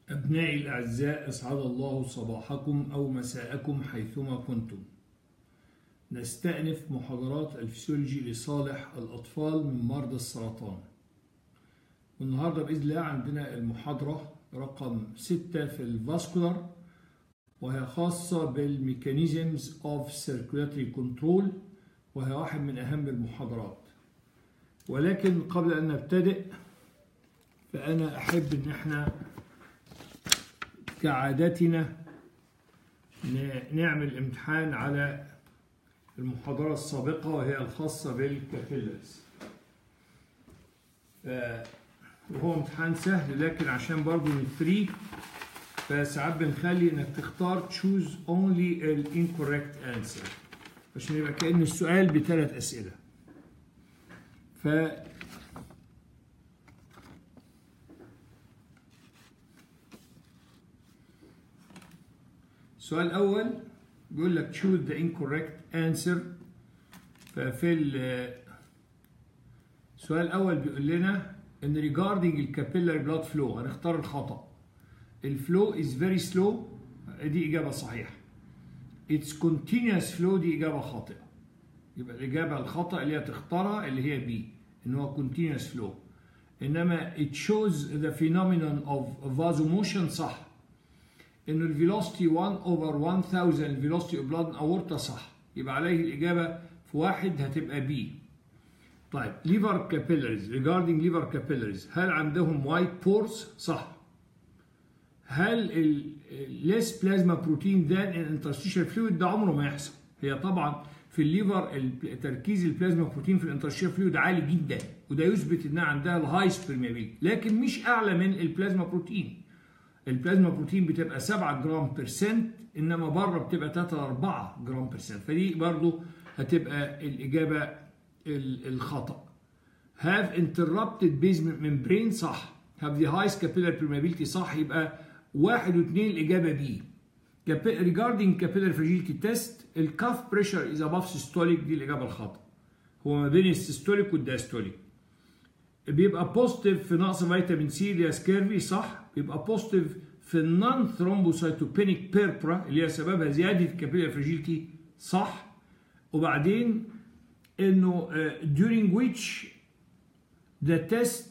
أبنائي الأعزاء أسعد الله صباحكم أو مساءكم حيثما كنتم نستأنف محاضرات الفسيولوجي لصالح الأطفال من مرضى السرطان والنهاردة بإذن الله عندنا المحاضرة رقم 6 في الفاسكولار وهي خاصة بالميكانيزمز اوف سيركولاتري كنترول وهي واحد من أهم المحاضرات ولكن قبل أن نبتدئ فأنا أحب إن احنا كعادتنا نعمل امتحان على المحاضرة السابقة وهي الخاصة بالكابيلرز وهو امتحان سهل لكن عشان برضه نفري فساعات بنخلي انك تختار choose only ال incorrect answer عشان يبقى كأن السؤال بثلاث أسئلة ف السؤال الأول بيقول لك choose the incorrect answer ففي السؤال الأول بيقول لنا إن regarding الكابيلاري blood flow هنختار الخطأ الفلو is very slow دي إجابة صحيحة it's continuous flow دي إجابة خاطئة يبقى الإجابة الخطأ اللي هي تختارها اللي هي B إن هو continuous flow إنما it shows the phenomenon of vasomotion صح انه الفيلوسيتي 1 اوفر 1000 الفيلوسيتي اوف بلاد اورتا صح يبقى عليه الاجابه في واحد هتبقى بي طيب ليفر كابيلاريز ريجاردنج ليفر كابيلاريز هل عندهم وايت بورز صح هل الليس بلازما بروتين ذان الانترستيشال فلويد ده عمره ما يحصل هي طبعا في الليفر تركيز البلازما بروتين في الانترستيشال فلويد عالي جدا وده يثبت انها عندها الهاي سبرميابيلتي لكن مش اعلى من البلازما بروتين البلازما بروتين بتبقى 7 جرام بيرسنت انما بره بتبقى 3 4 جرام بيرسنت فدي برضو هتبقى الاجابه الخطا have interrupted basement membrane صح have the highest capillary permeability صح يبقى واحد واثنين الاجابه بي regarding capillary fragility test الكاف بريشر is above systolic دي الاجابه الخطا هو ما بين السيستوليك والدايستوليك بيبقى بوزيتيف في نقص فيتامين سي اللي هي سكيرفي صح بيبقى بوزيتيف في النون ثرومبوسايتوبينيك بيربرا اللي هي سببها زياده الكابيلاري فراجيلتي صح وبعدين انه during which the test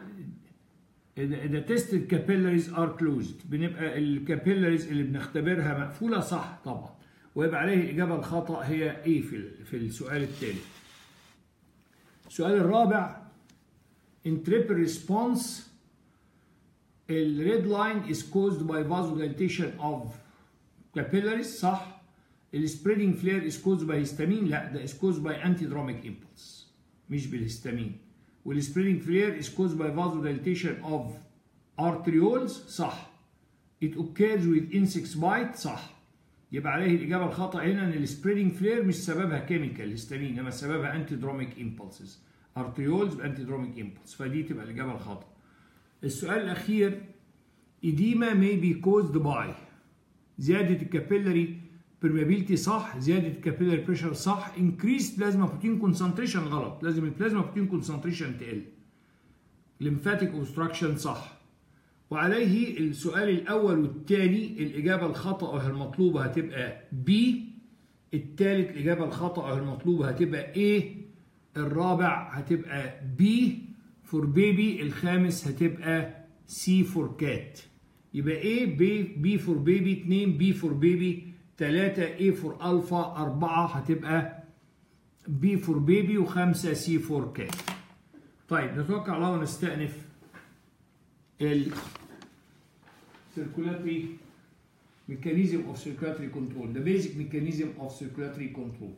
the tested capillaries are closed بنبقى الكابيلاريز اللي بنختبرها مقفوله صح طبعا ويبقى عليه الاجابه الخطا هي ايه في في السؤال التالي السؤال الرابع interpret response الريد لاين is caused by vasodilatation of capillaries صح السبريدنج فلير is caused by histamine لا ده is caused by antidromic impulse مش بالهستامين والسبريدنج فلير is caused by vasodilatation of arterioles صح it occurs with insect bite صح يبقى عليه الإجابة الخطأ هنا إن السبريدنج فلير مش سببها كيميكال هستامين إنما سببها انتيدروميك امبulses ارتريولز بانتيدروميك امبلس فدي تبقى الاجابه الخاطئه السؤال الاخير edema may be caused by زياده الكابيلاري permeability صح زياده الكابيلاري بريشر صح increased بلازما بروتين كونسنتريشن غلط لازم البلازما بروتين كونسنتريشن تقل lymphatic obstruction صح وعليه السؤال الاول والثاني الاجابه الخطا وهي المطلوبه هتبقى B الثالث الاجابه الخطا وهي المطلوبه هتبقى A الرابع هتبقى بي فور بيبي الخامس هتبقى سي فور كات يبقى ايه بي بي فور بيبي 2 بي فور بيبي 3 اي فور الفا 4 هتبقى بي فور بيبي و5 سي فور كات طيب نتوقع الله ونستأنف ال circulatory mechanism of circulatory control the basic mechanism of circulatory control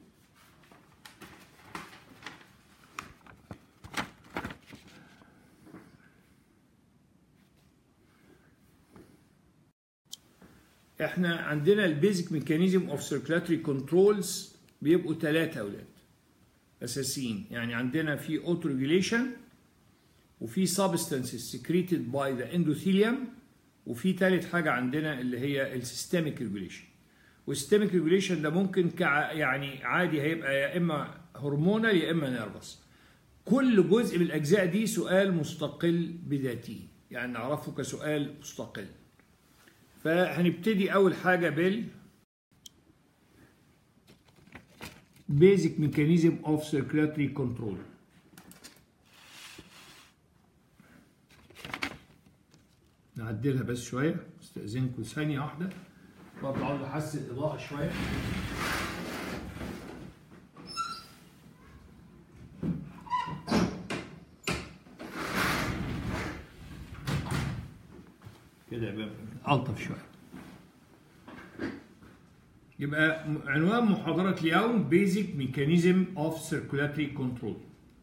احنا عندنا البيزك ميكانيزم اوف سيركولاتري كنترولز بيبقوا ثلاثة اولاد اساسيين يعني عندنا في اوتو ريجوليشن وفي سبستانسز سكريتد باي ذا اندوثيليوم وفي ثالث حاجة عندنا اللي هي السيستميك ريجوليشن والسيستميك ريجوليشن ده ممكن كع يعني عادي هيبقى يا اما هرمونال يا اما نيرفس كل جزء من الاجزاء دي سؤال مستقل بذاته يعني نعرفه كسؤال مستقل فهنبتدي اول حاجه بال basic mechanism of circulatory control نعدلها بس شويه استاذنكم ثانيه واحده برضه عاوز احسن الاضاءه شويه كده يبقى الطف شويه يبقى عنوان محاضرة اليوم Basic Mechanism of Circulatory Control.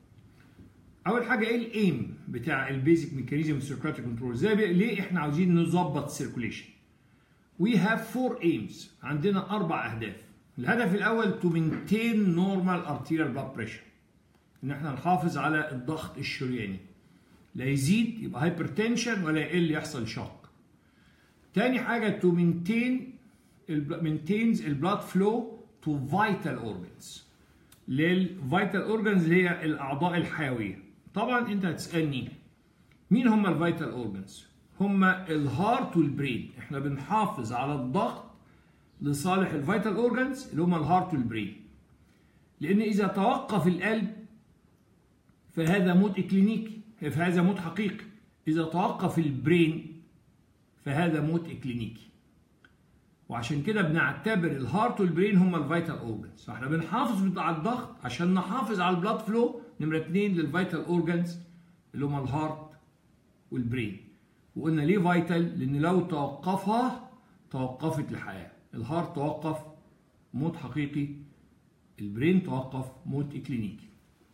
أول حاجة إيه الإيم بتاع البيزك ميكانيزم اوف circulatory كنترول؟ زي ليه إحنا عاوزين نظبط السيركوليشن؟ We have four aims عندنا أربع أهداف. الهدف الأول to maintain normal arterial blood pressure. إن إحنا نحافظ على الضغط الشرياني. لا يزيد يبقى هايبرتنشن ولا يقل يحصل شوك. تاني حاجة to maintain maintains البلاد فلو تو فيتال اورجنز للفيتال اورجنز اللي هي الاعضاء الحيويه طبعا انت هتسالني مين هم الفيتال اورجنز هم الهارت والبرين احنا بنحافظ على الضغط لصالح الفيتال اورجنز اللي هم الهارت والبرين لان اذا توقف القلب فهذا موت اكلينيكي فهذا موت حقيقي اذا توقف البرين فهذا موت اكلينيكي وعشان كده بنعتبر الهارت والبرين هم الفيتال اورجنز فاحنا بنحافظ على الضغط عشان نحافظ على البلاد فلو نمره اثنين للفيتال اورجنز اللي هم الهارت والبرين وقلنا ليه فيتال لان لو توقفها توقفت الحياه الهارت توقف موت حقيقي البرين توقف موت اكلينيكي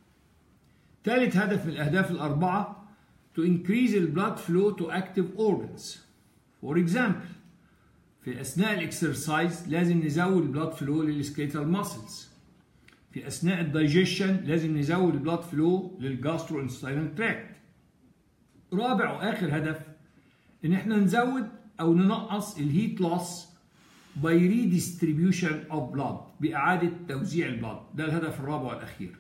ثالث هدف من الاهداف الاربعه to increase the blood flow to active organs for example في اثناء الاكسرسايز لازم نزود البلاد فلو للسكيتال ماسلز في اثناء الدايجيشن لازم نزود البلاد فلو للجاسترو انستاينال تراكت رابع واخر هدف ان احنا نزود او ننقص الهيت لوس باي ريديستريبيوشن اوف بلاد باعاده توزيع البلاد ده الهدف الرابع والاخير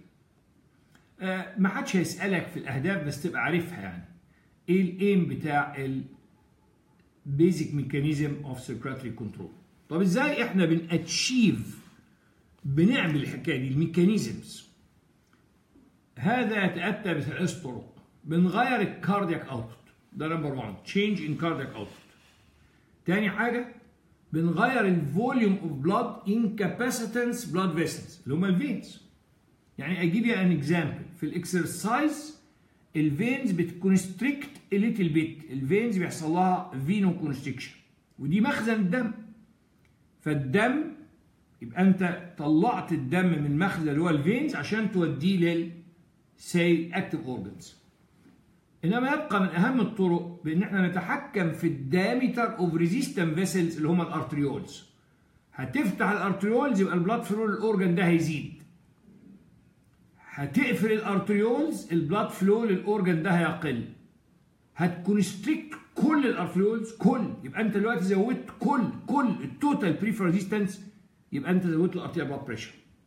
آه ما حدش هيسالك في الاهداف بس تبقى عارفها يعني ايه الايم بتاع ال basic mechanism of circulatory control طب ازاي احنا بناتشيف بنعمل الحكايه دي الميكانيزمز هذا يتاتى بثلاث طرق بنغير الكاردياك اوتبوت ده نمبر 1 تشينج ان كاردياك اوتبوت تاني حاجه بنغير الفوليوم اوف بلاد ان كاباسيتنس بلاد فيسلز اللي هم الفينز يعني اجيب ان اكزامبل في الاكسرسايز الفينز بتكونستريكت ليتل بيت الفينز بيحصل لها فينو كونستريكشن ودي مخزن الدم فالدم يبقى انت طلعت الدم من مخزن اللي هو الفينز عشان توديه لل سي اكتيف اورجنز انما يبقى من اهم الطرق بان احنا نتحكم في الدايمتر اوف ريزيستنت فيسلز اللي هم الارتريولز هتفتح الارتريولز يبقى البلاد فلو للاورجن ده هيزيد هتقفل الارتريولز البلاد فلو للاورجن ده هيقل هتكونستريكت كل الارتريولز كل يبقى انت دلوقتي زودت كل كل التوتال بريفر ريزيستنس يبقى انت زودت الارتيال بلاد بريشر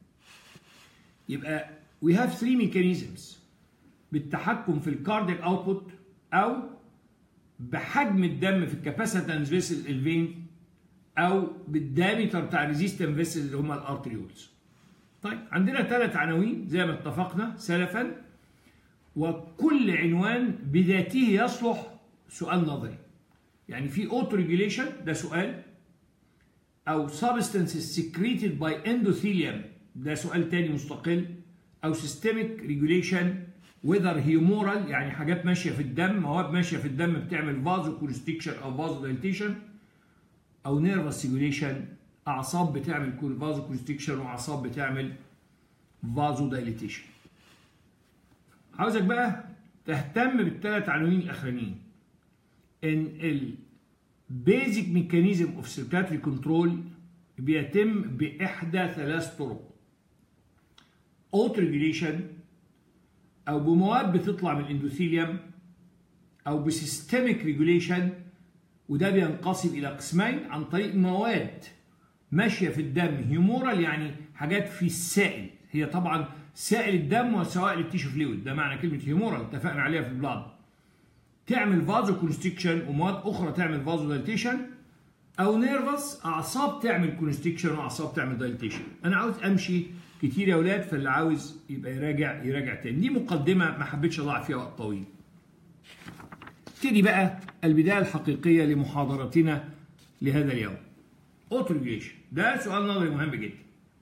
يبقى وي هاف 3 ميكانيزمز بالتحكم في الكاردياك اوتبوت او بحجم الدم في الكاباسيتنس فيسل الفين او بالدايمتر بتاع الريزيستنت فيسل اللي هم الارتريولز طيب عندنا ثلاث عناوين زي ما اتفقنا سلفا وكل عنوان بذاته يصلح سؤال نظري يعني في اوتو ريجوليشن ده سؤال او substances secreted by endothelium ده سؤال تاني مستقل او systemic regulation whether humoral يعني حاجات ماشيه في الدم مواد ماشيه في الدم بتعمل فازو كونستريكشن او فازو دايليتيشن او نيرفس سيجوليشن اعصاب بتعمل فازو كونستريكشن واعصاب بتعمل فازو دايليتيشن عاوزك بقى تهتم بالثلاث عناوين الاخرانيين ان البيزك ميكانيزم اوف سيركاتري كنترول بيتم باحدى ثلاث طرق اوت ريجوليشن او بمواد بتطلع من الاندوثيليوم او بسيستميك ريجوليشن وده بينقسم الى قسمين عن طريق مواد ماشيه في الدم هيمورال يعني حاجات في السائل هي طبعا سائل الدم وسوائل التيشو فلويد ده معنى كلمه هيمورال اتفقنا عليها في البلاد تعمل فازو كونستريكشن ومواد اخرى تعمل فازو دايليتيشن او نيرفس اعصاب تعمل كونستريكشن واعصاب تعمل دايليتيشن انا عاوز امشي كتير يا اولاد فاللي عاوز يبقى يراجع يراجع تاني دي مقدمه ما حبيتش اضيع فيها وقت طويل تبتدي بقى البدايه الحقيقيه لمحاضرتنا لهذا اليوم اوتو ريجوليشن ده سؤال نظري مهم جدا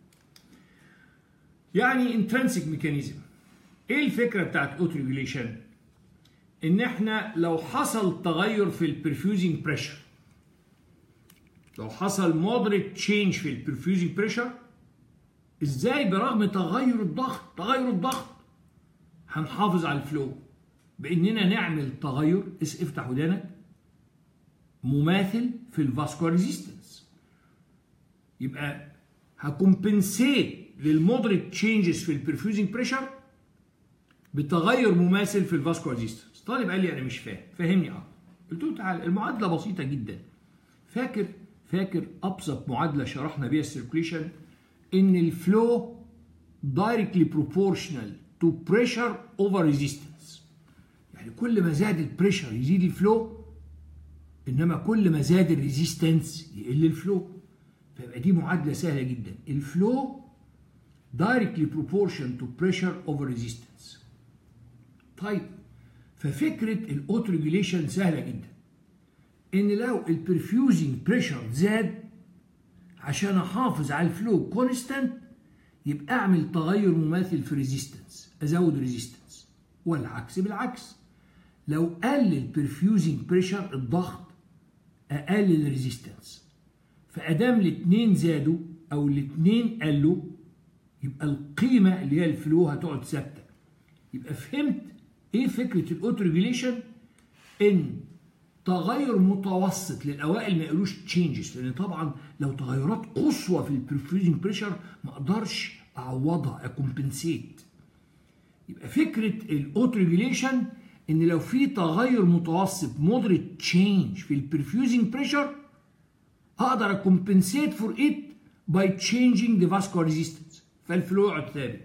يعني انترنسيك ميكانيزم ايه الفكره بتاعت اوتو ريجوليشن ان احنا لو حصل تغير في البرفيوزنج بريشر لو حصل مودريت تشينج في البرفيوزنج بريشر ازاي برغم تغير الضغط تغير الضغط هنحافظ على الفلو باننا نعمل تغير افتح ودانك مماثل في الفاسكولار ريزيستنس يبقى هكمبنسيت للمودريت تشينجز في البرفيوزنج بريشر بتغير مماثل في الفاسكولار ريزيستنس طالب قال لي انا مش فاهم فهمني اه قلت له تعالى المعادله بسيطه جدا فاكر فاكر ابسط معادله شرحنا بيها السيركوليشن ان الفلو دايركتلي بروبورشنال تو بريشر اوفر ريزيستنس يعني كل ما زاد البريشر يزيد الفلو انما كل ما زاد الريزيستنس يقل الفلو فيبقى دي معادله سهله جدا الفلو directly proportion to pressure over resistance طيب ففكره الاوتو ريجوليشن سهله جدا ان لو البرفيوزنج بريشر زاد عشان احافظ على الفلو كونستانت يبقى اعمل تغير مماثل في ريزيستنس ازود ريزيستنس والعكس بالعكس لو قل البرفيوزنج بريشر الضغط اقلل الريزيستنس فادام الاثنين زادوا او الاثنين قلوا يبقى القيمه اللي هي الفلو هتقعد ثابته يبقى فهمت ايه فكره الاوتو ريجوليشن ان تغير متوسط للاوائل ما يقولوش تشينجز لان طبعا لو تغيرات قصوى في البرفيوزنج بريشر ما اقدرش اعوضها اكمبنسيت يبقى فكره الاوتو ريجوليشن ان لو في تغير متوسط مودريت تشينج في البرفيوزنج بريشر اقدر اكمبنسيت فور ات باي تشينجينج ذا فاسكولار ريزيستنس فالفلو يقعد ثابت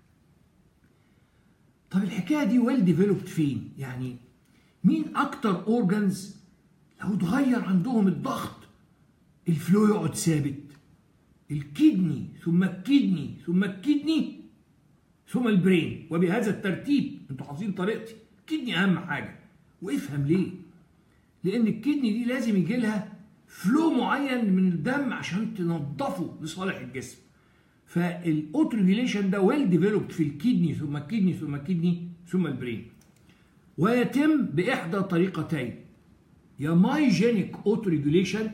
طب الحكايه دي ويل ديفلوبد فين يعني مين اكتر اورجانز لو اتغير عندهم الضغط الفلو يقعد ثابت الكدني ثم الكدني ثم الكدني ثم البرين وبهذا الترتيب انتوا حافظين طريقتي الكدني اهم حاجه وافهم ليه لان الكدني دي لازم يجي لها فلو معين من الدم عشان تنظفه لصالح الجسم فالاوتو ريجوليشن ده ويل ديفلوبد في الكدني ثم الكدني ثم الكدني ثم البرين ويتم باحدى طريقتين يا مايجينيك اوتو ريجوليشن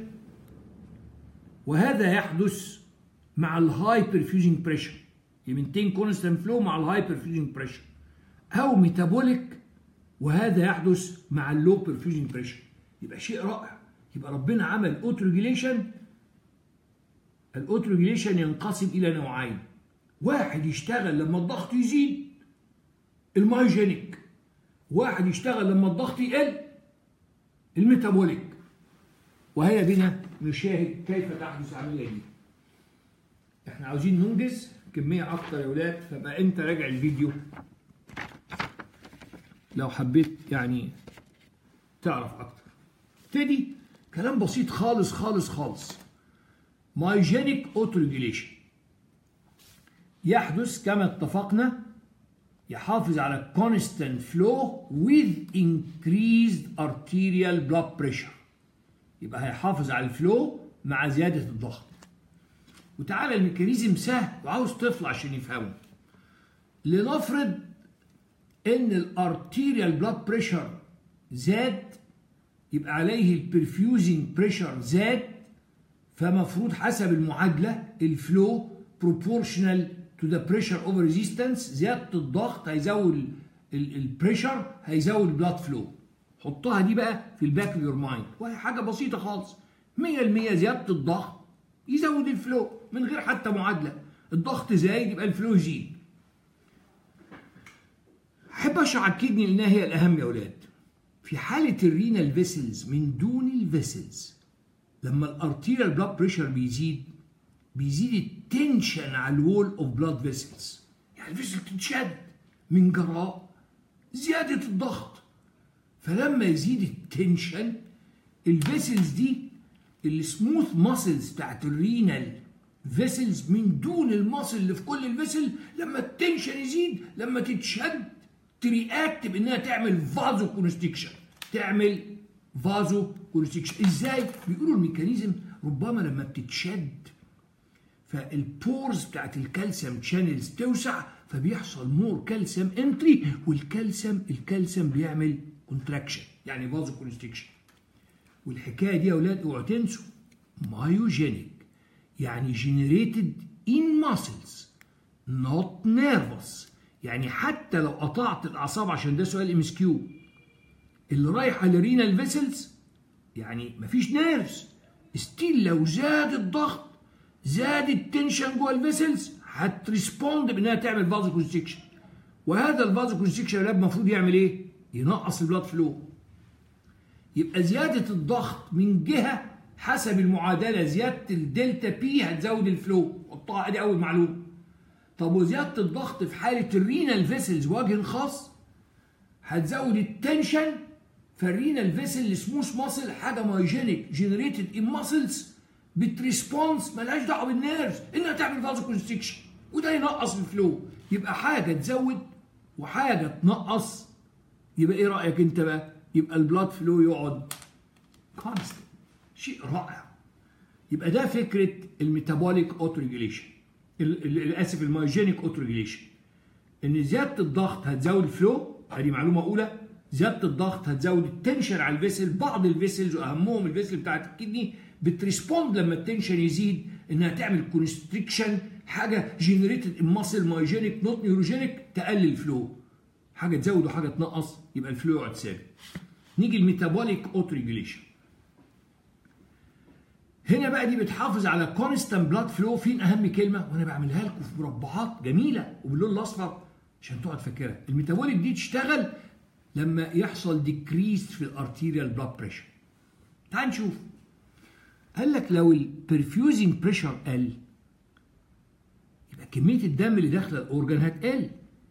وهذا يحدث مع الهاي برفيوجنج بريشر يمنتين كونستانت فلو مع الهاي برفيوجنج بريشر او ميتابوليك وهذا يحدث مع اللو برفيوجنج بريشر يبقى شيء رائع يبقى ربنا عمل اوتو ريجوليشن الاوتو ريجوليشن ينقسم الى نوعين واحد يشتغل لما الضغط يزيد المايجينيك واحد يشتغل لما الضغط يقل الميتابوليك وهيا بنا نشاهد كيف تحدث العمليه دي احنا عاوزين ننجز كميه اكتر يا ولاد فبقى انت راجع الفيديو لو حبيت يعني تعرف اكتر ابتدي كلام بسيط خالص خالص خالص مايجينيك اوتو ريجوليشن يحدث كما اتفقنا يحافظ على constant flow with increased arterial blood pressure يبقى هيحافظ على الفلو مع زيادة الضغط وتعالى الميكانيزم سهل وعاوز طفل عشان يفهمه لنفرض ان الارتيريال بلاد بريشر زاد يبقى عليه البرفيوزنج بريشر زاد فمفروض حسب المعادله الفلو بروبورشنال تو ذا بريشر اوفر ريزيستنس زياده الضغط هيزود البريشر هيزود البلاد فلو حطها دي بقى في الباك اوف يور مايند وهي حاجه بسيطه خالص 100% زياده الضغط يزود الفلو من غير حتى معادله الضغط زايد يبقى الفلو يزيد احب اشرح الكدني لانها هي الاهم يا اولاد في حاله الرينال فيسلز من دون الفيسلز لما الارتيريال بلاد بريشر بيزيد بيزيد التنشن على الوول اوف بلاد فيسلز يعني الفيسل تتشد من جراء زياده الضغط فلما يزيد التنشن الفيسلز دي السموث ماسلز بتاعت الرينال فيسلز من دون الماسل اللي في كل الفيسل لما التنشن يزيد لما تتشد ترياكت بانها تعمل فازو كونستكشن تعمل فازو كونستكشن ازاي بيقولوا الميكانيزم ربما لما بتتشد فالبورز بتاعت الكالسيوم شانلز توسع فبيحصل مور كالسيوم انتري والكالسيوم الكالسيوم بيعمل كونتراكشن يعني فازو كونستكشن والحكايه دي يا اولاد اوعوا تنسوا مايوجينيك يعني جنريتد ان ماسلز نوت نيرفس يعني حتى لو قطعت الاعصاب عشان ده سؤال ام اس كيو اللي رايح على رينال فيسلز يعني مفيش نيرفز ستيل لو زاد الضغط زاد التنشن جوه الفيسلز هتريسبوند بانها تعمل فازو كونستكشن وهذا الفازو كونستكشن المفروض يعمل ايه؟ ينقص البلاد فلو يبقى زياده الضغط من جهه حسب المعادله زياده الدلتا بي هتزود الفلو حطها ادي اول معلومه طب وزياده الضغط في حاله الرينال فيسلز وجه خاص هتزود التنشن فالرينال فيسل سموث ماسل حاجه مايجينيك جنريتد ان ماسلز بتريسبونس ملهاش دعوه بالنيرفز انها تعمل فازو كونستكشن وده ينقص الفلو يبقى حاجه تزود وحاجه تنقص يبقى ايه رايك انت بقى؟ يبقى البلاد فلو يقعد كونستنت شيء رائع يبقى ده فكره الميتابوليك اوتو ريجوليشن اسف المايجينيك اوتو ريجوليشن ان زياده الضغط هتزود الفلو ادي معلومه اولى زياده الضغط هتزود التنشن على الفيسل بعض الفيسلز واهمهم الفيسل بتاعت الكدني بتريسبوند لما التنشن يزيد انها تعمل كونستريكشن حاجه جنريتد ان ماسل مايجينيك نوت نيوروجينيك تقلل الفلو حاجه تزود وحاجه تنقص يبقى الفلو يقعد ثابت نيجي الميتابوليك اوتو ريجوليشن هنا بقى دي بتحافظ على كونستانت بلاد فلو فين اهم كلمه وانا بعملها لكم في مربعات جميله وباللون الاصفر عشان تقعد فاكرها الميتابوليك دي تشتغل لما يحصل ديكريس في الارتيريال بلاد بريشر تعال نشوف قال لك لو البرفيوزنج بريشر قل يبقى كميه الدم اللي داخله الاورجن هتقل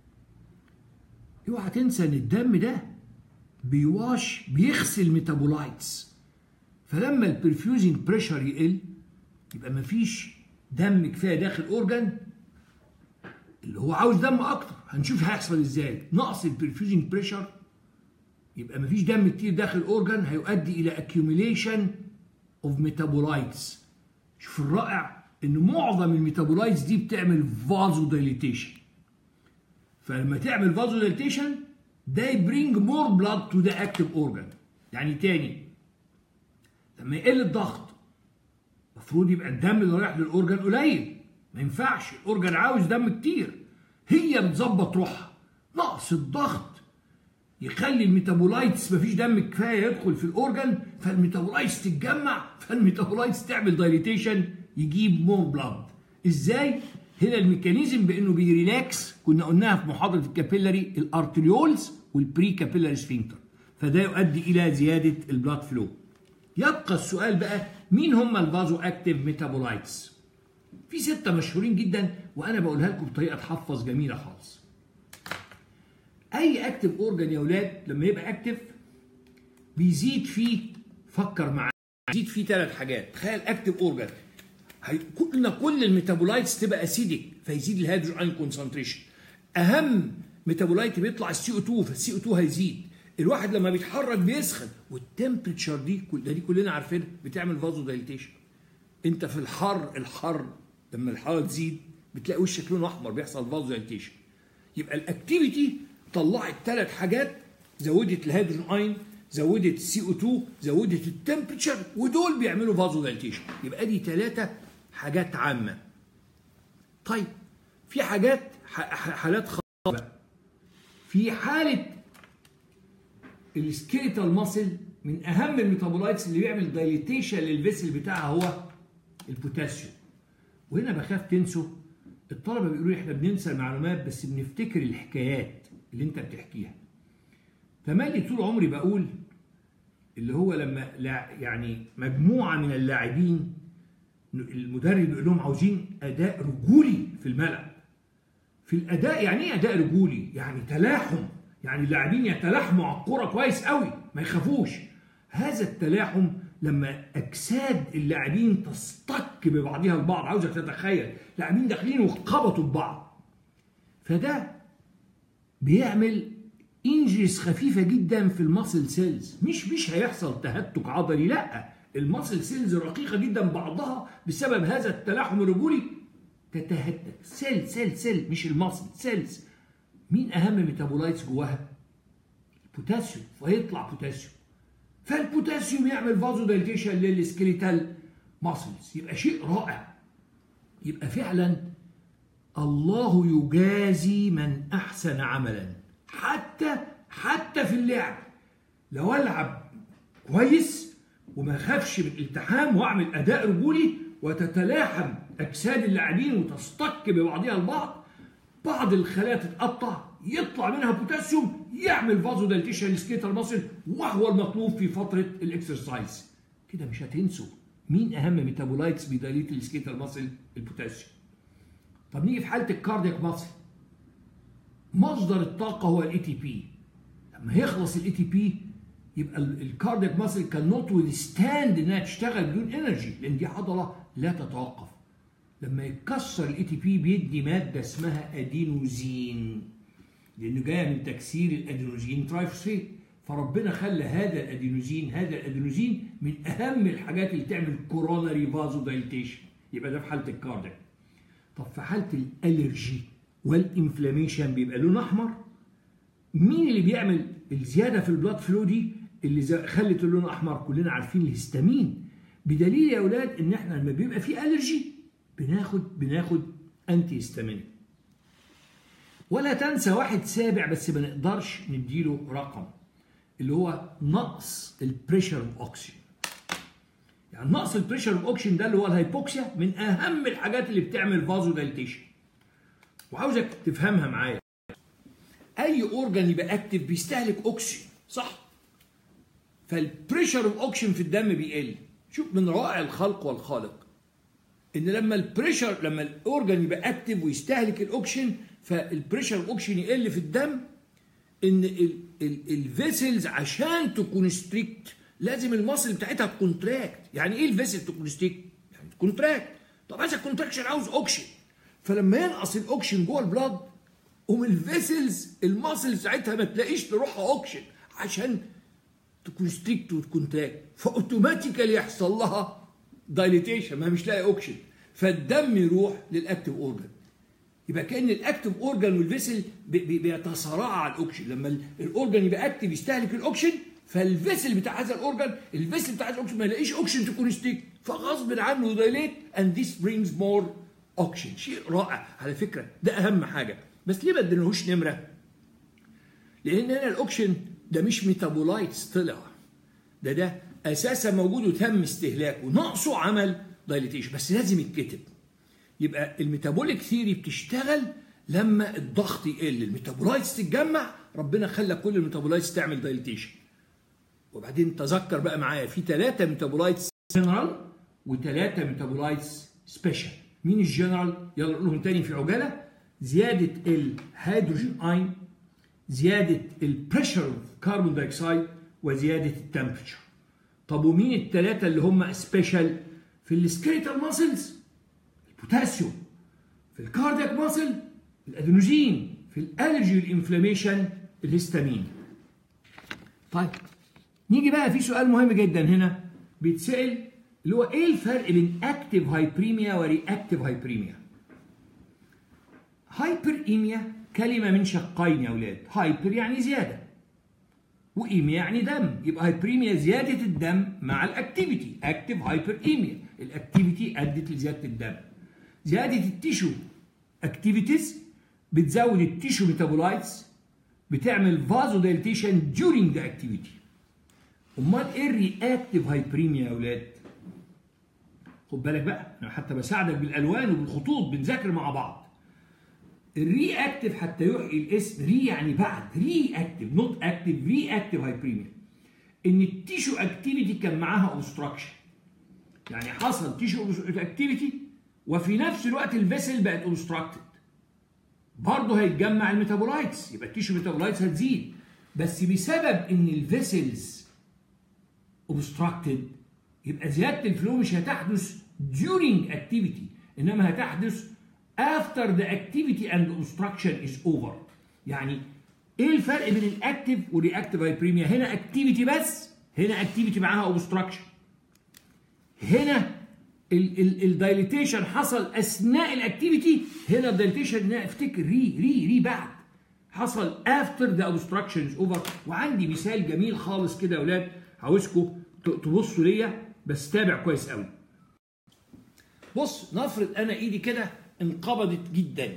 اوعى تنسى ان الدم ده بيواش بيغسل ميتابولايتس فلما البرفيوزنج بريشر يقل يبقى مفيش دم كفايه داخل اورجن اللي هو عاوز دم اكتر هنشوف هيحصل ازاي نقص البرفيوزنج بريشر يبقى مفيش دم كتير داخل اورجن هيؤدي الى accumulation اوف ميتابولايتس شوف الرائع ان معظم الميتابولايتس دي بتعمل فازو دايليتيشن فلما تعمل فازو دايليتيشن ده يبرينج مور بلاد تو ذا اكتيف اورجن يعني تاني لما يقل الضغط المفروض يبقى الدم اللي رايح للاورجن قليل ما ينفعش الاورجن عاوز دم كتير هي بتظبط روحها نقص الضغط يخلي الميتابولايتس مفيش دم كفايه يدخل في الاورجن فالميتابولايتس تتجمع فالميتابولايتس تعمل دايليتيشن يجيب مور بلاد ازاي هنا الميكانيزم بانه بيريلاكس كنا قلناها في محاضره الكابيلاري الارتريولز والبري كابيلاري سفنكتر فده يؤدي الى زياده البلاد فلو يبقى السؤال بقى مين هم الفازو اكتيف ميتابولايتس في ستة مشهورين جدا وانا بقولها لكم بطريقه تحفظ جميله خالص اي اكتيف اورجان يا اولاد لما يبقى اكتيف بيزيد فيه فكر معايا بيزيد فيه ثلاث حاجات تخيل اكتيف اورجان قلنا كل الميتابولايتس تبقى اسيدك فيزيد الهيدروجين ايون كونسنتريشن اهم ميتابولايت بيطلع السي او 2 فالسي او 2 هيزيد الواحد لما بيتحرك بيسخن والتمبريتشر دي كل دي كلنا عارفينها بتعمل فازو دايليتيشن انت في الحر الحر لما الحراره تزيد بتلاقي وشك لونه احمر بيحصل فازو دايليتيشن يبقى الاكتيفيتي طلعت ثلاث حاجات زودت الهيدروجين اين زودت السي او 2 زودت التمبريتشر ودول بيعملوا فازو دايليتيشن يبقى دي ثلاثه حاجات عامه طيب في حاجات حالات خاصه في حاله السكيليتال ماسل من اهم الميتابولايتس اللي بيعمل دايليتيشن للفيسل بتاعها هو البوتاسيوم وهنا بخاف تنسوا الطلبه بيقولوا لي احنا بننسى المعلومات بس بنفتكر الحكايات اللي انت بتحكيها فمالي طول عمري بقول اللي هو لما يعني مجموعه من اللاعبين المدرب يقول لهم عاوزين اداء رجولي في الملعب في الاداء يعني ايه اداء رجولي يعني تلاحم يعني اللاعبين يتلاحموا على الكوره كويس قوي ما يخافوش هذا التلاحم لما اجساد اللاعبين تصطك ببعضها البعض عاوزك تتخيل لاعبين داخلين وخبطوا ببعض فده بيعمل انجريز خفيفه جدا في الماسل سيلز مش مش هيحصل تهتك عضلي لا الماسل سيلز رقيقه جدا بعضها بسبب هذا التلاحم الرجولي تتهتك سيل سيل سيل مش الماسل سيلز مين اهم ميتابولايتس جواها البوتاسيوم فيطلع بوتاسيوم فالبوتاسيوم يعمل فازو دايليتيشن للسكيليتال ماسلز يبقى شيء رائع يبقى فعلا الله يجازي من احسن عملا حتى حتى في اللعب لو العب كويس وما اخافش من الالتحام واعمل اداء رجولي وتتلاحم اجساد اللاعبين وتصطك ببعضها البعض بعض الخلايا تتقطع يطلع منها بوتاسيوم يعمل فازو دايليتيشن للسكيتال ماسل وهو المطلوب في فتره الاكسرسايز كده مش هتنسوا مين اهم ميتابولايتس بيدايليت السكيتال ماسل البوتاسيوم طب نيجي في حاله الكاردياك ماسل مصدر الطاقه هو الاي تي بي لما يخلص الاي تي بي يبقى الكاردياك ماسل كان نوت ويستاند انها تشتغل بدون انرجي لان دي عضله لا تتوقف لما يتكسر الاي تي بي بيدي ماده اسمها ادينوزين لانه جايه من تكسير الادينوزين ترايفوسفيت فربنا خلى هذا الادينوزين هذا الادينوزين من اهم الحاجات اللي تعمل كوروناري فازو دايليتيشن يبقى ده في حاله الكاردياك طب في حاله الالرجي والانفلاميشن بيبقى لون احمر مين اللي بيعمل الزياده في البلاد فلو دي اللي خلت اللون احمر كلنا عارفين الهستامين بدليل يا اولاد ان احنا لما بيبقى في الرجي بناخد بناخد انتي هستامينيك ولا تنسى واحد سابع بس ما نقدرش نديله رقم اللي هو نقص البريشر اوف اوكسجين يعني نقص البريشر اوف اوكسجين ده اللي هو الهايبوكسيا من اهم الحاجات اللي بتعمل فازو دايليتيشن وعاوزك تفهمها معايا اي اورجان يبقى اكتف بيستهلك اكسجين صح فالبريشر اوف اوكسجين في الدم بيقل شوف من روائع الخلق والخالق ان لما البريشر لما الاورجان يبقى اكتف ويستهلك الاكسجين فالبريشر الاكسجين يقل في الدم ان الفيسلز عشان تكونستريكت لازم المصل بتاعتها تكونتراكت يعني ايه الفيسل تكونستريكت يعني تكونتراكت طب عايز الكونتراكشن عاوز اوكسجين فلما ينقص الاوكسجين جوه البلاد قوم الفيسلز المصل بتاعتها ما تلاقيش لروحها اوكسجين عشان تكونستريكت وتكونتراكت فاوتوماتيكالي يحصل لها دايليتيشن ما مش لاقي اوكسجين فالدم يروح للاكتيف اورجان يبقى كان الاكتيف اورجان والفيسل بيتصارعوا على الاوكسجين لما الاورجان يبقى اكتيف يستهلك الاوكسجين فالفيسل بتاع هذا الاورجان الفيسل بتاع هذا الاوكسجين ما يلاقيش اوكسجين تكون ستيك فغصب عنه دايليت اند ذيس برينجز مور اوكسجين شيء رائع على فكره ده اهم حاجه بس ليه ما اديناهوش نمره؟ لان هنا الاوكسجين ده مش ميتابولايتس طلع ده ده اساسا موجود وتم استهلاكه ناقصه عمل دايليتيشن بس لازم يتكتب يبقى الميتابوليك ثيري بتشتغل لما الضغط يقل الميتابولايتس تتجمع ربنا خلى كل الميتابولايتس تعمل دايليتيشن وبعدين تذكر بقى معايا في ثلاثة ميتابولايتس جنرال وثلاثة ميتابولايتس سبيشال مين الجنرال يلا نقول لهم تاني في عجالة زيادة الهيدروجين اين زيادة البريشر كربون دايوكسيد وزيادة التمبريتشر طب ومين الثلاثة اللي هم سبيشال في السكيليتال ماسلز البوتاسيوم في الكاردياك ماسل الادينوجين في الالرجي والانفلاميشن الهستامين طيب نيجي بقى في سؤال مهم جدا هنا بيتسال اللي هو ايه الفرق بين اكتيف هايبريميا ورياكتيف هايبريميا هايبر ايميا كلمه من شقين يا اولاد هايبر يعني زياده وايميا يعني دم يبقى هايبريميا زياده الدم مع الاكتيفيتي اكتيف هايبر ايميا الاكتيفيتي ادت لزياده الدم زياده التيشو اكتيفيتيز بتزود التيشو ميتابولايتس بتعمل فازو دايليتيشن during ذا اكتيفيتي امال ايه الرياكتيف هايبريميا يا اولاد خد بالك بقى انا حتى بساعدك بالالوان وبالخطوط بنذاكر مع بعض الري اكتيف حتى يحيي الاسم ري يعني بعد ري اكتيف نوت اكتيف ري اكتيف هايبريميا ان التيشو اكتيفيتي كان معاها اوبستراكشن يعني حصل تيشو اكتيفيتي وفي نفس الوقت الفيسل بقت اوبستراكتد برضه هيتجمع الميتابولايتس يبقى التيشو ميتابولايتس هتزيد بس بسبب ان الفيسلز اوبستراكتد يبقى زياده الفلو مش هتحدث during activity انما هتحدث after the activity and obstruction is over يعني ايه الفرق بين الاكتف والرياكتيف هايبريميا هنا اكتيفيتي بس هنا اكتيفيتي معاها اوبستراكشن هنا الدايليتيشن حصل اثناء الاكتيفيتي هنا الدايليتيشن افتكر ري ري ري بعد حصل افتر ذا اوبستراكشن از اوفر وعندي مثال جميل خالص كده يا اولاد عاوزكم تبصوا ليا بس تابع كويس قوي بص نفرض انا ايدي كده انقبضت جدا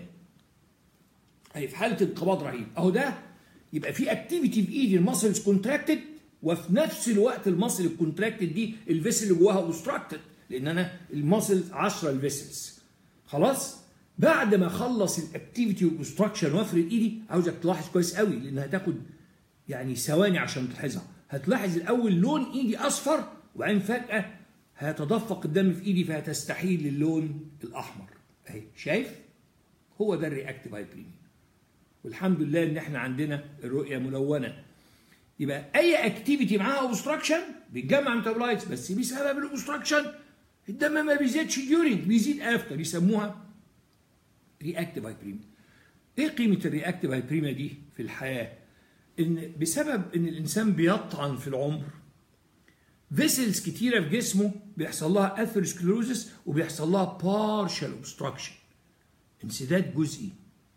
اهي في حاله انقباض رهيب اهو ده يبقى في اكتيفيتي في ايدي الماسلز كونتراكتد وفي نفس الوقت الماسل الكونتراكتد دي الفيسل اللي جواها اوبستراكتد لان انا الماسل 10 الفيسلز خلاص بعد ما اخلص الاكتيفيتي والاوبستراكشن وافرد ايدي عاوزك تلاحظ كويس قوي لان هتاخد يعني ثواني عشان تلاحظها هتلاحظ الاول لون ايدي اصفر وبعدين فجاه هيتدفق الدم في ايدي فهتستحيل للون الاحمر اهي شايف هو ده الرياكتيف هايبريميا والحمد لله ان احنا عندنا الرؤيه ملونه يبقى اي اكتيفيتي معاها اوبستراكشن بيتجمع ميتابولايتس بس بسبب الاوبستراكشن الدم ما بيزيدش ديورنج بيزيد افتر يسموها رياكتيف هايبريميا ايه قيمه الرياكتيف هايبريميا دي في الحياه ان بسبب ان الانسان بيطعن في العمر فيسلز كتيره في جسمه بيحصل لها اثيروسكلروزس وبيحصل لها بارشال اوبستراكشن انسداد جزئي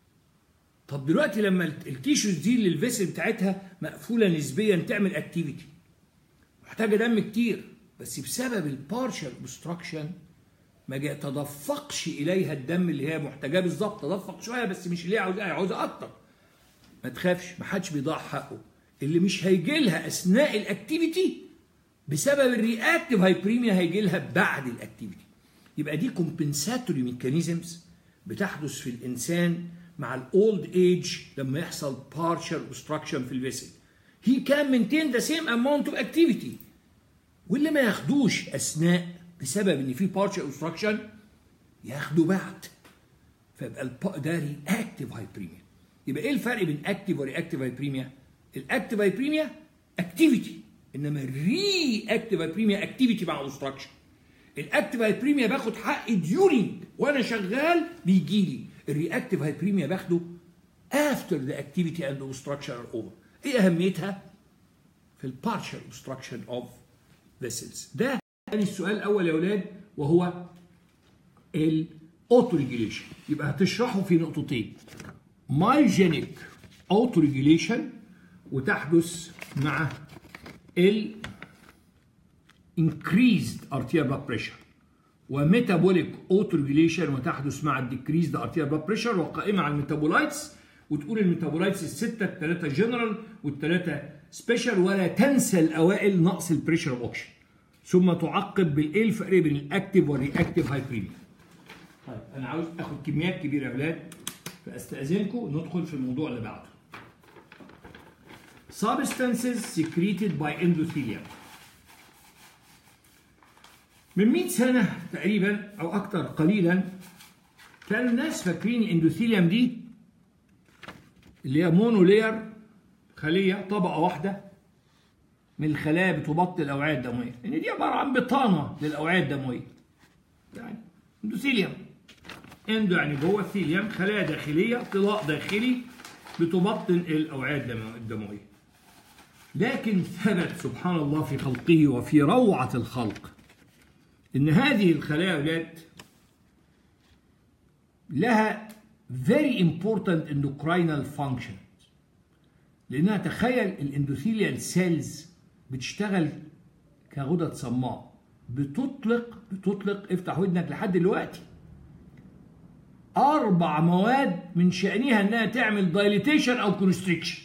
طب دلوقتي لما التيشوز دي اللي الفيسل بتاعتها مقفوله نسبيا تعمل اكتيفيتي محتاجه دم كتير بس بسبب البارشال اوبستراكشن ما تدفقش اليها الدم اللي هي محتاجاه بالظبط تدفق شويه بس مش اللي هي عاوزاه عاوزه اكتر ما تخافش ما حدش بيضيع حقه اللي مش هيجي لها اثناء الاكتيفيتي بسبب الرياكتيف هايبريميا هيجي لها بعد الاكتيفيتي يبقى دي كومبنساتوري ميكانيزمز بتحدث في الانسان مع الاولد ايج لما يحصل بارشال اوبستراكشن في الفيسل هي كان مينتين ذا سيم اماونت اوف اكتيفيتي واللي ما ياخدوش اثناء بسبب ان في بارشال اوبستراكشن ياخدوا بعد فيبقى ده رياكتيف هايبريميا يبقى ايه الفرق بين اكتيف ورياكتيف هايبريميا الاكتيف هايبريميا اكتيفيتي انما الري اكتيف هايبريميا اكتيفيتي مع اوبستراكشن الاكتيف هايبريميا باخد حقي ديورنج وانا شغال بيجي لي الرياكتيف هايبريميا باخده افتر ذا اكتيفيتي اند اوبستراكشن ار اوفر ايه اهميتها في البارشال اوبستراكشن اوف فيسلز ده كان السؤال الاول يا اولاد وهو الاوتو ريجيليشن يبقى هتشرحه في نقطتين مايجينيك اوتو ريجيليشن وتحدث مع ال increased arterial blood pressure وميتابوليك اوتو ريجيليشن وتحدث مع الديكريزد ارتيريال بلاد بريشر وقائمه على الميتابولايتس وتقول الميتابولايتس السته الثلاثه جنرال والثلاثه سبيشال ولا تنسى الاوائل نقص البريشر اوف اوكشن ثم تعقب بالايه الفرق بين الاكتيف والرياكتيف هايبريميا. طيب انا عاوز اخد كميات كبيره يا اولاد فاستاذنكم ندخل في الموضوع اللي بعده. Substances secreted by endothelium. من 100 سنة تقريبا أو أكثر قليلا كانوا الناس فاكرين الاندوثيليوم دي اللي هي مونولير خلية طبقة واحدة من الخلايا بتبطل الأوعية الدموية إن دي عبارة عن بطانة للأوعية الدموية يعني اندوثيليوم اندو يعني جوه الثيليوم خلايا داخلية طلاء داخلي بتبطن الأوعية الدموية لكن ثبت سبحان الله في خلقه وفي روعة الخلق ان هذه الخلايا اولاد لها very important endocrinal function لانها تخيل الاندوثيليال سيلز بتشتغل كغدد صماء بتطلق بتطلق افتح ودنك لحد دلوقتي اربع مواد من شانها انها تعمل دايليتيشن او كونستريكشن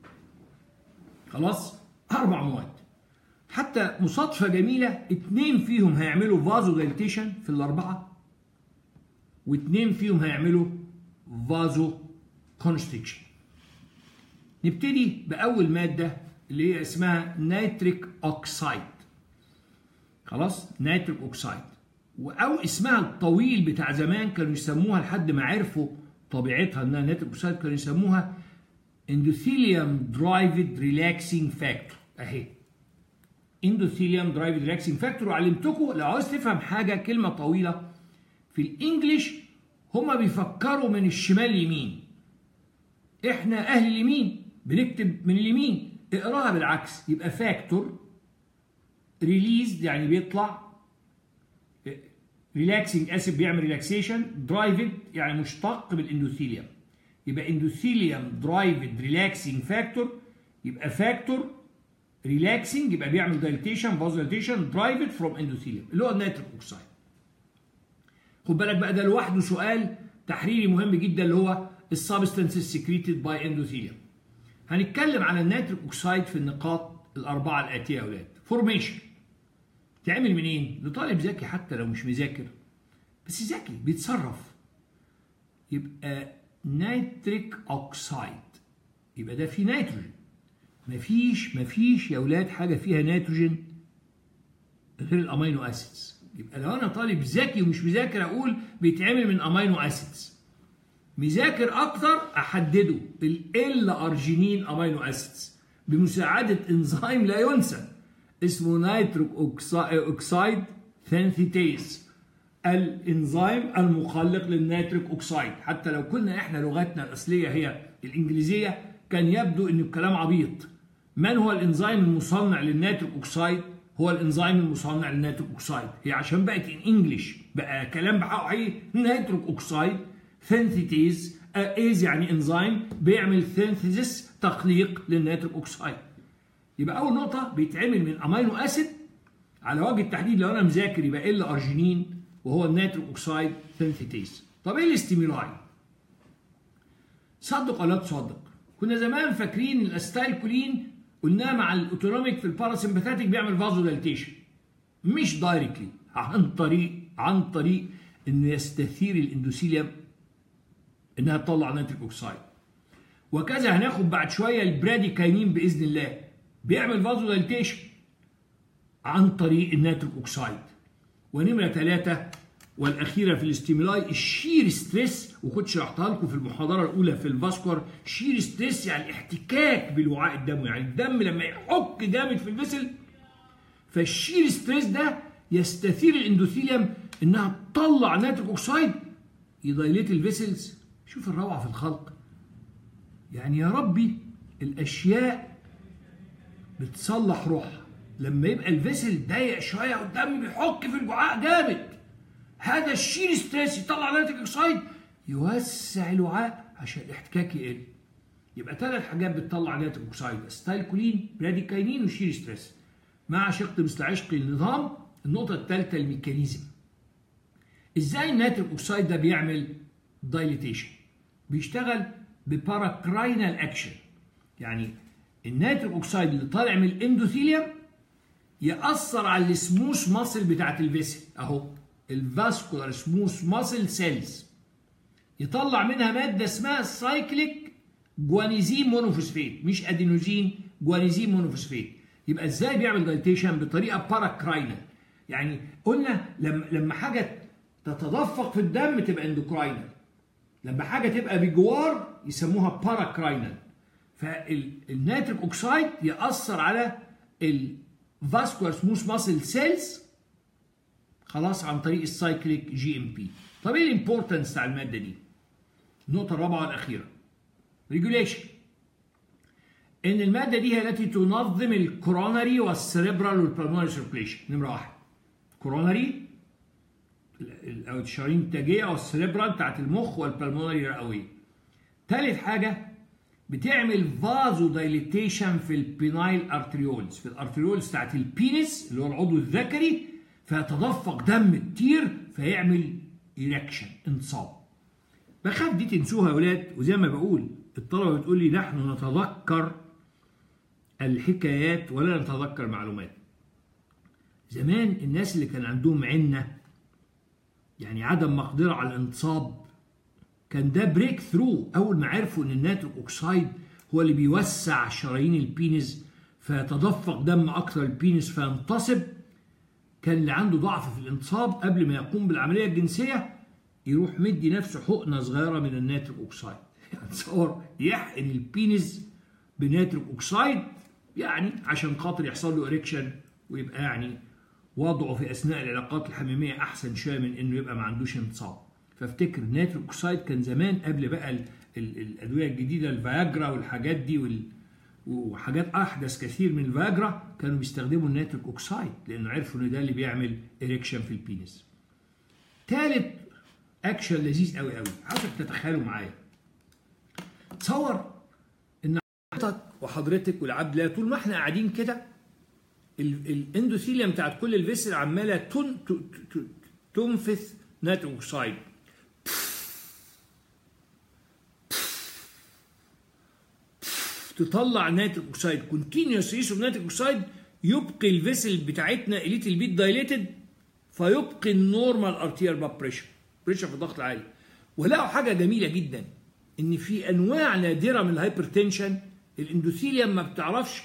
خلاص اربع مواد حتى مصادفة جميلة اتنين فيهم هيعملوا فازو دايليتيشن في الأربعة واتنين فيهم هيعملوا فازو كونستريكشن نبتدي بأول مادة اللي هي اسمها نيتريك أوكسايد خلاص نيتريك أوكسايد أو اسمها الطويل بتاع زمان كانوا يسموها لحد ما عرفوا طبيعتها انها نيتريك أوكسايد كانوا يسموها اندوثيليوم درايفد ريلاكسينج فاكتور اهي اندوثيليوم درايف ريلاكسنج فاكتور وعلمتكم لو عاوز تفهم حاجه كلمه طويله في الانجليش هما بيفكروا من الشمال اليمين احنا اهل اليمين بنكتب من اليمين اقراها بالعكس يبقى فاكتور ريليز يعني بيطلع ريلاكسنج اسيد بيعمل ريلاكسيشن درايفد يعني مشتق بالاندوثيليوم يبقى اندوثيليوم درايفد ريلاكسنج فاكتور يبقى فاكتور ريلاكسنج يبقى بيعمل دايليتيشن فاز دايليتيشن درايفد فروم اندوثيليوم اللي هو النيتريك اوكسايد خد بالك بقى ده لوحده سؤال تحريري مهم جدا اللي هو السبستانسز سكريتد باي اندوثيليوم هنتكلم على النيتريك اوكسايد في النقاط الاربعه الاتيه يا اولاد فورميشن تعمل منين لطالب ذكي حتى لو مش مذاكر بس ذكي بيتصرف يبقى نيتريك اوكسايد يبقى ده فيه نيتروجين مفيش مفيش يا اولاد حاجه فيها نيتروجين غير الامينو اسيدز يبقى لو انا طالب ذكي ومش مذاكر اقول بيتعمل من امينو اسيدز مذاكر اكتر احدده ال ارجينين امينو اسيدز بمساعده انزيم لا ينسى اسمه نيتروك اوكسايد ثانثيتيز الانزيم المخلق للنيتريك اوكسايد حتى لو كنا احنا لغتنا الاصليه هي الانجليزيه كان يبدو ان الكلام عبيط من هو الانزيم المصنع للنيتريك اوكسايد هو الانزيم المصنع للنيتريك اوكسايد هي عشان بقت ان انجلش بقى كلام بحقه حقيقي نيتريك اوكسايد ثانثيتيز ايز يعني انزيم بيعمل ثانثيزس تخليق للنيتريك اوكسايد يبقى اول نقطه بيتعمل من امينو اسيد على وجه التحديد لو انا مذاكر يبقى ال ارجينين وهو النيتريك اوكسايد ثانثيتيز طب ايه الاستيمولاي صدق ولا تصدق كنا زمان فاكرين الاستايل كولين قلناه مع الاوتونوميك في الباراسمباثيك بيعمل فازو دايليتيشن مش دايركتلي عن طريق عن طريق انه يستثير الاندوثيليوم انها تطلع نيتريك اوكسايد وكذا هناخد بعد شويه البراديكاينين باذن الله بيعمل فازو دايليتيشن عن طريق النيتريك اوكسايد ونمره ثلاثه والاخيره في الاستيمولاي الشير ستريس وكنت شرحتها لكم في المحاضره الاولى في الفاسكور شير ستريس يعني احتكاك بالوعاء الدموي يعني الدم لما يحك جامد في الفيسل فالشير ستريس ده يستثير الاندوثيليوم انها تطلع نيتريك اوكسايد يدايليت الفيسلز شوف الروعه في الخلق يعني يا ربي الاشياء بتصلح روحها لما يبقى الفيسل ضيق شويه والدم بيحك في الوعاء جامد هذا الشير ستريس يطلع نيتريك اوكسايد يوسع الوعاء عشان الاحتكاك يقل يبقى ثلاث حاجات بتطلع نيتريك اوكسايد ستايل كولين براديكاينين وشير ستريس مع شق مثل عشق النظام النقطة الثالثة الميكانيزم ازاي النيتريك اوكسايد ده بيعمل دايليتيشن بيشتغل بباراكراينال اكشن يعني النيتريك اوكسايد اللي طالع من الاندوثيليوم يأثر على السموث ماسل بتاعت الفيسل اهو الفاسكولار سموث ماسل سيلز يطلع منها ماده اسمها سايكليك جوانيزين مونوفوسفيت مش ادينوزين جوانيزين مونوفوسفيت يبقى ازاي بيعمل دايتيشن بطريقه باراكراينال يعني قلنا لما لما حاجه تتدفق في الدم تبقى اندوكراينال لما حاجه تبقى بجوار يسموها باراكراينال فالنيتريك اوكسايد ياثر على الفاسكولار سموث ماسل سيلز خلاص عن طريق السايكليك جي ام بي طب ايه الامبورتنس بتاع الماده دي النقطه الرابعه والاخيره ريجوليشن ان الماده دي هي التي تنظم الكوروناري والسريبرال والبلمونري سيركوليشن نمره واحد كوروناري او الشرايين التاجيه والسريبرال بتاعت المخ والبلمونري رئويه ثالث حاجه بتعمل فازو دايليتيشن في البينايل ارتريولز في الارتريولز بتاعت البينس اللي هو العضو الذكري فيتدفق دم كتير فيعمل إيركشن انصاب بخاف دي تنسوها يا ولاد وزي ما بقول الطلبه بتقول لي نحن نتذكر الحكايات ولا نتذكر معلومات زمان الناس اللي كان عندهم عنة يعني عدم مقدرة على الانتصاب كان ده بريك ثرو أول ما عرفوا إن الناتريك أوكسايد هو اللي بيوسع شرايين البينس فيتدفق دم أكثر البينس فينتصب كان اللي عنده ضعف في الانتصاب قبل ما يقوم بالعملية الجنسية يروح مدي نفسه حقنة صغيرة من الناتريك أوكسايد يعني تصور يحقن البينس بناتريك أوكسايد يعني عشان خاطر يحصل له إريكشن ويبقى يعني وضعه في اثناء العلاقات الحميميه احسن شويه من انه يبقى ما عندوش انتصاب فافتكر نيتريك اوكسايد كان زمان قبل بقى ال ال الادويه الجديده الفياجرا والحاجات دي وال وحاجات احدث كثير من الفياجرا كانوا بيستخدموا النيتريك اوكسايد لانه عرفوا ان ده اللي بيعمل اريكشن في البينس. ثالث اكشن لذيذ قوي قوي عايزك تتخيلوا معايا. تصور ان حضرتك وحضرتك والعبد لا طول ما احنا قاعدين كده الاندوثيليوم بتاعت كل الفيسل عماله تن تنفث نيتريك اوكسايد تطلع نيتريك اوكسايد كونتينيوس ريس اوف نيتريك اوكسايد يبقي الفيسل بتاعتنا اليت البيت دايليتد فيبقي النورمال ارتير باب بريشر بريشر في الضغط العالي ولقوا حاجه جميله جدا ان في انواع نادره من الهايبرتنشن الاندوثيليوم ما بتعرفش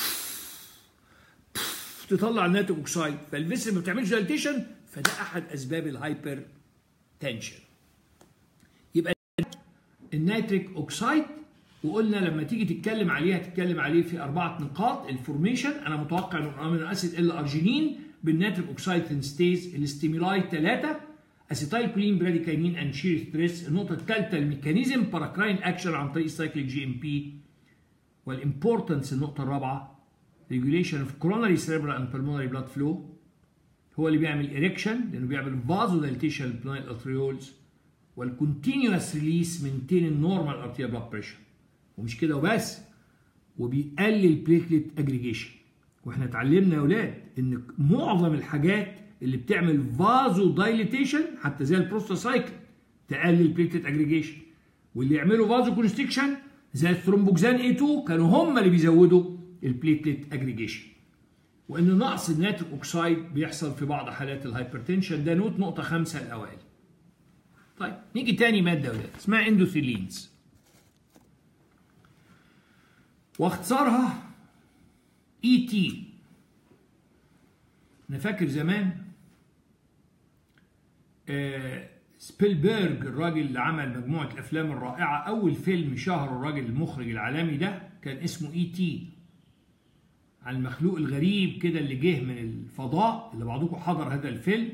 تطلع نيتريك اوكسايد فالفيسل ما بتعملش دايليتيشن فده احد اسباب الهايبر تنشن يبقى النيتريك اوكسايد وقلنا لما تيجي تتكلم عليها تتكلم عليه في اربعه نقاط الفورميشن انا متوقع انه امينو اسيد الا ارجينين بالنيتريك اوكسايد ثينستيز الاستيمولاي ثلاثه اسيتايل كولين براديكاينين اند شير ستريس النقطه الثالثه الميكانيزم باراكراين اكشن عن طريق السايكل جي ام بي والامبورتنس النقطه الرابعه ريجوليشن اوف كوروناري سيربرال اند pulmonary بلاد فلو هو اللي بيعمل اريكشن لانه بيعمل فازو دايليتيشن للبلونال ارتريولز والكونتينوس ريليس مينتين النورمال ارتيريال بلاد بريشر ومش كده وبس وبيقلل بليتلت اجريجيشن واحنا اتعلمنا يا اولاد ان معظم الحاجات اللي بتعمل فازو دايليتيشن حتى زي البروستاسايكل تقلل بليتلت اجريجيشن واللي يعملوا فازو كونستريكشن زي الثرومبوكسان اي 2 كانوا هم اللي بيزودوا البليتلت اجريجيشن وان نقص النيتريك اوكسايد بيحصل في بعض حالات الهايبرتنشن ده نوت نقطه خمسه الاوائل طيب نيجي تاني ماده يا اولاد اسمها اندوثيلينز واختصارها اي تي انا فاكر زمان آه سبيلبرج الراجل اللي عمل مجموعه الافلام الرائعه اول فيلم شهر الراجل المخرج العالمي ده كان اسمه اي تي عن المخلوق الغريب كده اللي جه من الفضاء اللي بعضكم حضر هذا الفيلم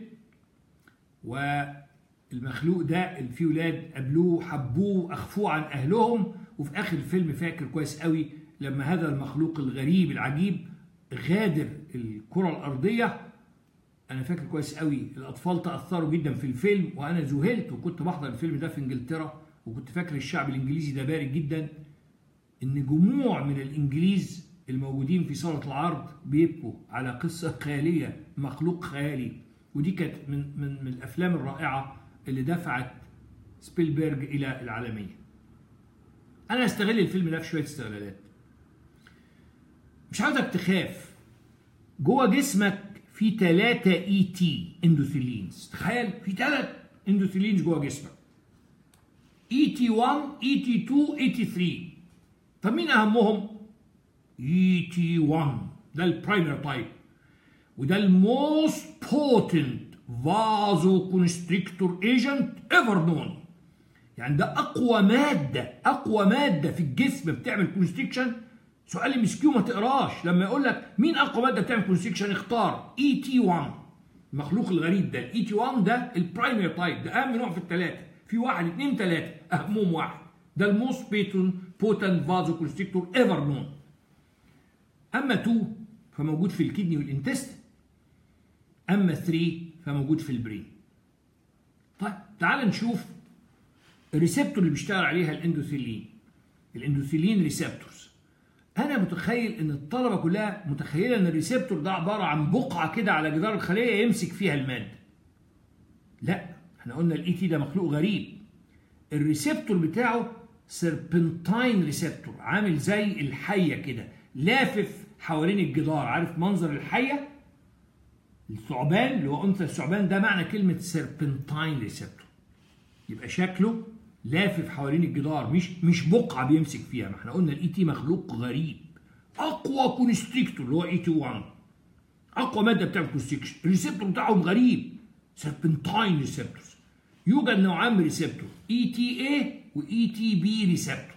والمخلوق ده اللي فيه ولاد قابلوه حبوه اخفوه عن اهلهم وفي اخر الفيلم فاكر كويس قوي لما هذا المخلوق الغريب العجيب غادر الكرة الأرضية أنا فاكر كويس قوي الأطفال تأثروا جدا في الفيلم وأنا ذهلت وكنت بحضر الفيلم ده في إنجلترا وكنت فاكر الشعب الإنجليزي ده بارد جدا إن جموع من الإنجليز الموجودين في صالة العرض بيبكوا على قصة خيالية مخلوق خيالي ودي كانت من من من الأفلام الرائعة اللي دفعت سبيلبرج إلى العالمية. أنا أستغل الفيلم ده في شوية استغلالات. مش عاوزك تخاف جوه جسمك في 3 اي تي اندوثيلينز تخيل في 3 اندوثيلينز جوه جسمك اي تي 1 اي تي 2 اي تي 3 طب مين اهمهم اي تي 1 ده البرايمري تايب وده الموست بوتنت فازو كونستريكتور ايجنت ايفر نون يعني ده اقوى ماده اقوى ماده في الجسم بتعمل كونستريكشن سؤال مسكيو ما تقراش لما يقول لك مين اقوى ماده بتعمل كونستريكشن اختار اي تي 1 المخلوق الغريب ده الاي تي 1 ده البرايمري تايب ده اهم نوع في الثلاثه في واحد اثنين ثلاثه اهمهم واحد ده الموست بيتون بوتنت فازو كونستريكتور ايفر نون اما 2 فموجود في الكدني والانتستين اما 3 فموجود في البرين طيب تعال نشوف الريسبتور اللي بيشتغل عليها الاندوثيلين الاندوثيلين ريسبتورز انا متخيل ان الطلبه كلها متخيله ان الريسبتور ده عباره عن بقعه كده على جدار الخليه يمسك فيها الماده لا احنا قلنا الاي تي ده مخلوق غريب الريسبتور بتاعه سيربنتاين ريسبتور عامل زي الحيه كده لافف حوالين الجدار عارف منظر الحيه الثعبان اللي هو انثى الثعبان ده معنى كلمه سيربنتاين ريسبتور يبقى شكله لافف حوالين الجدار مش مش بقعه بيمسك فيها ما احنا قلنا الاي تي مخلوق غريب اقوى كونستريكتور اللي هو اي تي 1 اقوى ماده بتعمل كونستريكشن الريسبتور بتاعهم غريب سيربنتاين ريسبتورز يوجد نوعان من ريسبتور اي تي اي واي تي بي ريسبتور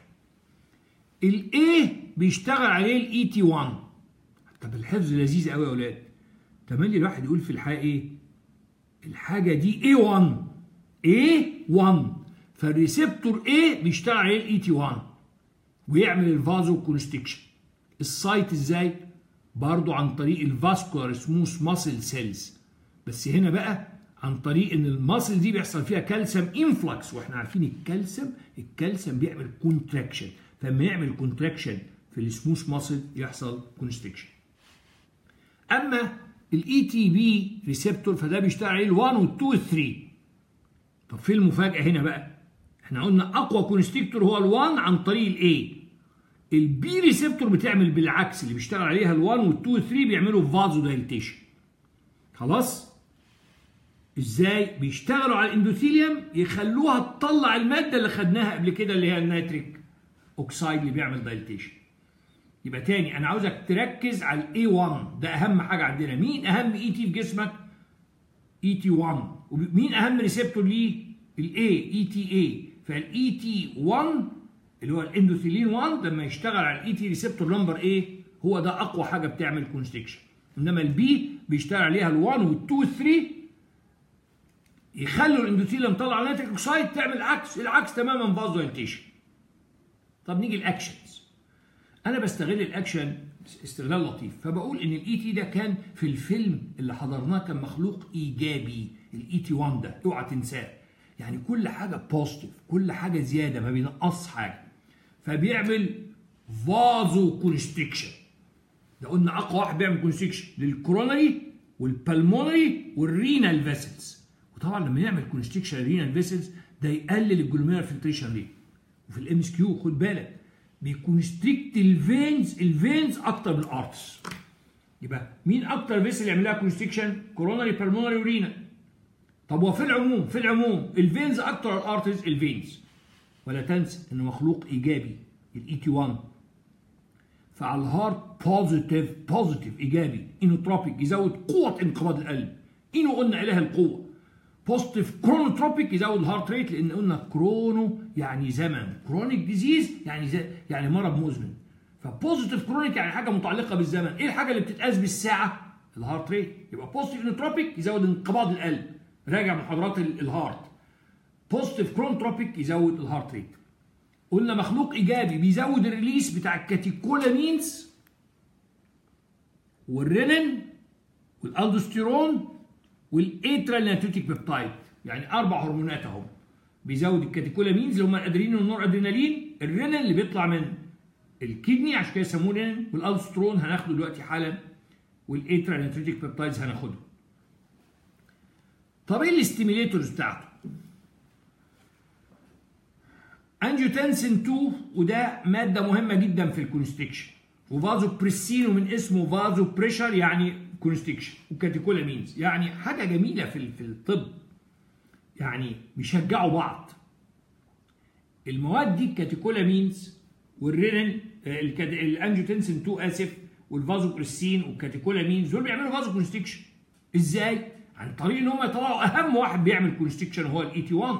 الاي بيشتغل عليه الاي تي 1 طب الحفظ لذيذ قوي يا اولاد تملي الواحد يقول في الحقيقه ايه الحاجه دي A1 A1 فالريسبتور A بيشتغل عليه الاي تي 1 ويعمل الفازو كونستكشن السايت ازاي برضو عن طريق الفاسكولار سموث ماسل سيلز بس هنا بقى عن طريق ان الماسل دي بيحصل فيها كالسيوم انفلكس واحنا عارفين الكالسيوم الكالسيوم بيعمل كونتراكشن فلما يعمل كونتراكشن في السموث ماسل يحصل كونستكشن اما الاي تي بي ريسبتور فده بيشتغل عليه ال1 وال2 وال3 طب فين المفاجاه هنا بقى احنا قلنا اقوى كونستكتور هو ال1 عن طريق الاي البي ريسبتور بتعمل بالعكس اللي بيشتغل عليها ال1 وال2 وال3 بيعملوا فازو دايليتيشن خلاص ازاي بيشتغلوا على الاندوثيليوم يخلوها تطلع الماده اللي خدناها قبل كده اللي هي النيتريك اوكسايد اللي بيعمل دايليتيشن يبقى تاني انا عاوزك تركز على الاي 1 ده اهم حاجه عندنا مين اهم اي تي في جسمك اي تي 1 ومين اهم ريسبتور ليه الاي اي تي اي فالاي تي 1 اللي هو الاندوثيلين 1 لما يشتغل على الاي تي ريسبتور نمبر ايه هو ده اقوى حاجه بتعمل كونستكشن انما البي بيشتغل عليها ال1 وال2 وال3 يخلوا الاندوثيليوم يطلع نيتريك اوكسايد تعمل عكس العكس تماما فازو طب نيجي الاكشنز انا بستغل الاكشن استغلال لطيف فبقول ان الاي تي ده كان في الفيلم اللي حضرناه كان مخلوق ايجابي الاي تي 1 ده اوعى تنساه يعني كل حاجه بوزيتيف كل حاجه زياده ما بينقص حاجه فبيعمل فازو كونستكشن ده قلنا اقوى واحد بيعمل كونستكشن للكورونري والبلمونري والرينال فيسلز وطبعا لما يعمل كونستكشن للرينال فيسلز ده يقلل الجلوميرال فلتريشن ريت وفي الام اس كيو خد بالك بيكونستريكت الفينز الفينز اكتر من الارتس يبقى مين اكتر فيسل يعمل لها كونستريكشن كوروناري بالمونري ورينا طب وفي العموم في العموم الفينز اكتر الارتس الفينز ولا تنسى انه مخلوق ايجابي الاي تي 1 فعلى الهارت بوزيتيف بوزيتيف ايجابي انوتروبيك يزود قوه انقباض القلب انو قلنا اله القوه بوزيتيف كرونوتروبيك يزود الهارت ريت لان قلنا كرونو يعني زمن كرونيك ديزيز يعني زي يعني مرض مزمن فبوزيتيف كرونيك يعني حاجه متعلقه بالزمن ايه الحاجه اللي بتتقاس بالساعه الهارت ريت يبقى بوزيتيف انوتروبيك يزود انقباض القلب راجع محاضرات الهارت بوزيتيف كرونوتروبيك يزود الهارت ريت قلنا مخلوق ايجابي بيزود الريليس بتاع الكاتيكولامينز والرينين والالدوستيرون والاترال ناتوتيك بيبتايد يعني اربع هرمونات اهو بيزود الكاتيكولامينز اللي هم الادرينالين والنور ادرينالين الرينين اللي بيطلع من الكدني عشان كده يسموه رينين والالسترون هناخده دلوقتي حالا والاترال ناتوتيك بيبتايدز هناخده طب ايه الاستيميليتورز بتاعته انجيوتنسين 2 وده ماده مهمه جدا في الكونستكشن وفازو بريسين ومن اسمه فازو بريشر يعني كونستكشن وكاتيكولامينز يعني حاجه جميله في في الطب يعني بيشجعوا بعض المواد دي الكاتيكولامينز والرينين الانجيوتنسين 2 اسف والفازو بريسين والكاتيكولامينز دول بيعملوا فازو كونستكشن ازاي؟ عن طريق ان هم يطلعوا اهم واحد بيعمل كونستكشن هو الاي تي 1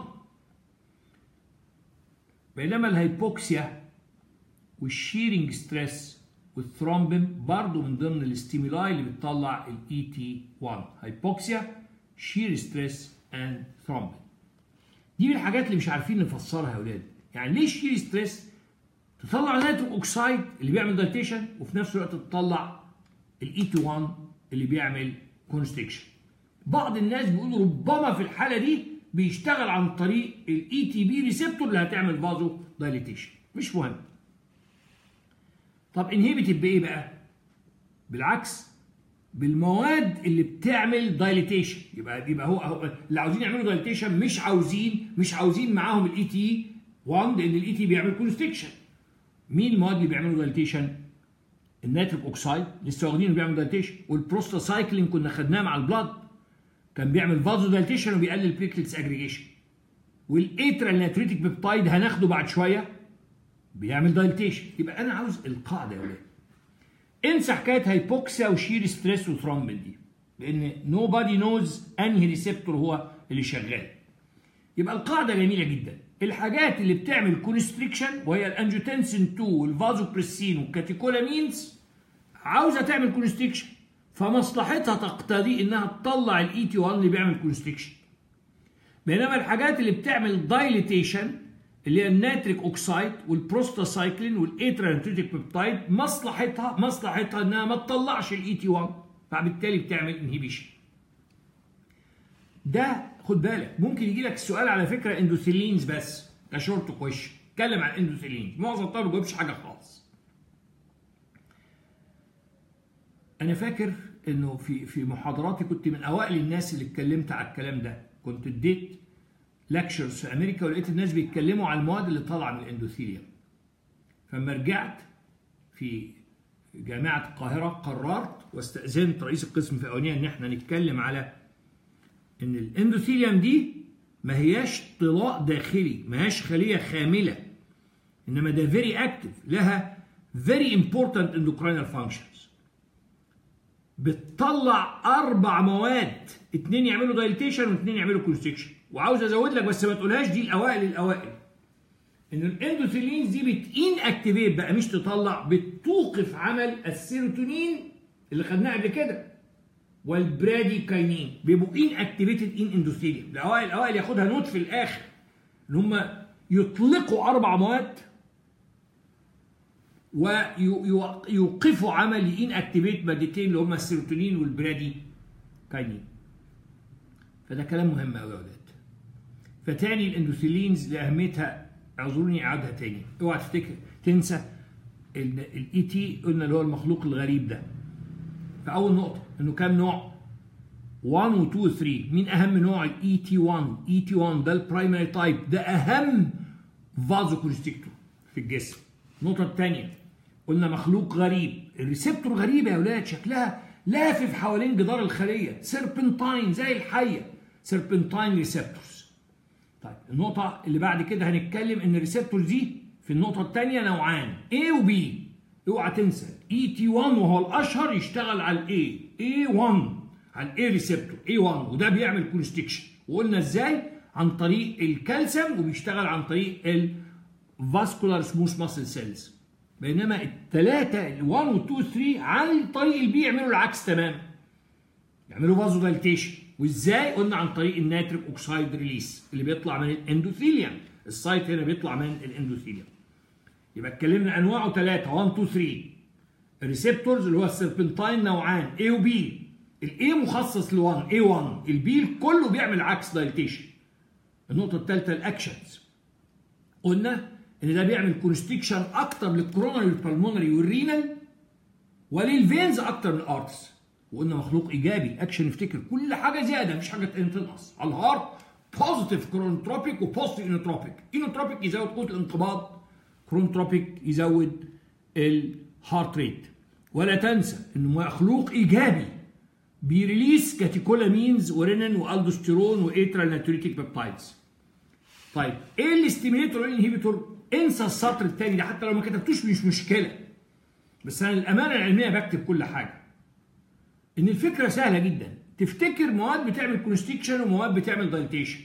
بينما الهيبوكسيا والشيرنج ستريس والثرومبين برضه من ضمن الاستيمولاي اللي بتطلع الاي تي 1 هيبوكسيا شير ستريس اند ثرومبين دي من الحاجات اللي مش عارفين نفسرها يا اولاد يعني ليه شير ستريس تطلع نيتروك اوكسايد اللي بيعمل دايتيشن وفي نفس الوقت تطلع الاي تي 1 اللي بيعمل كونستكشن بعض الناس بيقولوا ربما في الحاله دي بيشتغل عن طريق الاي تي بي ريسبتور اللي هتعمل فازو دايليتيشن مش مهم طب انهبيتد بايه بقى بالعكس بالمواد اللي بتعمل دايليتيشن يبقى يبقى هو, هو اللي عاوزين يعملوا دايليتيشن مش عاوزين مش عاوزين معاهم الاي تي 1 لان الاي تي بيعمل كونستكشن مين المواد اللي بيعملوا دايليتيشن النيتريك اوكسايد لسه واخدينه بيعمل دايليتيشن والبروستاسايكلين كنا خدناه مع البلاد كان بيعمل فازو دايليتيشن وبيقلل بليتلتس اجريجيشن والاترال ناتريتيك بيبتايد هناخده بعد شويه بيعمل دايليتيشن يبقى انا عاوز القاعده يا ولاد انسى حكايه هايبوكسيا وشير ستريس وثرومبين دي لان نو بادي نوز انهي ريسبتور هو اللي شغال يبقى القاعده جميله جدا الحاجات اللي بتعمل كونستريكشن وهي الانجيوتنسين 2 والفازوبريسين والكاتيكولامينز عاوزه تعمل كونستريكشن فمصلحتها تقتضي انها تطلع الاي تي 1 اللي بيعمل كونستريكشن بينما الحاجات اللي بتعمل دايليتيشن اللي هي الناتريك اوكسايد والبروستاسايكلين والاترانتريتيك بيبتايد مصلحتها مصلحتها انها ما تطلعش الاي تي 1 فبالتالي بتعمل انهيبيشن ده خد بالك ممكن يجي لك السؤال على فكره اندوثيلينز بس كشورت كويشن اتكلم عن الاندوثيلينز معظم الطلبه ما بيجاوبش حاجه خالص انا فاكر انه في في محاضراتي كنت من اوائل الناس اللي اتكلمت على الكلام ده كنت اديت لكشرز في امريكا ولقيت الناس بيتكلموا على المواد اللي طالعه من الاندوثيليوم فلما رجعت في جامعه القاهره قررت واستاذنت رئيس القسم في اولانيه ان احنا نتكلم على ان الاندوثيليوم دي ما هياش طلاء داخلي ما هياش خليه خامله انما ده فيري اكتف لها فيري امبورتنت اندوكراينال فانكشنز بتطلع اربع مواد اتنين يعملوا دايليتيشن واثنين يعملوا كونستريكشن وعاوز ازود لك بس ما تقولهاش دي الاوائل الاوائل ان الاندوثيلينز دي بتين اكتيفيت بقى مش تطلع بتوقف عمل السيروتونين اللي خدناه قبل كده والبرادي كاينين بيبقوا ان اكتيفيتد ان اندوثيليوم الاوائل الاوائل ياخدها نوت في الاخر ان هم يطلقوا اربع مواد ويوقفوا عمل ان اكتيفيت مادتين اللي هم السيروتونين والبرادي كاينين فده كلام مهم قوي يا ولاد فتاني الاندوثيلينز لاهميتها اعذروني اعادها تاني اوعى تفتكر تنسى الاي تي قلنا اللي هو المخلوق الغريب ده فاول نقطه انه كام نوع 1 و 2 و 3 مين اهم نوع الاي تي 1 اي تي 1 ده البرايمري تايب ده اهم فازو كونستريكتور في الجسم النقطه الثانيه قلنا مخلوق غريب الريسبتور غريبه يا اولاد شكلها لافف حوالين جدار الخليه سيربنتاين زي الحيه سيربنتاين ريسبتورز طيب النقطه اللي بعد كده هنتكلم ان الريسبتور دي في النقطه الثانيه نوعان A و B اوعى تنسى اي تي 1 وهو الاشهر يشتغل على الاي اي 1 على الاي ريسبتور اي 1 وده بيعمل كونستكشن وقلنا ازاي عن طريق الكالسيوم وبيشتغل عن طريق الفاسكولار سموث ماسل سيلز بينما الثلاثه ال 1 و 2 و 3 عن طريق البي يعملوا العكس تماما يعملوا فازو دايليتيشن وازاي قلنا عن طريق الناتريك اوكسايد ريليس اللي بيطلع من الاندوثيليوم السايت هنا بيطلع من الاندوثيليوم يبقى اتكلمنا انواعه ثلاثه 1 2 3 الريسبتورز اللي هو السيربنتاين نوعان A و B الاي مخصص ل 1 A1 البي كله بيعمل عكس دايليتيشن النقطه الثالثه الاكشنز قلنا ان ده بيعمل كونستريكشن اكتر للكوروناري والبلمونري والرينال وللفينز اكتر من الارتس وقلنا مخلوق ايجابي اكشن افتكر كل حاجه زياده مفيش حاجه تنقص على الهارت بوزيتيف كرونتروبيك وبوزيتيف انوتروبيك انوتروبيك يزود قوه الانقباض كرونتروبيك يزود الهارت ريت ولا تنسى انه مخلوق ايجابي بيريليس كاتيكولامينز ورينين والدوستيرون واترال ناتوريتيك بيبتايدز طيب ايه الاستيميليتور والانهبيتور انسى السطر الثاني ده حتى لو ما كتبتوش مش مشكله بس انا الامانه العلميه بكتب كل حاجه ان الفكره سهله جدا تفتكر مواد بتعمل كونستريكشن ومواد بتعمل دايليتيشن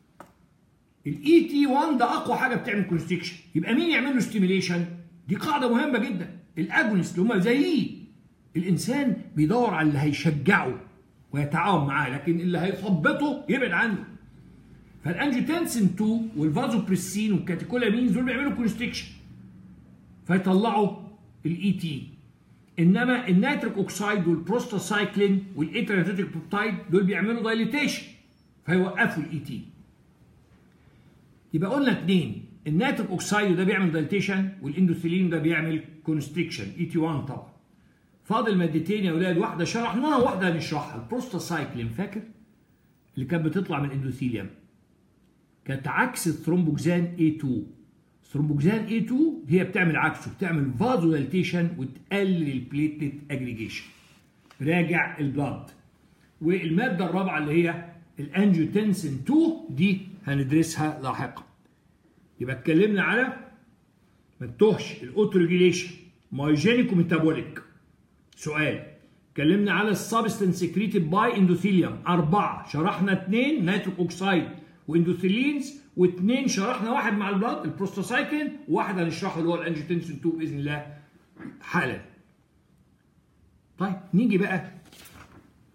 الاي تي 1 ده اقوى حاجه بتعمل كونستريكشن يبقى مين يعمل له ستيميليشن دي قاعده مهمه جدا الاجونست اللي هم زيه الانسان بيدور على اللي هيشجعه ويتعاون معاه لكن اللي هيثبطه يبعد عنه فالانجيوتنسين 2 والفازوبريسين والكاتيكولامينز دول بيعملوا كونستريكشن فيطلعوا الاي تي انما النيتريك اوكسايد والبروستاسايكلين والاتريتيك بيبتايد دول بيعملوا دايليتيشن فيوقفوا الاي تي يبقى قلنا اثنين النيتريك اوكسايد ده بيعمل دايليتيشن والاندوثيلين ده بيعمل كونستريكشن اي تي 1 طبعا فاضل مادتين يا اولاد واحده شرحناها وواحده هنشرحها البروستاسايكلين فاكر اللي كانت بتطلع من الاندوثيليوم كانت عكس الثرومبوكسان A2 الثرومبوكسان A2 هي بتعمل عكسه بتعمل فازو دايليتيشن وتقلل البليتلت اجريجيشن راجع البلاد والماده الرابعه اللي هي الانجيوتنسين 2 دي هندرسها لاحقا يبقى اتكلمنا على ما تتوهش الاوتو ريجيليشن مايجينيك وميتابوليك سؤال اتكلمنا على السبستنس سكريتد باي اندوثيليوم اربعه شرحنا اثنين نيتريك اوكسايد واندوثيلينز واثنين شرحنا واحد مع البلاد البروستاسايكلين وواحد هنشرحه اللي هو الانجيوتنسين 2 باذن الله حالا طيب نيجي بقى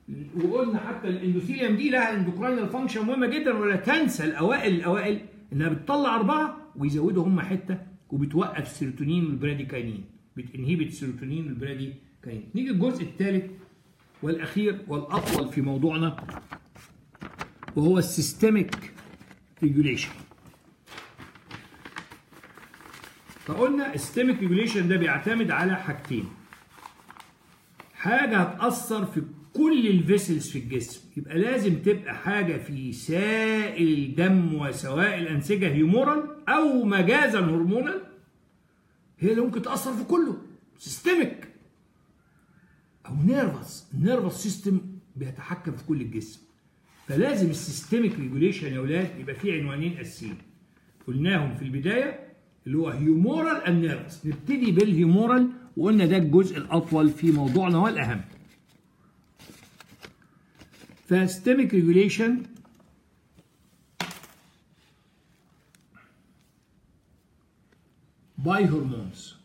وقلنا حتى الاندوثيليوم دي لها اندوكراينال فانكشن مهمه جدا ولا تنسى الاوائل الاوائل انها بتطلع اربعه ويزودوا هم حته وبتوقف السيروتونين والبراديكاينين بتنهبت السيروتونين والبراديكاينين نيجي الجزء الثالث والاخير والاطول في موضوعنا وهو السيستميك ريجوليشن فقلنا السيستميك ريجوليشن ده بيعتمد على حاجتين حاجه هتاثر في كل الفيسلز في الجسم يبقى لازم تبقى حاجه في سائل الدم وسوائل الانسجه هيومورال او مجازا هرمونال هي اللي ممكن تاثر في كله سيستميك او نيرفس النيرفس سيستم بيتحكم في كل الجسم فلازم السيستميك ريجوليشن يا اولاد يبقى فيه عنوانين اساسيين قلناهم في البدايه اللي هو هيومورال اند نيرفس نبتدي بالهيومورال وقلنا ده الجزء الاطول في موضوعنا والاهم فسيستميك ريجوليشن باي هرمونز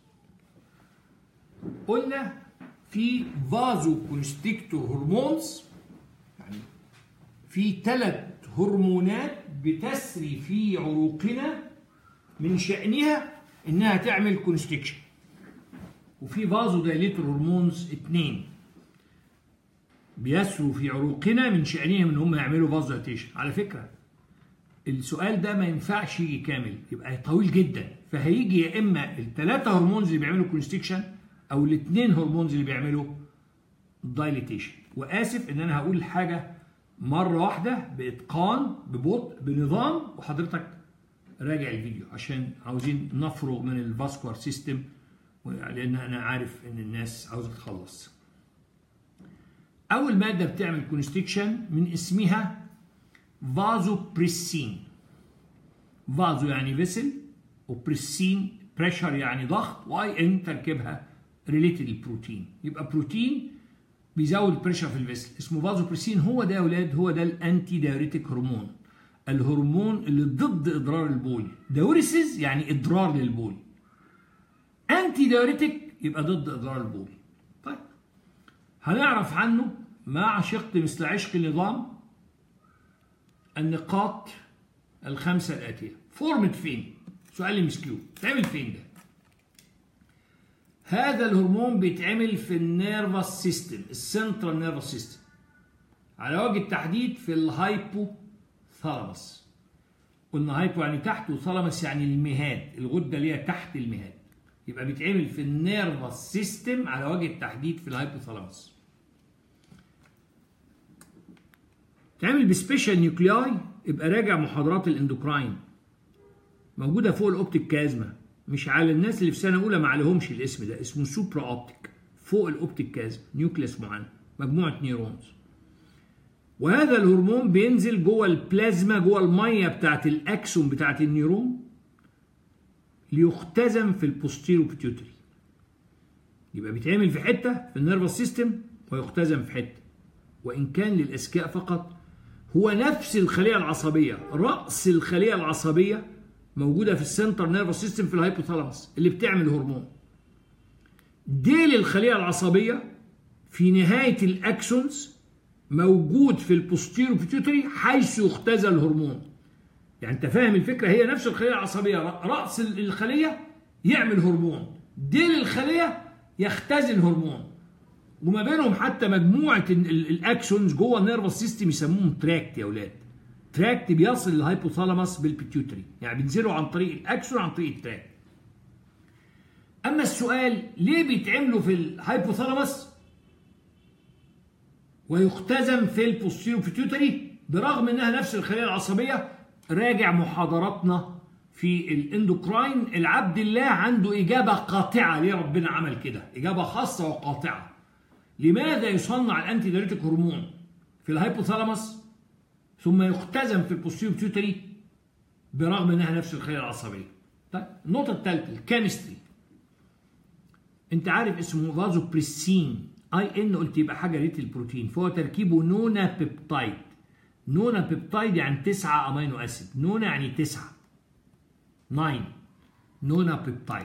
قلنا في فازو كونستيكتور هرمونز يعني في ثلاث هرمونات بتسري في عروقنا من شأنها انها تعمل كونستكشن وفي فازو دايليتور هرمونز اثنين بيسروا في عروقنا من شأنهم ان هم يعملوا فازو دايليتيشن على فكره السؤال ده ما ينفعش يجي كامل يبقى طويل جدا فهيجي يا اما الثلاثه هرمونز اللي بيعملوا كونستكشن او الاثنين هرمونز اللي بيعملوا دايليتيشن واسف ان انا هقول الحاجه مره واحده باتقان ببطء بنظام وحضرتك راجع الفيديو عشان عاوزين نفرغ من الفاسكوار سيستم لان انا عارف ان الناس عاوزه تخلص اول ماده بتعمل كونستكشن من اسمها فازو بريسين فازو يعني فيسل وبريسين بريشر يعني ضغط واي ان تركيبها ريليتد البروتين يبقى بروتين بيزود البريشر في الفيسل اسمه فازو بريسين هو ده يا اولاد هو ده الانتي دايوريتيك هرمون الهرمون اللي ضد اضرار البول داوريسز يعني اضرار للبول انتي دايوريتيك يبقى ضد اضرار البول طيب هنعرف عنه ما عشقت مثل عشق النظام النقاط الخمسه الاتيه فورمت فين سؤال مسكيو تعمل فين ده هذا الهرمون بيتعمل في النيرفس سيستم السنترال نيرفس سيستم على وجه التحديد في الهايبو ثالاموس قلنا هايبو يعني تحت وثالاموس يعني المهاد الغده اللي هي تحت المهاد يبقى بيتعمل في النيرفس سيستم على وجه التحديد في الهايبوثالاموس تعمل بسبيشال نيوكلياي يبقى راجع محاضرات الاندوكراين موجوده فوق الاوبتيك كازما مش على الناس اللي في سنه اولى ما عليهمش الاسم ده اسمه سوبرا اوبتيك فوق الاوبتيك كازما نيوكليس معين مجموعه نيورونز وهذا الهرمون بينزل جوه البلازما جوه الميه بتاعت الاكسون بتاعت النيورون ليختزن في البوستيرو بيتيوتري يبقى بيتعمل في حته في النيرفس سيستم ويختزن في حته وان كان للاذكياء فقط هو نفس الخليه العصبيه راس الخليه العصبيه موجوده في السنتر نيرفس سيستم في الهايبوثالاموس اللي بتعمل هرمون ديل الخليه العصبيه في نهايه الاكسونز موجود في البوستيرو بيتيوتري حيث يختزل الهرمون يعني انت فاهم الفكره هي نفس الخليه العصبيه راس الخليه يعمل هرمون ديل الخليه يختزن هرمون وما بينهم حتى مجموعه الاكسونز جوه النيرفس سيستم يسموهم تراكت يا اولاد تراكت بيصل للهايبوثالاموس بالبيتيوتري يعني بينزلوا عن طريق الاكسون عن طريق التراكت اما السؤال ليه بيتعملوا في الهايبوثالاموس ويختزن في البوستيرو بيتيوتري برغم انها نفس الخليه العصبيه راجع محاضراتنا في الاندوكراين العبد الله عنده اجابه قاطعه ليه ربنا عمل كده اجابه خاصه وقاطعه لماذا يصنع الانتي دايريتيك هرمون في الهايبوثالاموس ثم يختزن في البوستيرو بيتيوتري برغم انها نفس الخليه العصبيه طيب النقطه الثالثه الكيمستري انت عارف اسمه فازو بريسين اي ان قلت يبقى حاجه ريت البروتين فهو تركيبه نونا بيبتايد نونا بيبتايد يعني 9 امينو اسيد نونا يعني 9 9 نونا بيبتايد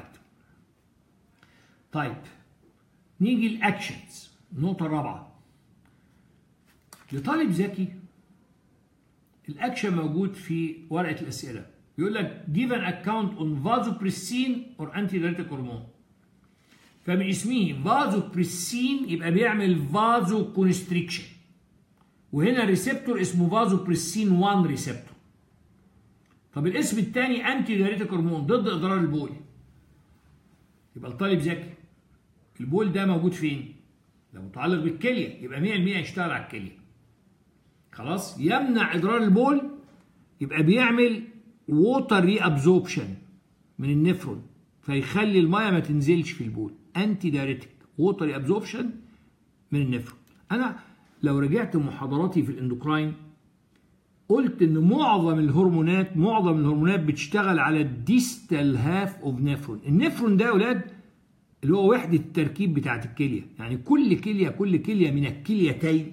طيب نيجي الاكشنز النقطه الرابعه لطالب ذكي الاكشن موجود في ورقه الاسئله يقول لك give an account on vasopressin or antidiuretic hormone فمن اسمه vasopressin يبقى بيعمل فازو كونستريكشن وهنا ريسبتور اسمه فازوبريسين 1 ريسبتور طب الاسم الثاني انتي دايريتيك هرمون ضد اضرار البول يبقى الطالب ذكي البول ده موجود فين؟ ده متعلق بالكليه يبقى 100% يشتغل على الكليه خلاص يمنع اضرار البول يبقى بيعمل ووتر ري ابزوربشن من النفرون فيخلي الميه ما تنزلش في البول انتي دايريتيك ووتر ري ابزوربشن من النفرون انا لو رجعت محاضراتي في الاندوكراين قلت ان معظم الهرمونات معظم الهرمونات بتشتغل على الديستال هاف اوف نفرون النفرون ده يا اولاد اللي هو وحده التركيب بتاعت الكليه يعني كل كليه كل كليه من الكليتين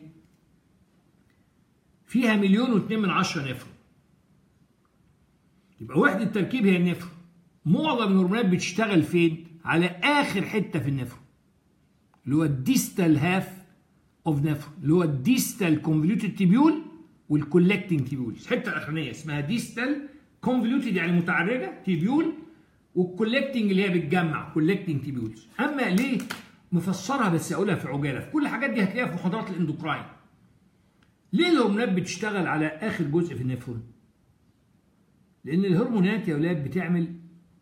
فيها مليون واثنين من عشرة نفرون يبقى وحده التركيب هي النفرون معظم الهرمونات بتشتغل فين على اخر حته في النفرون اللي هو الديستال هاف اوف نفرون اللي هو الديستال كونفوليوتد تيبيول والكولكتنج تيبيول الحته الاخرانيه اسمها ديستال كونفوليوتد يعني متعرجه تيبيول والكولكتنج اللي هي بتجمع كولكتنج تيبيولز اما ليه مفسرها بس اقولها في عجاله في كل الحاجات دي هتلاقيها في محاضرات الاندوكراين ليه الهرمونات بتشتغل على اخر جزء في النفرون لان الهرمونات يا اولاد بتعمل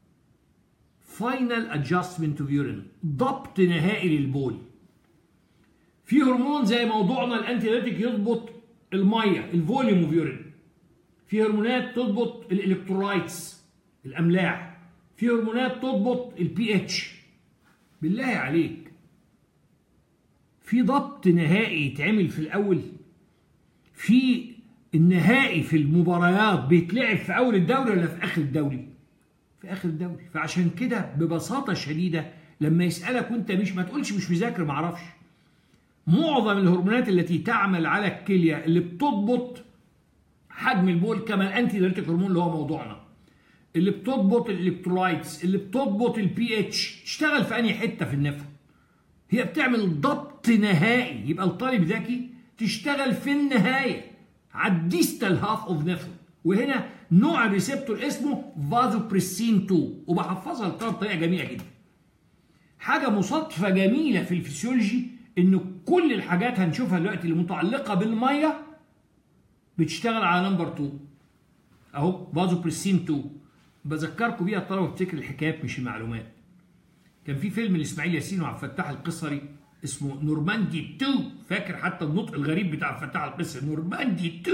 فاينل ادجستمنت اوف يورين ضبط نهائي للبول في هرمون زي موضوعنا الانتيبيوتيك يضبط الميه الفوليوم اوف يورين في هرمونات تضبط الالكترولايتس الاملاح في هرمونات تضبط البي اتش بالله عليك في ضبط نهائي يتعمل في الاول في النهائي في المباريات بيتلعب في اول الدوري ولا في اخر الدوري في اخر الدوري فعشان كده ببساطه شديده لما يسالك وانت مش ما تقولش مش مذاكر ما اعرفش معظم الهرمونات التي تعمل على الكليه اللي بتضبط حجم البول كما الانتي دايريتيك هرمون اللي هو موضوعنا اللي بتضبط الالكترولايتس اللي بتضبط البي اتش تشتغل في انهي حته في النفر هي بتعمل ضبط نهائي يبقى الطالب ذكي تشتغل في النهايه على الديستال هاف اوف نفر وهنا نوع الريسبتور اسمه فازوبريسين 2 وبحفظها للطالب بطريقه جميله جدا حاجه مصادفه جميله في الفسيولوجي ان كل الحاجات هنشوفها دلوقتي اللي متعلقه بالميه بتشتغل على نمبر 2 اهو فازوبريسين 2 بذكركم بيها الطلبه بتفتكر الحكايات مش المعلومات كان في فيلم لاسماعيل ياسين وعبد الفتاح القصري اسمه نورماندي 2 فاكر حتى النطق الغريب بتاع عبد الفتاح القصري نورماندي 2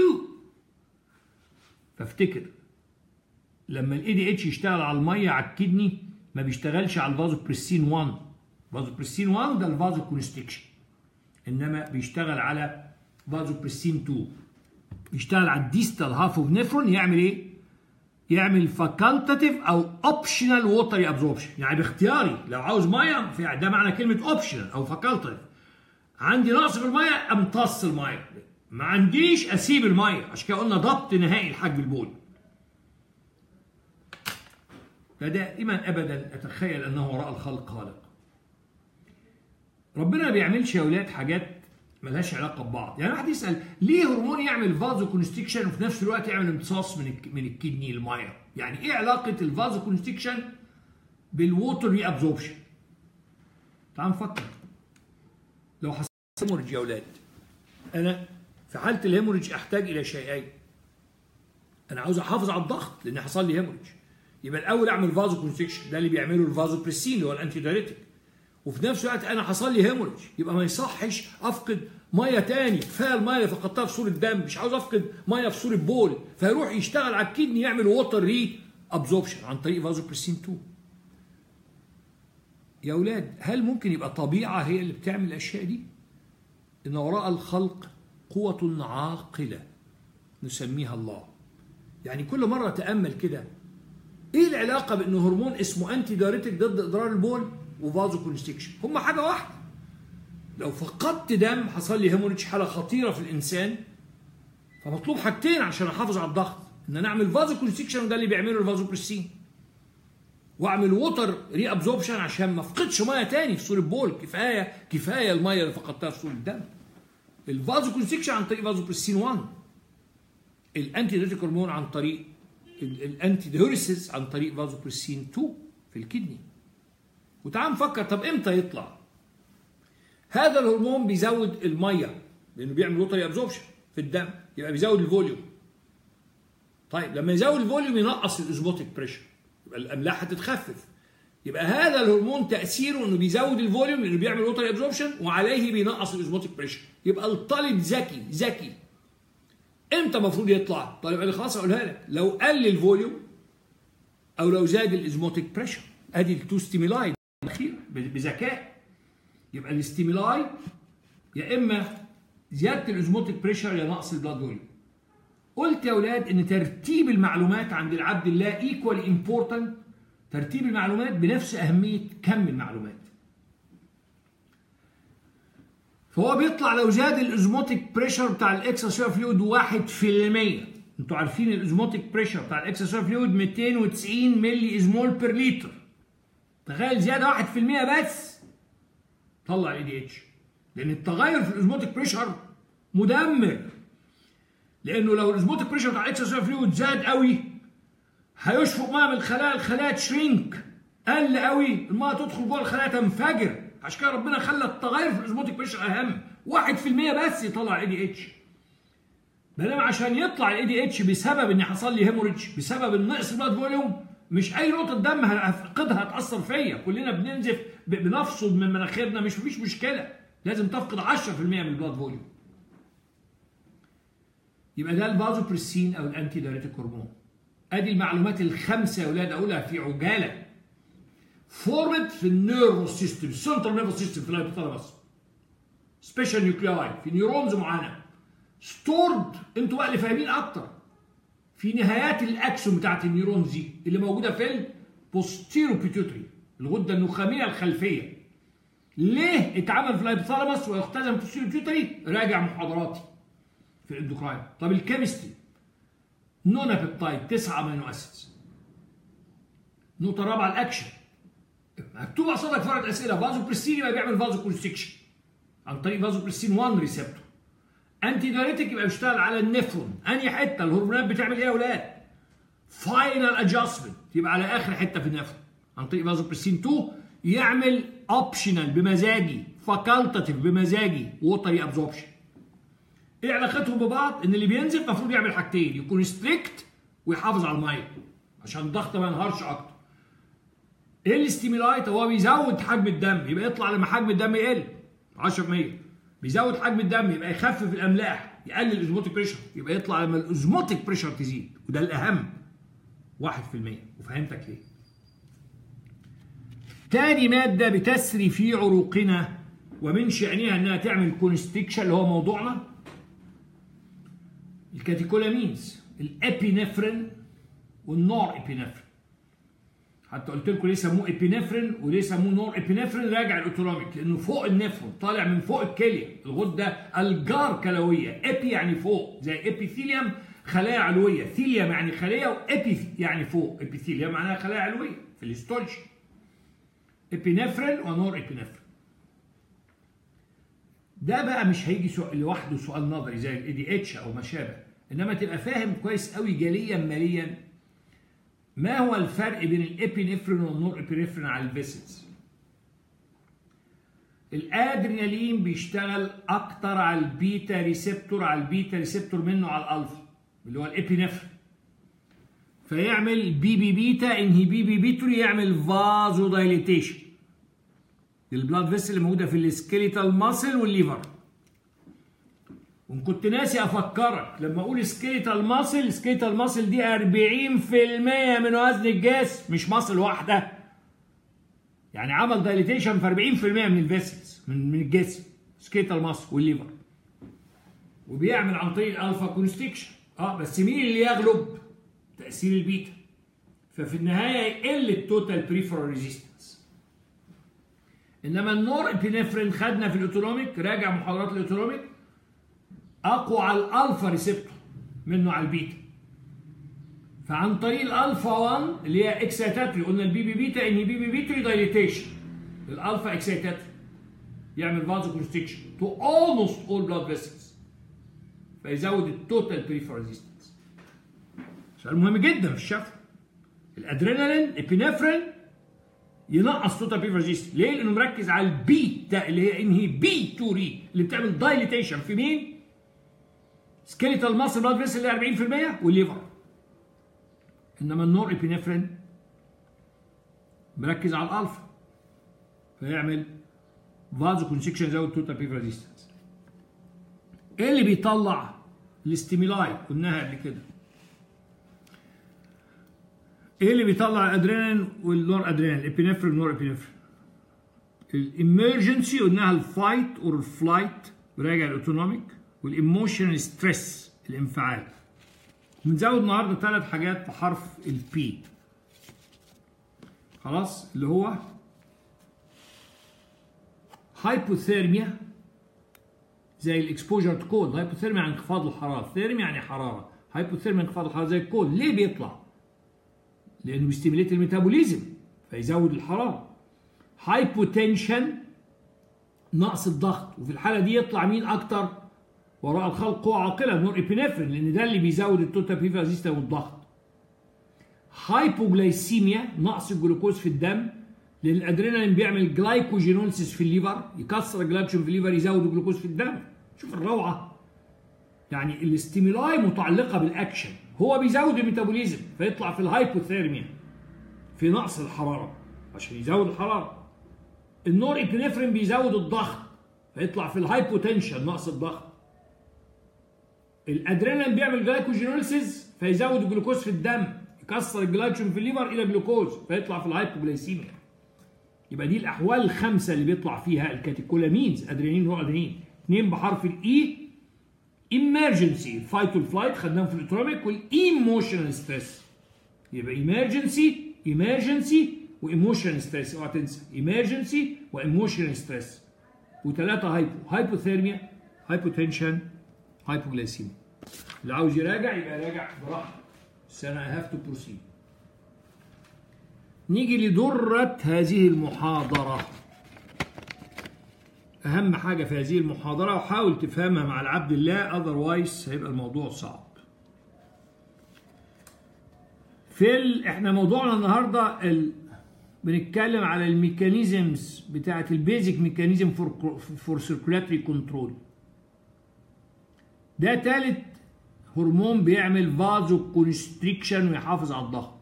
فافتكر لما الاي دي اتش يشتغل على الميه على الكدني ما بيشتغلش على الفازوبريسين 1 فازوبريسين 1 ده الفازو كونستكشن انما بيشتغل على فازوبريسين 2 يشتغل على الديستال هاف اوف نفرون يعمل ايه؟ يعمل فاكولتاتيف او اوبشنال ووتري ابزوربشن يعني باختياري لو عاوز ميه ده معنى كلمه اوبشنال او فاكولتاتيف عندي نقص في الميه امتص الميه ما عنديش اسيب الميه عشان كده قلنا ضبط نهائي لحجم البول فدائما ابدا اتخيل انه وراء الخلق خالق ربنا ما بيعملش يا اولاد حاجات ملهاش علاقه ببعض يعني واحد يسال ليه هرمون يعمل فازو كونستكشن وفي نفس الوقت يعمل امتصاص من من الكدني الميه يعني ايه علاقه الفازو كونستكشن بالووتر ري ابزوربشن تعال نفكر لو حصل هيموريدج يا اولاد انا في حاله الهيموريدج احتاج الى شيئين انا عاوز احافظ على الضغط لان حصل لي هيموريدج يبقى الاول اعمل فازو كونستكشن ده اللي بيعمله الفازو بريسين اللي هو الانتي دايريتيك وفي نفس الوقت انا حصل لي هيموريدج يبقى ما يصحش افقد ميه تاني كفايه الميه اللي فقدتها في صوره دم مش عاوز افقد ميه في صوره بول فيروح يشتغل على الكدني يعمل ووتر ري ابزوربشن عن طريق فازوبريسين 2 يا اولاد هل ممكن يبقى طبيعه هي اللي بتعمل الاشياء دي ان وراء الخلق قوه عاقله نسميها الله يعني كل مره تامل كده ايه العلاقه بان هرمون اسمه انتي دايريتك ضد اضرار البول وفازو كونستكشن هم حاجه واحده لو فقدت دم حصل لي هيموريدج حاله خطيره في الانسان فمطلوب حاجتين عشان احافظ على الضغط ان انا اعمل فازو كونستكشن وده اللي بيعمله الفازو بريسين واعمل ووتر ري ابزوربشن عشان ما افقدش ميه تاني في صوره بول كفايه كفايه الميه اللي فقدتها في صوره الدم الفازو كونستكشن عن طريق فازو بريسين 1 الانتي دايوريتيك هرمون عن طريق الانتي ديوريسيس عن طريق فازو بريسين 2 في الكدني وتعال نفكر طب امتى يطلع هذا الهرمون بيزود الميه لانه بيعمل ووتر ابزوربشن في الدم يبقى بيزود الفوليوم طيب لما يزود الفوليوم ينقص الاسبوتيك بريشر يبقى الاملاح هتتخفف يبقى هذا الهرمون تاثيره انه بيزود الفوليوم لانه بيعمل ووتر ابزوربشن وعليه بينقص الاسبوتيك بريشر يبقى الطالب ذكي ذكي امتى المفروض يطلع؟ طالب قال لي خلاص اقولها لك لو قل الفوليوم او لو زاد الاسموتيك بريشر ادي التو ستيمولاي الاخير بذكاء يبقى الاستيمولاي يا اما زياده الاسموتيك بريشر يا نقص البلاد فوليوم قلت يا اولاد ان ترتيب المعلومات عند العبد الله ايكوال امبورتنت ترتيب المعلومات بنفس اهميه كم المعلومات فهو بيطلع لو زاد الازموتيك بريشر بتاع الاكسترا فلويد 1% انتوا عارفين الازموتيك بريشر بتاع الاكسترا فلويد 290 ملي ازمول بير لتر تخيل زياده 1% بس طلع الاي دي اتش لان التغير في الازموتيك بريشر مدمر لانه لو الازموتيك بريشر بتاع الاكسترا فلويد زاد قوي هيشفق ميه من الخلايا الخلايا تشرينك قل قوي الميه تدخل جوه الخلايا تنفجر عشان كده ربنا خلى التغير في الاسموتيك بريشر اهم 1% بس يطلع اي دي اتش بينما عشان يطلع الاي دي اتش بسبب ان حصل لي هيموريدج بسبب النقص البلاد فوليوم مش اي نقطه دم هفقدها هتاثر فيا كلنا بننزف بنفصل من مناخيرنا مش مفيش مشكله لازم تفقد 10% من البلاد فوليوم يبقى ده الفازوبريسين او الانتي دايريتيك هرمون ادي المعلومات الخمسه يا اولاد اقولها في عجاله فورمت في النيرفو سيستم السنترال نيرفو سيستم في الهيبوثالاموس سبيشال نيوكلاي في نيورونز معينه ستورد انتوا بقى اللي فاهمين اكتر في نهايات الاكسون بتاعت النيورونز دي اللي موجوده في البوستيرو بيتيوتري الغده النخاميه الخلفيه ليه اتعمل في الهيبوثالاموس ويختزن في البوستيرو بيتيوتري راجع محاضراتي في الاندوكراين طب الكيمستري نونا بيبتايد تسعة امينو اسيدز النقطة الرابعة الأكشن مكتوب قصادك فرد أسئلة فازو بريستين يبقى بيعمل فازو كونستكشن عن طريق فازو بريستين 1 ريسبتور أنتي دايريتك يبقى بيشتغل على النفرون أنهي حتة الهرمونات بتعمل إيه يا أولاد؟ فاينل أدجستمنت يبقى على آخر حتة في النفرون عن طريق فازو بريستين 2 يعمل اوبشنال بمزاجي فاكولتاتيف بمزاجي ووتري ابزوربشن ايه علاقتهم ببعض؟ ان اللي بينزل المفروض يعمل حاجتين يكون ستريكت ويحافظ على الميه عشان الضغط ما ينهارش اكتر. ايه الاستيمولايت؟ هو بيزود حجم الدم يبقى يطلع لما حجم الدم يقل 10% بيزود حجم الدم يبقى يخفف الاملاح يقلل الازموتيك بريشر يبقى يطلع لما الازموتيك بريشر تزيد وده الاهم 1% وفهمتك ليه. تاني ماده بتسري في عروقنا ومن شأنها انها تعمل كونستكشن اللي هو موضوعنا الكاتيكولامينز الابينفرين والنور ابينفرين حتى قلت لكم ليه سموه ابينفرين وليه سموه نور ابينفرين راجع الاوتونوميك لانه فوق النفرون طالع من فوق الكليه الغده الجار كلويه ابي يعني فوق زي ابيثيليوم خلايا علويه ثيليوم يعني خليه وابي يعني فوق ابيثيليوم معناها خلايا علويه في الاستولج ابينفرين ونور ابينفرين ده بقى مش هيجي سؤال لوحده سؤال نظري زي الاي دي اتش او ما شابه انما تبقى فاهم كويس قوي جليا ماليا ما هو الفرق بين الابينفرين والنور ابينفرين على الفيسلز الادرينالين بيشتغل اكتر على البيتا ريسبتور على البيتا ريسبتور منه على الالفا اللي هو الابينفرين فيعمل بي بي بيتا انهي بي بي بيتوري يعمل فازو دايليتيشن البلاد فيسل اللي موجوده في السكيليتال ماسل والليفر وان كنت ناسي افكرك لما اقول سكيليتال ماسل سكيليتال ماسل دي 40% من وزن الجسم مش ماسل واحده يعني عمل دايليتيشن في 40% من الفيسلز من من الجسم سكيليتال ماسل والليفر وبيعمل عن طريق الالفا كونستكشن اه بس مين اللي يغلب تاثير البيتا ففي النهايه يقل التوتال بريفرال ريزيستنس انما النور ابينفرين خدنا في الاوتونوميك راجع محاضرات الاوتونوميك اقوى على الالفا ريسبتور منه على البيتا فعن طريق الالفا 1 اللي هي اكسيتاتري قلنا البي بي بيتا ان بي بي بيتا دايليتيشن الالفا اكسيتاتري يعمل فازو كونستريكشن تو almost all blood vessels فيزود التوتال بريفر ريزيستنس سؤال مهم جدا في الشفا الادرينالين ابينفرين ينقص توتال بريفر ريزيستنس ليه؟ لانه مركز على البي اللي هي انهي بي 2 ري اللي بتعمل دايليتيشن في مين؟ سكيليتال ماسل بلاد فيسل اللي 40% والليفر انما النور ابينفرين مركز على الالفا فيعمل فازو كونسكشن زود توتال بيف ريزيستنس ايه اللي بيطلع الاستيمولاي قلناها قبل كده ايه اللي بيطلع الادرينالين والنور ادرينالين الابينفرين والنور ابينفرين الامرجنسي قلناها الفايت اور الفلايت راجع الاوتونوميك والايموشنال ستريس الانفعال بنزود النهارده ثلاث حاجات بحرف البي خلاص اللي هو هايبوثيرميا زي الاكسبوجر تو كولد هايبوثيرميا يعني انخفاض الحراره ثيرميا يعني حراره هايبوثيرميا انخفاض الحراره زي الكولد ليه بيطلع لانه بيستيميليت الميتابوليزم فيزود الحراره هايبوتنشن نقص الضغط وفي الحاله دي يطلع مين اكتر وراء الخلق قوة عاقلة نور ابينفرين لان ده اللي بيزود التوتال بيفا ريزيستنس والضغط هايبوجلايسيميا نقص الجلوكوز في الدم لان الادرينالين بيعمل جلايكوجينوليسيس في الليفر يكسر الجلايكوجين في الليفر يزود الجلوكوز في الدم شوف الروعه يعني الاستيمولاي متعلقه بالاكشن هو بيزود الميتابوليزم فيطلع في الهايبوثيرميا في نقص الحراره عشان يزود الحراره النور ابنفرين بيزود الضغط فيطلع في الهايبوتنشن نقص الضغط الادرينالين بيعمل جلايكوجينوليسيس فيزود الجلوكوز في الدم يكسر الجلايكوجين في الليفر الى جلوكوز فيطلع في الهايبوجلايسيميا يبقى دي الاحوال الخمسه اللي بيطلع فيها الكاتيكولامينز ادرينالين نوع ادرينالين اثنين بحرف الاي emergency فايت والفلايت خدناهم في الاوتوميك والايموشنال ستريس يبقى emergency emergency وايموشنال ستريس اوعى تنسى emergency وايموشنال ستريس وثلاثه هايبو هايبوثيرميا هايبوتنشن هايبوجلايسيميا اللي عاوز يراجع يبقى يراجع براحته بس انا هاف تو بروسيد نيجي لدرة هذه المحاضرة أهم حاجة في هذه المحاضرة وحاول تفهمها مع العبد الله otherwise هيبقى الموضوع صعب في ال... احنا موضوعنا النهارده ال... بنتكلم على الميكانيزمز بتاعة البيزك ميكانيزم فور فور سيركولاتري كنترول ده تالت هرمون بيعمل فازو كونستريكشن ويحافظ على الضغط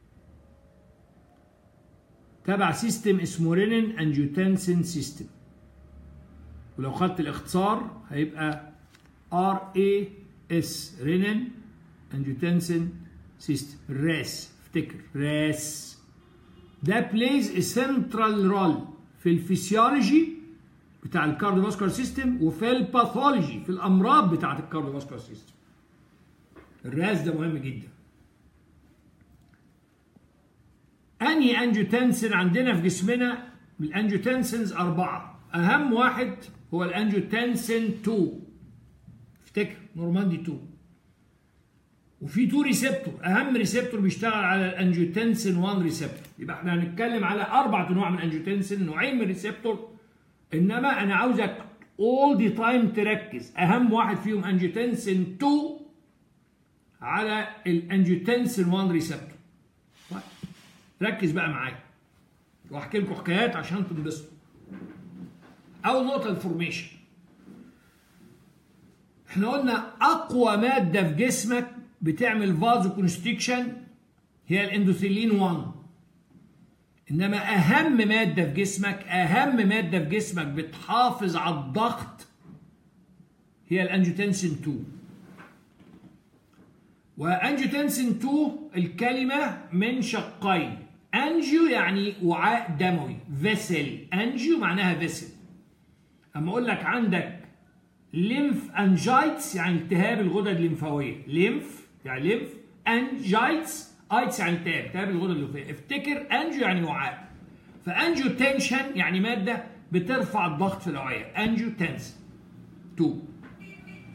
تبع سيستم اسمه رينين انجيوتنسين سيستم ولو خدت الاختصار هيبقى ار اي اس رينين انجيوتنسين سيستم راس افتكر راس ده بلايز سنترال رول في الفسيولوجي بتاع الكارديوفاسكولار سيستم وفي الباثولوجي في الامراض بتاعه الكارديوفاسكولار سيستم الراس ده مهم جدا انهي انجيوتنسين عندنا في جسمنا الانجيوتنسينز اربعه اهم واحد هو الانجيوتنسين 2 افتكر نورماندي 2 وفي 2 ريسبتور اهم ريسبتور بيشتغل على الانجيوتنسين 1 ريسبتور يبقى احنا هنتكلم على اربع انواع من الانجيوتنسين نوعين من الريسبتور انما انا عاوزك all the time تركز اهم واحد فيهم انجيوتنسين 2 على الانجيوتنسين 1 ريسبتور طيب ركز بقى معايا واحكي لكم حكايات عشان تنبسطوا اول نقطه الفورميشن احنا قلنا اقوى ماده في جسمك بتعمل فازو كونستريكشن هي الاندوثيلين 1 انما اهم ماده في جسمك اهم ماده في جسمك بتحافظ على الضغط هي الانجيوتنسين 2 وانجيوتنسين 2 الكلمه من شقين انجيو يعني وعاء دموي فيسل انجيو معناها فيسل اما اقول لك عندك ليمف انجايتس يعني التهاب الغدد الليمفاويه ليمف يعني ليمف انجايتس ايتس يعني التهاب التهاب الغدد الليمفاويه افتكر انجيو يعني وعاء فانجيو تنشن يعني ماده بترفع الضغط في الاوعيه انجيو تنس 2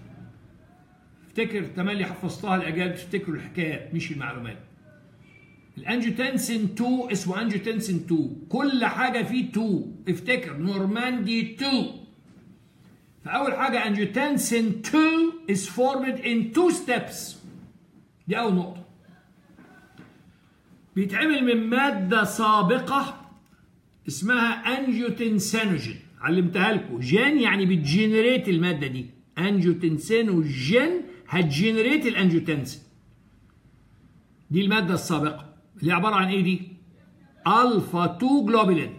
افتكر تملي حفظتها الاجيال تفتكروا الحكايات مش المعلومات الانجيوتنسين 2 اسمه انجيوتنسين 2 كل حاجه فيه 2 افتكر نورماندي 2 فاول حاجه انجيوتنسين 2 is formed in two steps دي اول نقطه بيتعمل من ماده سابقه اسمها انجيوتنسينوجين علمتها لكم جين يعني بتجنريت الماده دي انجيوتنسينوجين هتجنريت الانجيوتنسين دي الماده السابقه اللي عباره عن ايه دي الفا 2 جلوبولين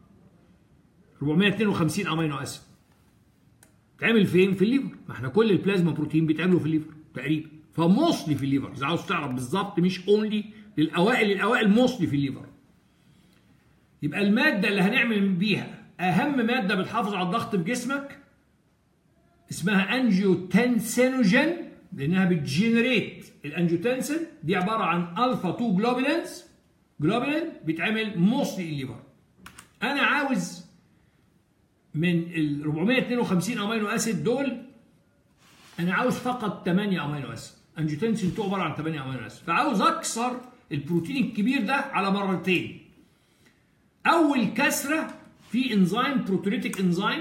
452 امينو اسيد تعمل فين في الليفر ما احنا كل البلازما بروتين بيتعملوا في الليفر تقريبا فموصلي في الليفر اذا عاوز تعرف بالظبط مش اونلي للاوائل الاوائل موصلي في الليفر يبقى الماده اللي هنعمل بيها اهم ماده بتحافظ على الضغط في جسمك اسمها انجيوتنسينوجين لانها بتجنريت الانجيوتنسين دي عباره عن الفا 2 جلوبولينز جلوبولين بيتعمل موصلي الليفر انا عاوز من ال 452 امينو اسيد دول انا عاوز فقط 8 امينو اسيد انجيوتنسين 2 عباره عن 8 امينو اسيد فعاوز اكسر البروتين الكبير ده على مرتين اول كسره في انزيم بروتوليتيك انزيم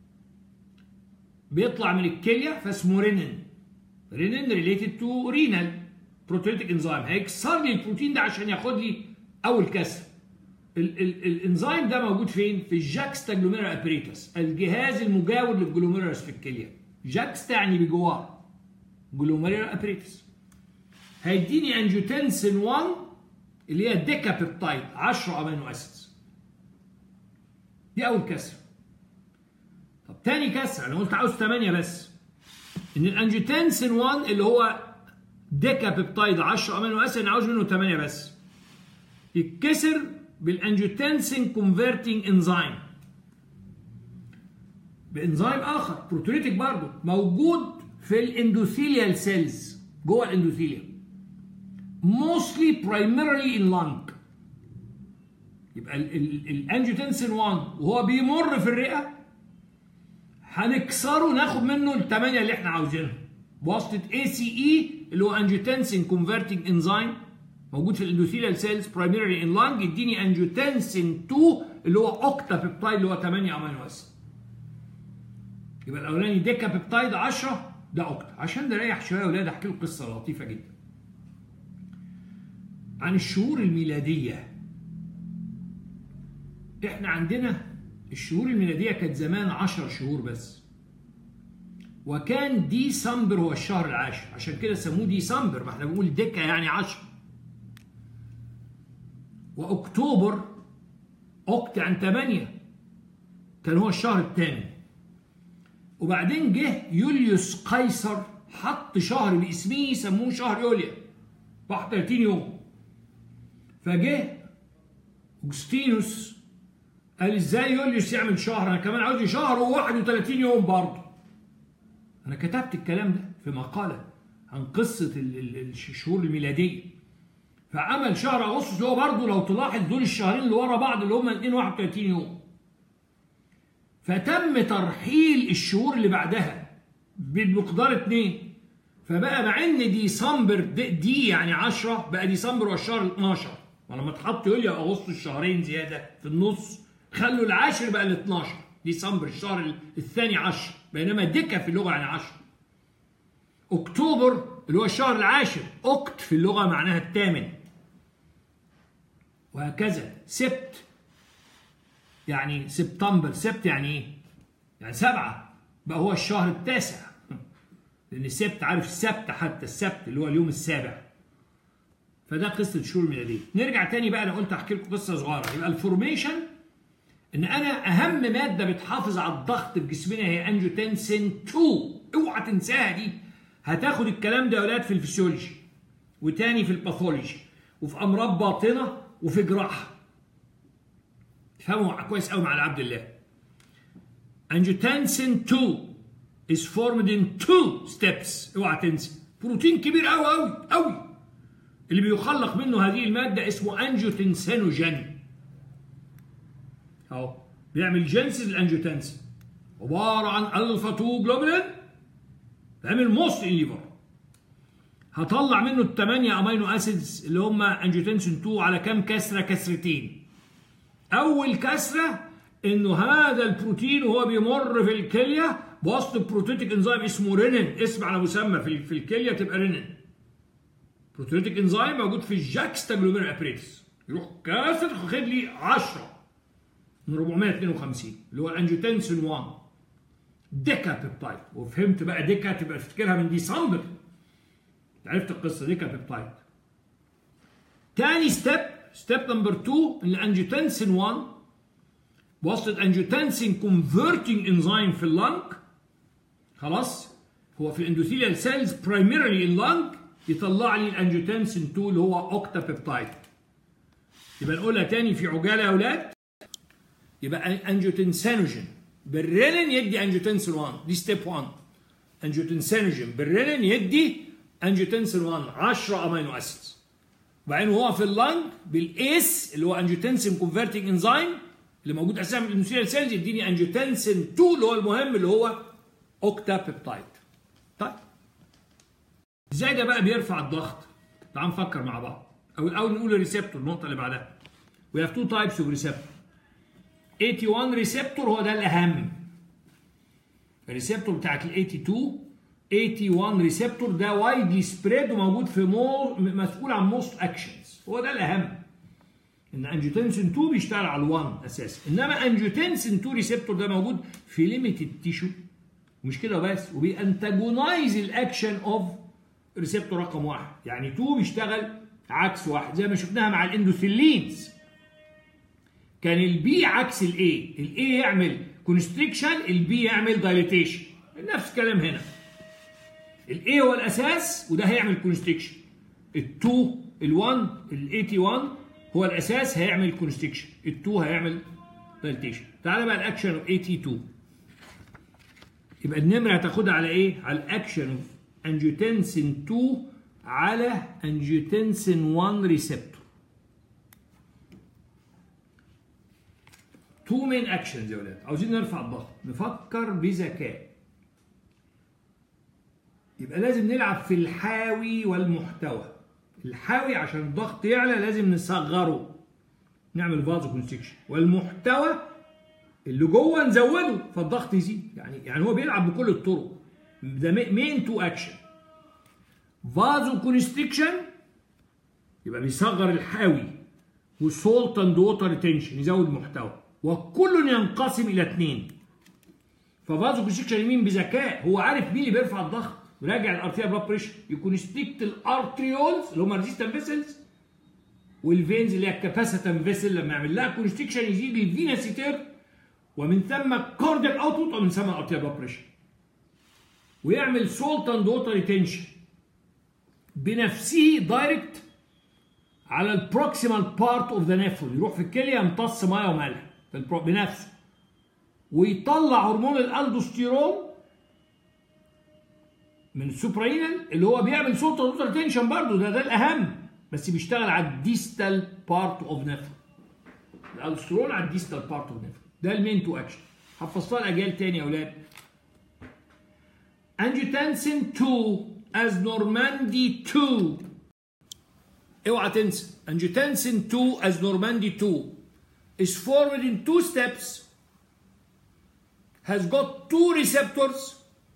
بيطلع من الكليه فاسمه رينين رينين ريليتد تو رينال بروتوليتيك انزيم هيكسر لي البروتين ده عشان ياخد لي اول كسر ال ال الانزيم ده موجود فين في الجاكستا جلوميرال ابريتس الجهاز المجاور للجلوميرس في الكليه جاكستا يعني بجوار جلوميرال ابريتس هيديني انجيوتنسين 1 اللي هي ديكا بيبتايد 10 امينو اسيدز دي اول كسر طب تاني كسر انا قلت عاوز 8 بس ان الانجيوتنسين 1 اللي هو ديكا بيبتايد 10 امينو اسيد انا عاوز منه 8 بس يتكسر بالانجيوتنسين كونفرتنج انزيم بانزيم اخر بروتوليتيك برضه موجود في الاندوثيليال سيلز جوه الاندوثيليا mostly primarily in lung يبقى الانجيوتنسين 1 وهو بيمر في الرئه هنكسره ناخد منه الثمانيه اللي احنا عاوزينها بواسطه اي سي اي اللي هو انجيوتنسين كونفرتنج انزيم موجود في الاندوثيليال سيلز برايمري ان لانج يديني انجيوتنسين 2 اللي هو اوكتا بيبتايد اللي هو 8 امينو اسيد يبقى الاولاني ديكا بيبتايد 10 ده اوكتا عشان نريح شويه يا اولاد احكي لكم قصه لطيفه جدا عن الشهور الميلاديه احنا عندنا الشهور الميلاديه كانت زمان 10 شهور بس وكان ديسمبر هو الشهر العاشر عشان كده سموه ديسمبر ما احنا بنقول ديكا يعني 10 واكتوبر اوكت عن 8 كان هو الشهر الثامن وبعدين جه يوليوس قيصر حط شهر باسمه سموه شهر يوليا 31 يوم فجه اوجستينوس قال ازاي يوليوس يعمل شهر انا كمان عاوز شهر و31 يوم برضه انا كتبت الكلام ده في مقاله عن قصه الشهور الميلاديه فعمل شهر اغسطس هو برضه لو تلاحظ دول الشهرين اللي ورا بعض اللي هم الاثنين 31 يوم فتم ترحيل الشهور اللي بعدها بمقدار اثنين فبقى مع ان ديسمبر دي, دي يعني 10 بقى ديسمبر هو الشهر ال 12 ولما اتحط يوليو اغسطس شهرين زياده في النص خلوا العاشر بقى ال 12 ديسمبر الشهر الثاني عشر بينما ديكا في اللغه يعني 10 اكتوبر اللي هو الشهر العاشر اكت في اللغه معناها الثامن وهكذا سبت يعني سبتمبر سبت يعني ايه؟ يعني سبعة بقى هو الشهر التاسع لأن السبت عارف السبت حتى السبت اللي هو اليوم السابع فده قصة الشهور الميلادية نرجع تاني بقى أنا قلت أحكي لكم قصة صغيرة يبقى الفورميشن إن أنا أهم مادة بتحافظ على الضغط في جسمنا هي أنجيوتنسين 2 اوعى تنساها دي هتاخد الكلام ده يا ولاد في الفسيولوجي وتاني في الباثولوجي وفي أمراض باطنة وفي جراحة تفهموا كويس قوي مع عبد الله angiotensin 2 is formed in two steps اوعى تنسى بروتين كبير قوي قوي قوي اللي بيخلق منه هذه الماده اسمه انجيوتنسينوجين اهو بيعمل جنسز الانجيوتنسين عباره عن الفا 2 جلوبولين بيعمل موست ان ليفر هطلع منه الثمانية امينو اسيدز اللي هم انجيوتنسين 2 على كام كسرة كسرتين اول كسرة انه هذا البروتين وهو بيمر في الكلية بواسطة بروتيتيك انزيم اسمه رينين اسم على مسمى في, في الكلية تبقى رينين بروتيتيك انزيم موجود في الجاكستا جلوميرو ابريتس يروح كاسر خد لي 10 من 452 اللي هو الانجيوتنسين 1 ديكا بيبتايد وفهمت بقى ديكا تبقى تفتكرها من ديسمبر عرفت القصه ديكا بيبتايد تاني ستيب ستيب نمبر 2 الانجيوتنسين 1 بواسطه انجيوتنسين كونفرتنج انزيم في اللنج خلاص هو في الاندوثيليال سيلز برايمري اللنج يطلع لي الانجيوتنسين 2 اللي هو اوكتا بيبتايد يبقى نقولها تاني في عجاله يا اولاد يبقى انجيوتنسينوجين بالرينين يدي انجيوتنسين 1 دي ستيب 1 انجيوتنسينوجين بالرينين يدي انجيوتنسين 1 10 امينو اسيدز وبعدين هو في اللنج بالايس اللي هو انجيوتنسين كونفرتنج انزيم اللي موجود اساسا في الاندوثيليال سيلز يديني انجيوتنسين 2 اللي هو المهم اللي هو اوكتا بيبتايد طيب ازاي ده بقى بيرفع الضغط تعال نفكر مع بعض او الاول نقول الريسبتور النقطه اللي بعدها we have two types of receptor 81 ريسبتور هو ده الاهم الريسبتور بتاعت ال 82 81 ريسبتور ده وايدلي سبريد وموجود في مو مسؤول عن موست اكشنز هو ده الاهم ان انجيوتنسين 2 بيشتغل على ال1 اساسا انما انجيوتنسين 2 ريسبتور ده موجود في ليميتد تيشو مش كده بس وبيانتاجونايز الاكشن اوف ريسبتور رقم واحد يعني 2 بيشتغل عكس واحد زي ما شفناها مع الاندوثيلينز كان البي عكس الاي الاي يعمل كونستريكشن البي يعمل دايليتيشن نفس الكلام هنا الاي هو الاساس وده هيعمل كونستريكشن ال2 ال1 ال81 هو الاساس هيعمل كونستريكشن ال2 هيعمل دايليتيشن تعالى بقى الاكشن اوف 82 يبقى النمره هتاخدها على ايه على الاكشن اوف انجيوتنسين 2 على انجيوتنسين 1 ريسبتور تو مين اكشنز يا ولاد عاوزين نرفع الضغط نفكر بذكاء يبقى لازم نلعب في الحاوي والمحتوى الحاوي عشان الضغط يعلى لازم نصغره نعمل فازو كونستكشن والمحتوى اللي جوه نزوده فالضغط يزيد يعني يعني هو بيلعب بكل الطرق ده مين تو اكشن فازو كونستكشن يبقى بيصغر الحاوي وسولت اند ووتر ريتنشن يزود المحتوى وكل ينقسم الى اثنين ففازو كونستكشن يمين بذكاء هو عارف مين اللي بيرفع الضغط راجع الارتيا بلاد بريشر يكونستكت الارتريولز اللي هم ريزيستنت فيسلز والفينز اللي هي الكاباسيتم فيسل لما يعمل لها كونستكشن يزيد الفيناسيتير ومن ثم كاردياك اوتبوت ومن ثم الارتيا بلاد بريشر ويعمل سولت اند ووتر ريتنشن بنفسه دايركت على البروكسيمال بارت اوف ذا نيفرون يروح في الكليه يمتص ميه وملح بنفسه ويطلع هرمون الالدوستيرون من السوبرينال اللي هو بيعمل سولت ووتر ريتنشن برضه ده ده الاهم بس بيشتغل على الديستال بارت اوف نيفرون الالدوستيرون على الديستال بارت اوف نيفرون ده المين تو اكشن حفظتها الاجيال تاني يا اولاد angiotensin 2 as Normandy 2 اوعى تنسى angiotensin 2 as Normandy 2 is formed in two steps has got two receptors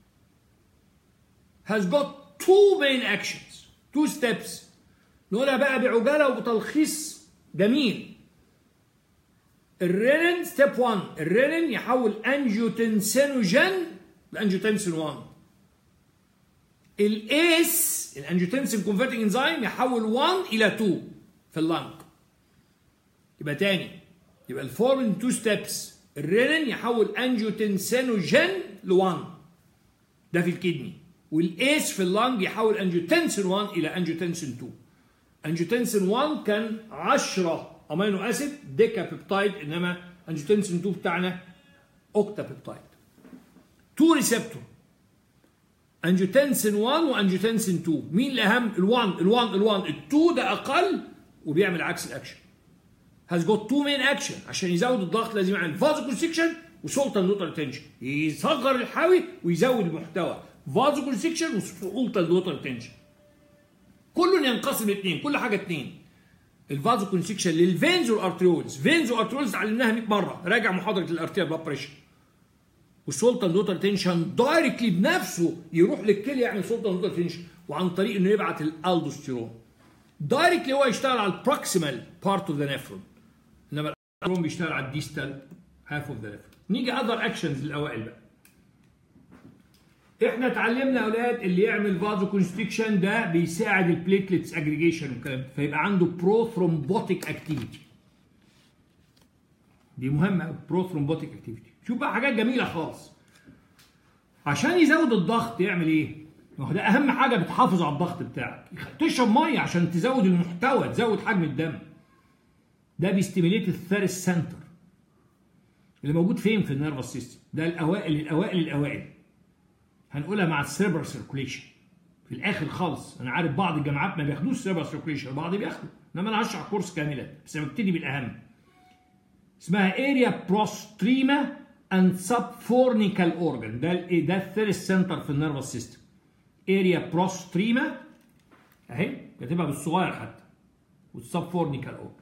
has got two main actions two steps نقولها بقى بعجالة وبتلخيص جميل الرينين ستيب 1 الرينين يحول انجيوتنسينوجين لانجيوتنسين 1 الايس الانجيوتنسين كونفرتنج انزيم يحول 1 الى 2 في اللنج يبقى تاني يبقى الفورمين تو ستيبس الرينين يحول انجيوتنسينوجين ل 1 ده في الكدني والايس في اللنج يحول انجيوتنسين 1 الى انجيوتنسين 2 انجيوتنسين 1 كان 10 امينو اسيد ديكا بيبتايد انما انجيوتنسين 2 بتاعنا اوكتا بيبتايد 2 ريسبتور انجيوتنسين 1 وانجيوتنسين 2 مين الاهم ال1 ال1 ال1 ال2 ده اقل وبيعمل عكس الاكشن هاز جوت تو مين اكشن عشان يزود الضغط لازم يعمل فازو كونستكشن وسولت اند ووتر تنشن يصغر الحاوي ويزود المحتوى فازو كونستكشن وسولت اند ووتر تنشن كله ينقسم لاثنين كل حاجه اثنين الفازو كونستريكشن للفينز والارتريولز فينز وارتريولز اتعلمناها 100 مره راجع محاضره الارتيال بلاد بريشر والسلطه دوتر تنشن دايركتلي بنفسه يروح للكليه يعمل سلطه دوتر تنشن وعن طريق انه يبعت الالدوستيرون دايركتلي هو يشتغل على البروكسيمال بارت اوف ذا نيفرون انما الالدوستيرون بيشتغل على الديستال هاف اوف ذا نيفرون نيجي اذر اكشنز الاوائل بقى احنا اتعلمنا يا اولاد اللي يعمل فازو كونستريكشن ده بيساعد البليتلتس اجريجيشن والكلام ده فيبقى عنده برو ثرومبوتيك اكتيفيتي دي مهمه برو ثرومبوتيك اكتيفيتي شوف بقى حاجات جميله خالص عشان يزود الضغط يعمل ايه ما هو ده اهم حاجه بتحافظ على الضغط بتاعك تشرب ميه عشان تزود المحتوى تزود حجم الدم ده بيستيميليت الثيرس سنتر اللي موجود فين في النيرفس سيستم ده الاوائل الاوائل الاوائل هنقولها مع السيربر سيركوليشن في الاخر خالص انا عارف بعض الجامعات ما بياخدوش سيربر سيركوليشن البعض بياخدوا انما انا هشرح كورس كاملا بس ببتدي بالاهم اسمها اريا بروستريما اند سبفورنيكال اورجان ده الايه ده الثيرس سنتر في النيرفس سيستم اريا بروستريما اهي كاتبها بالصغير حتى والسبفورنيكال اورجان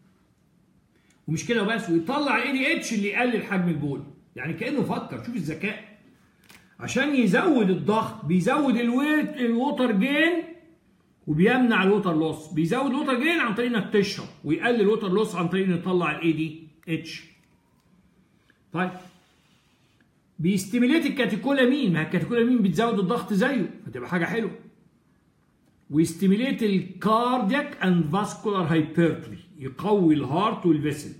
ومش كده وبس ويطلع اي دي اتش اللي يقلل حجم البول يعني كانه فكر شوف الذكاء عشان يزود الضغط بيزود الويت الووتر جين وبيمنع الووتر لوس بيزود الووتر جين عن طريق انك تشرب ويقلل الووتر لوس عن طريق انه يطلع الاي دي اتش طيب بيستيميليت الكاتيكولامين ما الكاتيكولامين بتزود الضغط زيه فتبقى حاجه حلوه ويستيميليت الكاردياك اند فاسكولار هايبرتري يقوي الهارت والفيسل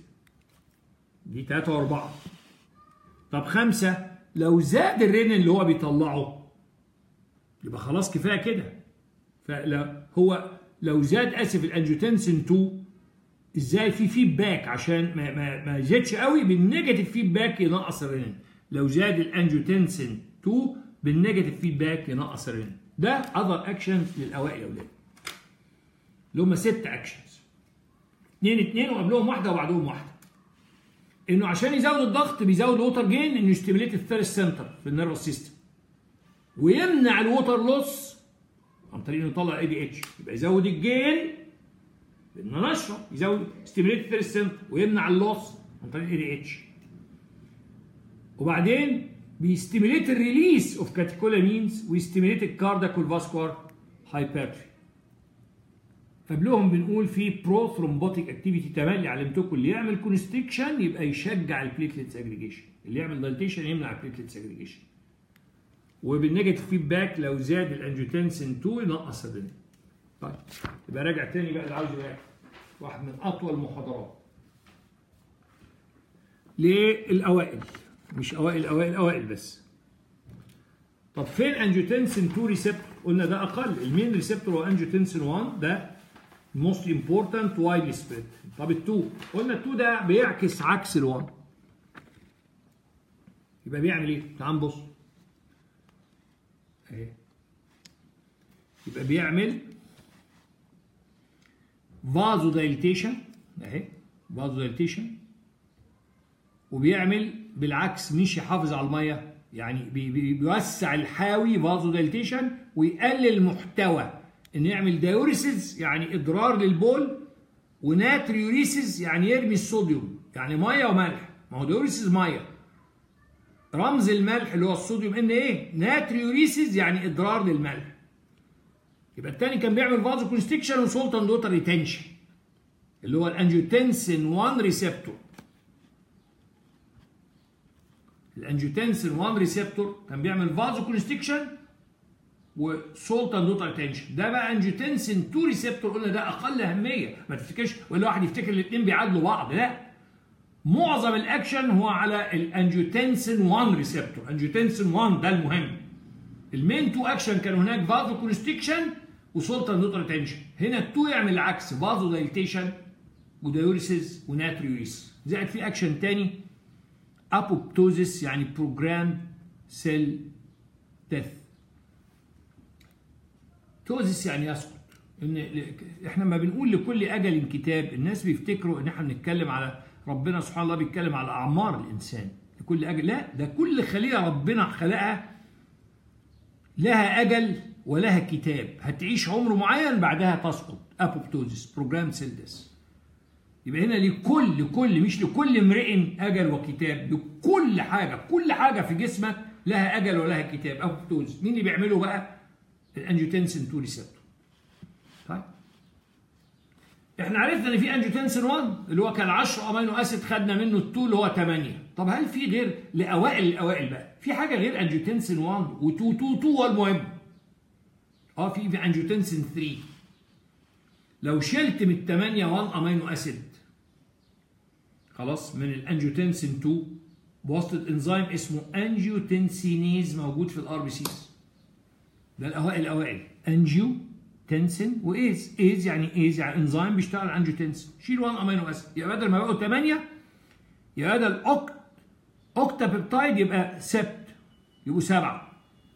دي 3 و4 طب خمسة لو زاد الرين اللي هو بيطلعه يبقى خلاص كفايه كده فلا هو لو زاد اسف الانجيوتنسين 2 ازاي في فيدباك عشان ما ما ما يزيدش قوي بالنيجاتيف فيدباك ينقص الرين لو زاد الانجيوتنسين 2 بالنيجاتيف فيدباك ينقص الرين ده اذر اكشنز للاوائل يا اولاد اللي هم ست اكشنز اثنين اثنين وقبلهم واحده وبعدهم واحده انه عشان يزود الضغط بيزود الووتر جين انه يستيميليت الثيرس سنتر في النيرفس سيستم ويمنع الووتر لوس عن طريق انه يطلع اي دي اتش يبقى يزود الجين بانه نشره يزود ستيميليت الثيرس سنتر ويمنع اللوس عن طريق الاي دي اتش وبعدين بيستيميليت الريليس اوف كاتيكولامينز ويستيميليت الكاردياك والفاسكولار هايبرتري قبلهم بنقول في برو ثرومبوتيك اكتيفيتي تملي علمتكم اللي يعمل كونستريكشن يبقى يشجع البليتلتس اجريجيشن اللي يعمل دايليتيشن يمنع البليتلتس اجريجيشن وبالنيجاتيف فيدباك لو زاد الانجيوتنسين 2 ينقص الرنين طيب يبقى راجع تاني بقى اللي عاوز يراجع واحد من اطول المحاضرات للاوائل مش اوائل اوائل اوائل بس طب فين انجيوتنسين 2 ريسبتور قلنا ده اقل المين ريسبتور هو انجيوتنسين 1 ده most important widely spread طب ال2 قلنا ال2 ده بيعكس عكس ال1 يبقى بيعمل ايه تعال نبص اهي يبقى بيعمل فازو دايليتيشن اهي فازو دايليتيشن وبيعمل بالعكس مش يحافظ على الميه يعني بي بي بيوسع الحاوي فازو دايليتيشن ويقلل المحتوى ان يعمل دايوريسيس يعني اضرار للبول وناتريوريسيس يعني يرمي الصوديوم يعني ميه وملح ما هو دايوريسيس ميه رمز الملح اللي هو الصوديوم ان ايه ناتريوريسيس يعني اضرار للملح يبقى الثاني كان بيعمل فازو كونستكشن وسولتان دوتر ريتنشن اللي هو الانجيوتنسين 1 ريسبتور الانجيوتنسين 1 ريسبتور كان بيعمل فازو كونستكشن وسولتان دوت اتنشن ده بقى انجيوتنسين 2 ريسبتور قلنا ده اقل اهميه ما تفتكرش ولا واحد يفتكر الاثنين بيعادلوا بعض لا معظم الاكشن هو على الانجيوتنسين 1 ريسبتور انجيوتنسين 1 ده المهم المين 2 اكشن كان هناك فازو كونستكشن وسولتان دوت اتنشن هنا ال2 يعمل العكس فازو دايليتيشن ودايوريسيس وناتريوريس زائد في اكشن تاني ابوبتوزيس يعني بروجرام سيل ديث توزيس يعني يسقط ان احنا ما بنقول لكل اجل كتاب الناس بيفتكروا ان احنا بنتكلم على ربنا سبحان الله بيتكلم على اعمار الانسان لكل اجل لا ده كل خليه ربنا خلقها لها اجل ولها كتاب هتعيش عمر معين بعدها تسقط ابوبتوزيس بروجرام سيل ديس يبقى هنا لكل لكل مش لكل امرئ اجل وكتاب لكل حاجه كل حاجه في جسمك لها اجل ولها كتاب ابوبتوزيس مين اللي بيعمله بقى الانجيوتنسين 2 ريسبتور طيب احنا عرفنا ان في انجيوتنسين 1 اللي هو كان 10 امينو اسيد خدنا منه ال2 اللي هو 8 طب هل في غير لاوائل الاوائل بقى في حاجه غير انجيوتنسين 1 و2 2 2 هو المهم اه في في انجيوتنسين 3 لو شلت من 8 1 امينو اسيد خلاص من الانجيوتنسين 2 بواسطه انزيم اسمه انجيوتنسينيز موجود في الار بي سيز ده الاوائل الاوائل انجيو تنسن وايز ايز يعني ايز يعني انزيم بيشتغل على انجيوتنسين شيل 1 امينو اسيد يبقى بدل ما بقوا 8 يبقى بدل اوكت اوكتا بيبتايد يبقى سبت يبقوا سبعه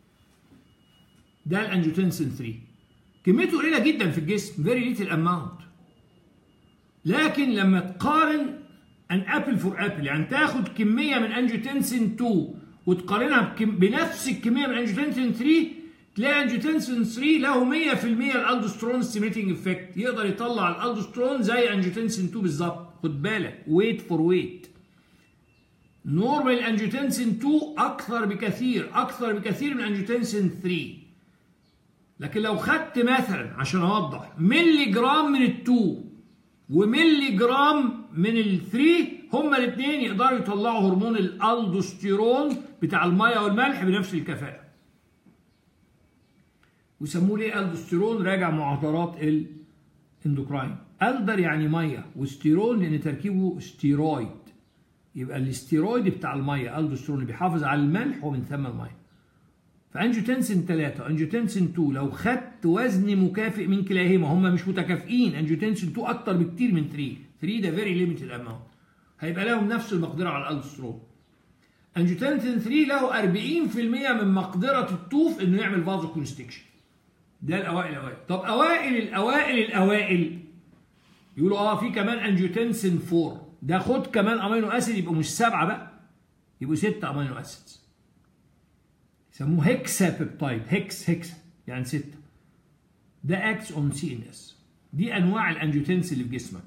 ده الانجيوتنسين 3 كميته قليله جدا في الجسم فيري ليتل اماونت لكن لما تقارن ان ابل فور ابل يعني تاخد كميه من انجيوتنسين 2 وتقارنها بكم بنفس الكميه من انجيوتنسين 3 تلاقي انجيوتنسين 3 له 100% الالدوسترون ستيميتنج افكت يقدر يطلع الالدوسترون زي انجيوتنسين 2 بالظبط خد بالك ويت فور ويت نورمال انجيوتنسين 2 اكثر بكثير اكثر بكثير من انجيوتنسين 3 لكن لو خدت مثلا عشان اوضح ملي جرام من التو وملي جرام من الثري هما الاثنين يقدروا يطلعوا هرمون الالدوستيرون بتاع الميه والملح بنفس الكفاءه ويسموه ليه الدوستيرون راجع معطرات الاندوكراين الدر يعني ميه وستيرون لان تركيبه ستيرويد يبقى الاستيرويد بتاع الميه الدوستيرون اللي بيحافظ على الملح ومن ثم الميه فانجيوتنسين 3 انجيوتنسين 2 لو خدت وزن مكافئ من كلاهما هم مش متكافئين انجيوتنسين 2 اكتر بكتير من 3 3 ده فيري ليميتد اماونت هيبقى لهم نفس المقدره على الالدوسترون انجيوتنسين 3 له 40% من مقدره الطوف انه يعمل فازو كونستكشن ده الاوائل الاوائل طب اوائل الاوائل الاوائل يقولوا اه في كمان انجيوتنسين 4 ده خد كمان امينو اسيد يبقوا مش سبعه بقى يبقوا سته امينو اسيدز يسموه هيكسا بيبتايد هيكس هيكس يعني ستة ده اكس اون سي ان اس دي انواع الانجيوتنسين اللي في جسمك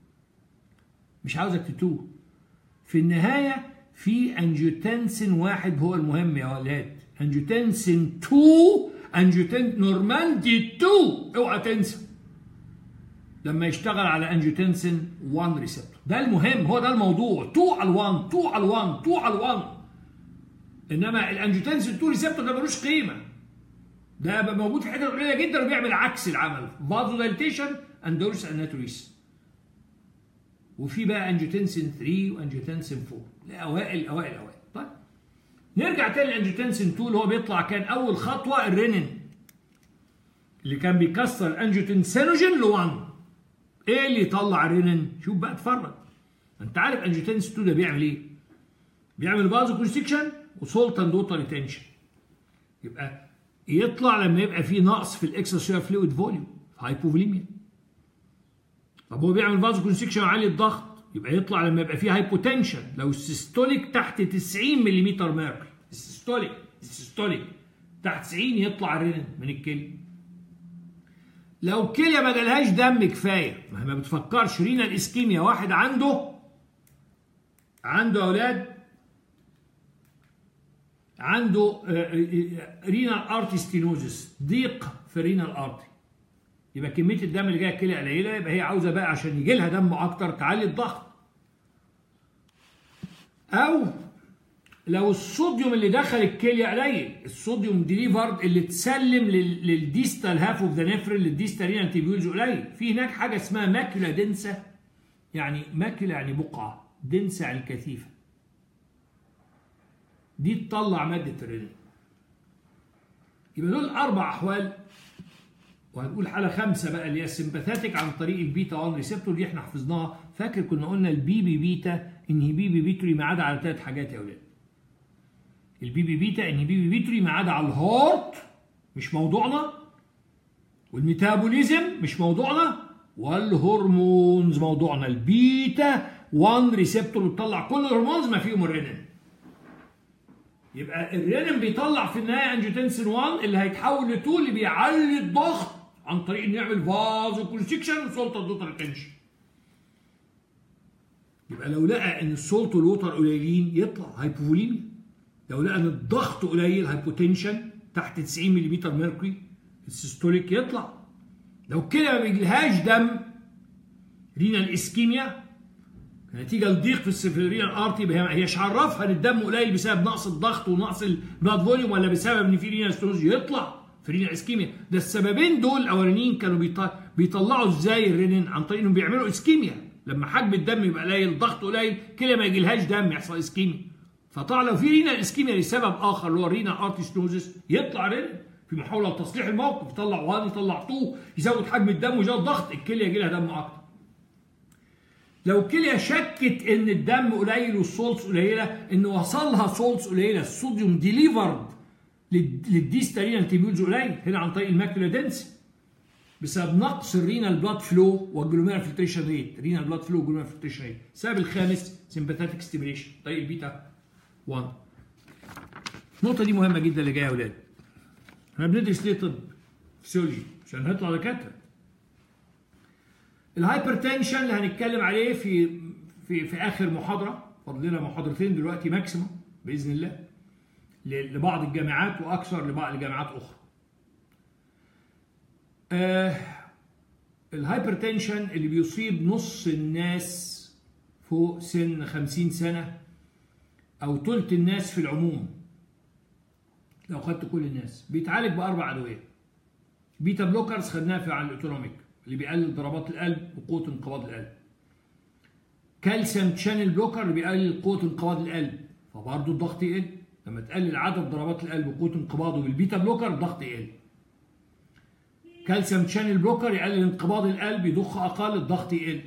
مش عاوزك تتوه في النهاية في انجيوتنسين واحد هو المهم يا ولاد انجيوتنسين 2 انجيوتن نورماندي 2 اوعى تنسى لما يشتغل على انجيوتنسين 1 ريسبتور ده المهم هو ده الموضوع 2 على 1 2 على 1 2 على 1 انما الانجيوتنسين 2 ريسبتور ده ملوش قيمه ده بقى موجود في حتت قليله جدا وبيعمل عكس العمل فازو دايليتيشن اندورس اناتوريس وفي بقى انجيوتنسين 3 وانجيوتنسين 4 لاوائل اوائل اوائل طيب نرجع تاني للانجيوتنسين 2 اللي هو بيطلع كان اول خطوه الرينين اللي كان بيكسر الانجيوتنسينوجين ل 1 ايه اللي يطلع الرينين شوف بقى اتفرج انت عارف انجيوتنسين 2 ده بيعمل ايه بيعمل فازو كونستكشن وسولت اند ووتر ريتنشن يبقى يطلع لما يبقى في نقص في الاكسترا فلويد فوليوم هايبوفوليميا طب هو بيعمل فازو كونستكشن عالي الضغط يبقى يطلع لما يبقى فيه هايبوتنشن لو السيستوليك تحت 90 ملم ميركوري السيستوليك السيستوليك تحت 90 يطلع الرينين من الكلى لو الكليه ما جالهاش دم كفايه ما ما بتفكرش رينال اسكيميا واحد عنده عنده اولاد عنده رينال ارتي ستينوزس ضيق في الرينال ارتي يبقى كميه الدم اللي جايه الكليه قليله يبقى هي عاوزه بقى عشان يجي لها دم اكتر تعلي الضغط او لو الصوديوم اللي دخل الكليه قليل الصوديوم ديليفرد اللي اتسلم للديستال هاف اوف ذا نفرين للديستال رينال تيبيولز قليل في هناك حاجه اسمها ماكيولا دنسه يعني ماكيولا يعني بقعه دنسه يعني الكثيفه دي تطلع مادة الرنين يبقى دول أربع أحوال وهنقول حالة خمسة بقى اللي هي السمباثاتيك عن طريق البيتا 1 ريسبتور دي احنا حفظناها فاكر كنا قلنا البي بي بيتا انهبي بيتري ما عدا على ثلاث حاجات يا أولاد البي بي بيتا انهبي بيتري ما عدا على الهارت مش موضوعنا والميتابوليزم مش موضوعنا والهرمونز موضوعنا البيتا 1 ريسبتور بتطلع كل الهرمونز ما فيهم الرنين يبقى الرينين بيطلع في النهايه انجيوتنسين 1 اللي هيتحول ل 2 اللي بيعلي الضغط عن طريق انه يعمل فازو كونستكشن وسلطه دوتر تنشن يبقى لو لقى ان السولت والوتر قليلين يطلع هايبوفوليميا لو لقى ان الضغط قليل هايبوتنشن تحت 90 ملم ميركوري السيستوليك يطلع لو كده ما بيجيلهاش دم رينال اسكيميا نتيجه لضيق في السفريريال ارتي هي مش عرفها ان الدم قليل بسبب نقص الضغط ونقص البلاد فوليوم ولا بسبب ان في رينال ستونز يطلع في رينال اسكيميا ده السببين دول الاولانيين كانوا بيطلعوا ازاي الرينين عن طريق انهم بيعملوا اسكيميا لما حجم الدم يبقى قليل الضغط قليل كده ما يجيلهاش دم يحصل اسكيميا فطبعا لو في رينال اسكيميا لسبب اخر اللي هو رينال ارتي ستونوزس يطلع رينين في محاوله لتصليح الموقف يطلع 1 يطلع 2 يزود حجم الدم ويزود الضغط الكليه يجي لها دم اكتر لو الكليه شكت ان الدم قليل والسولتس قليله ان وصلها سولتس قليله الصوديوم ديليفرد للديستالين تيبيولز قليل هنا عن طريق الماكيولا دنس بسبب نقص الرينال بلاد فلو والجلوميرا فلتريشن ريت رينال بلاد فلو والجلوميرا فلتريشن ريت السبب الخامس سمباثيك ستيميليشن طريق البيتا 1 النقطه دي مهمه جدا اللي جايه يا اولاد احنا بندرس ليه طب فسيولوجي عشان نطلع دكاتره الهايبرتنشن اللي هنتكلم عليه في في في اخر محاضره فاضل لنا محاضرتين دلوقتي ماكسيموم باذن الله لبعض الجامعات واكثر لبعض الجامعات اخرى. آه الهايبرتنشن اللي بيصيب نص الناس فوق سن 50 سنه او ثلث الناس في العموم لو خدت كل الناس بيتعالج باربع ادويه بيتا بلوكرز خدناها في على الاوتونوميك اللي بيقلل ضربات القلب وقوه انقباض القلب كالسيوم شانل بلوكر اللي بيقلل قوه انقباض القلب فبرضه الضغط يقل لما تقلل عدد ضربات القلب وقوه انقباضه بالبيتا بلوكر الضغط يقل كالسيوم شانل بلوكر يقلل انقباض القلب يضخ اقل الضغط يقل